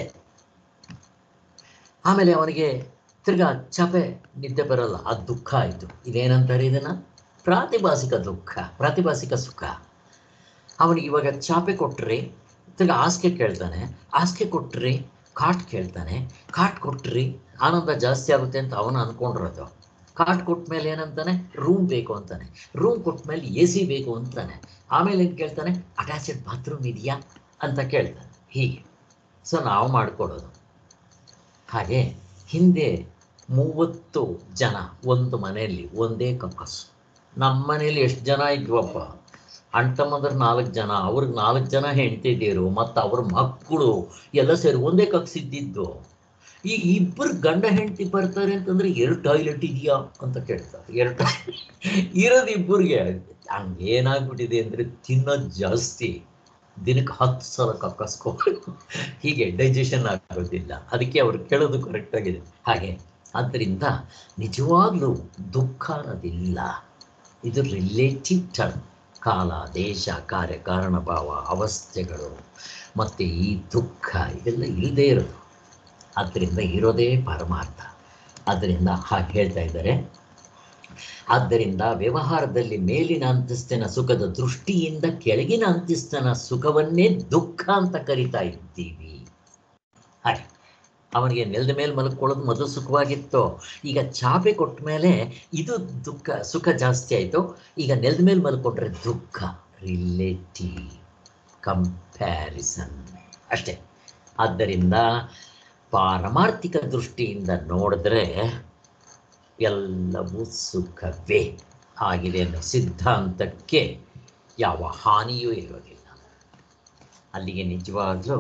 ಆಮೇಲೆ ಅವನಿಗೆ ತಿರ್ಗಾ ಚಾಪೆ ನಿದ್ದೆ ಬರಲ್ಲ ಅದು ದುಃಖ ಆಯಿತು ಇದೇನಂತಾರೆ ಇದನ್ನ ಪ್ರಾತಿಭಾಸಿಕ ದುಃಖ ಪ್ರಾತಿಭಾಸಿಕ ಸುಖ ಅವನಿಗೆ ಇವಾಗ ಚಾಪೆ ಕೊಟ್ರಿ ತಿರ್ಗಾ ಹಾಸಿಗೆ ಕೇಳ್ತಾನೆ ಹಾಸಿಗೆ ಕೊಟ್ರಿ ಕಾಟ್ ಕೇಳ್ತಾನೆ ಕಾಟ್ ಕೊಟ್ರಿ ಆನಂದ ಜಾಸ್ತಿ ಆಗುತ್ತೆ ಅಂತ ಅವನು ಅನ್ಕೊಂಡಿರೋದು ಕಾಟ್ ಕೊಟ್ಟ ಮೇಲೆ ಏನಂತಾನೆ ರೂಮ್ ಬೇಕು ಅಂತಾನೆ ರೂಮ್ ಕೊಟ್ಟ ಮೇಲೆ ಎ ಸಿ ಬೇಕು ಅಂತಾನೆ ಆಮೇಲೆ ಏನು ಕೇಳ್ತಾನೆ ಅಟ್ಯಾಚೆಡ್ ಬಾತ್ರೂಮ್ ಇದೆಯಾ ಅಂತ ಕೇಳ್ತಾನೆ ಹೀಗೆ ಸೊ ನಾವು ಮಾಡಿಕೊಡೋದು ಹಾಗೆ ಹಿಂದೆ ಮೂವತ್ತು ಜನ ಒಂದು ಮನೆಯಲ್ಲಿ ಒಂದೇ ಕಕ್ಕಸ್ಸು ನಮ್ಮ ಮನೇಲಿ ಎಷ್ಟು ಜನ ಇದ್ವಪ್ಪ ಅಣ್ತಮ್ಮಂದ್ರೆ ನಾಲ್ಕು ಜನ ಅವ್ರಿಗೆ ನಾಲ್ಕು ಜನ ಹೆಂಡ್ತಿದ್ದೀರು ಮತ್ತು ಅವ್ರ ಮಕ್ಕಳು ಎಲ್ಲ ಸೇರಿ ಒಂದೇ ಕಕ್ಸಿದ್ದಿದ್ದು ಈ ಇಬ್ಬರು ಗಂಡ ಹೆಂಡತಿ ಬರ್ತಾರೆ ಅಂತಂದ್ರೆ ಎರಡು ಟಾಯ್ಲೆಟ್ ಇದೆಯಾ ಅಂತ ಕೇಳ್ತಾರೆ ಎರಡು ಟಾಯ್ಲೆಟ್ ಇರೋದು ಇಬ್ಬರಿಗೆ ಹಂಗೇನಾಗ್ಬಿಟ್ಟಿದೆ ಅಂದರೆ ತಿನ್ನೋದು ಜಾಸ್ತಿ ದಿನಕ್ಕೆ ಹತ್ತು ಸಲ ಕಕ್ಕಸ್ಕೋಬೇಕು ಹೀಗೆ ಡೈಜೆಷನ್ ಆಗೋದಿಲ್ಲ ಅದಕ್ಕೆ ಅವ್ರು ಕೇಳೋದು ಕರೆಕ್ಟ್ ಆಗಿದೆ ಹಾಗೆ ಆದ್ದರಿಂದ ನಿಜವಾಗ್ಲೂ ದುಃಖ ಅನ್ನೋದಿಲ್ಲ ಇದು ರಿಲೇಟಿವ್ ಟರ್ಮ್ ಕಾಲ ದೇಶ ಕಾರ್ಯ ಕಾರಣ ಭಾವ ಅವಸ್ಥೆಗಳು ಮತ್ತು ಈ ದುಃಖ ಇದೆಲ್ಲ ಇಲ್ಲದೇ ಇರೋದು ಆದ್ದರಿಂದ ಇರೋದೇ ಪರಮಾರ್ಥ ಆದ್ದರಿಂದ ಹಾಗೆ ಹೇಳ್ತಾ ಇದ್ದಾರೆ ಆದ್ದರಿಂದ ವ್ಯವಹಾರದಲ್ಲಿ ಮೇಲಿನ ಅಂತಸ್ತಿನ ಸುಖದ ದೃಷ್ಟಿಯಿಂದ ಕೆಳಗಿನ ಅಂತಸ್ತಿನ ಸುಖವನ್ನೇ ದುಃಖ ಅಂತ ಕರಿತಾ ಇದ್ದೀವಿ ಹಾಗೆ ಅವನಿಗೆ ನೆಲದ ಮೇಲೆ ಮಲ್ಕೊಳ್ಳೋದು ಮೊದಲು ಸುಖವಾಗಿತ್ತು ಈಗ ಚಾಪೆ ಕೊಟ್ಟ ಮೇಲೆ ಇದು ದುಃಖ ಸುಖ ಜಾಸ್ತಿ ಆಯಿತು ಈಗ ನೆಲದ ಮೇಲೆ ಮಲ್ಕೊಂಡ್ರೆ ದುಃಖ ರಿಲೇಟಿವ್ ಕಂಪ್ಯಾರಿಸನ್ ಅಷ್ಟೇ ಆದ್ದರಿಂದ ಪಾರಮಾರ್ಥಿಕ ದೃಷ್ಟಿಯಿಂದ ನೋಡಿದ್ರೆ ಎಲ್ಲವೂ ಸುಖವೇ ಆಗಿದೆ ಅನ್ನೋ ಸಿದ್ಧಾಂತಕ್ಕೆ ಯಾವ ಹಾನಿಯೂ ಇರೋದಿಲ್ಲ ಅಲ್ಲಿಗೆ ನಿಜವಾಗ್ಲೂ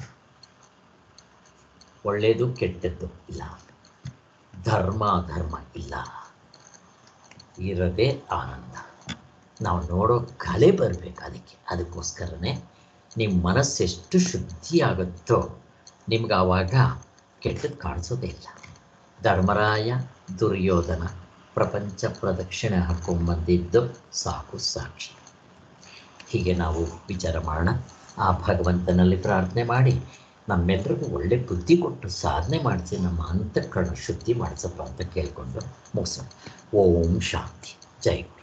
ಒಳ್ಳೆಯದು ಕೆಟ್ಟದ್ದು ಇಲ್ಲ ಧರ್ಮ ಅಧರ್ಮ ಇಲ್ಲ ಇರೋದೇ ಆನಂದ ನಾವು ನೋಡೋ ಕಲೆ ಬರಬೇಕು ಅದಕ್ಕೆ ಅದಕ್ಕೋಸ್ಕರನೇ ನಿಮ್ಮ ಮನಸ್ಸು ಎಷ್ಟು ಶುದ್ಧಿ ಆಗುತ್ತೋ ನಿಮ್ಗೆ ಆವಾಗ ಕೆಟ್ಟದ್ದು ಕಾಣಿಸೋದೇ ಇಲ್ಲ ಧರ್ಮರಾಯ ದುರ್ಯೋಧನ ಪ್ರಪಂಚ ಪ್ರದಕ್ಷಿಣೆ ಹಾಕೊಂಡ್ಬಂದಿದ್ದು ಸಾಕು ಸಾಕ್ಷಿ ಹೀಗೆ ನಾವು ವಿಚಾರ ಮಾಡೋಣ ಆ ಭಗವಂತನಲ್ಲಿ ಪ್ರಾರ್ಥನೆ ಮಾಡಿ ನಮ್ಮೆಲ್ಲರಿಗೂ ಒಳ್ಳೆ ಬುದ್ಧಿ ಕೊಟ್ಟು ಸಾಧನೆ ಮಾಡಿಸಿ ನಮ್ಮ ಅಂತಃಕರಣ ಶುದ್ಧಿ ಮಾಡಿಸಪ್ಪ ಅಂತ ಕೇಳಿಕೊಂಡು ಮುಗಿಸೋಣ ಓಂ ಶಾಂತಿ ಜೈ ಗುರು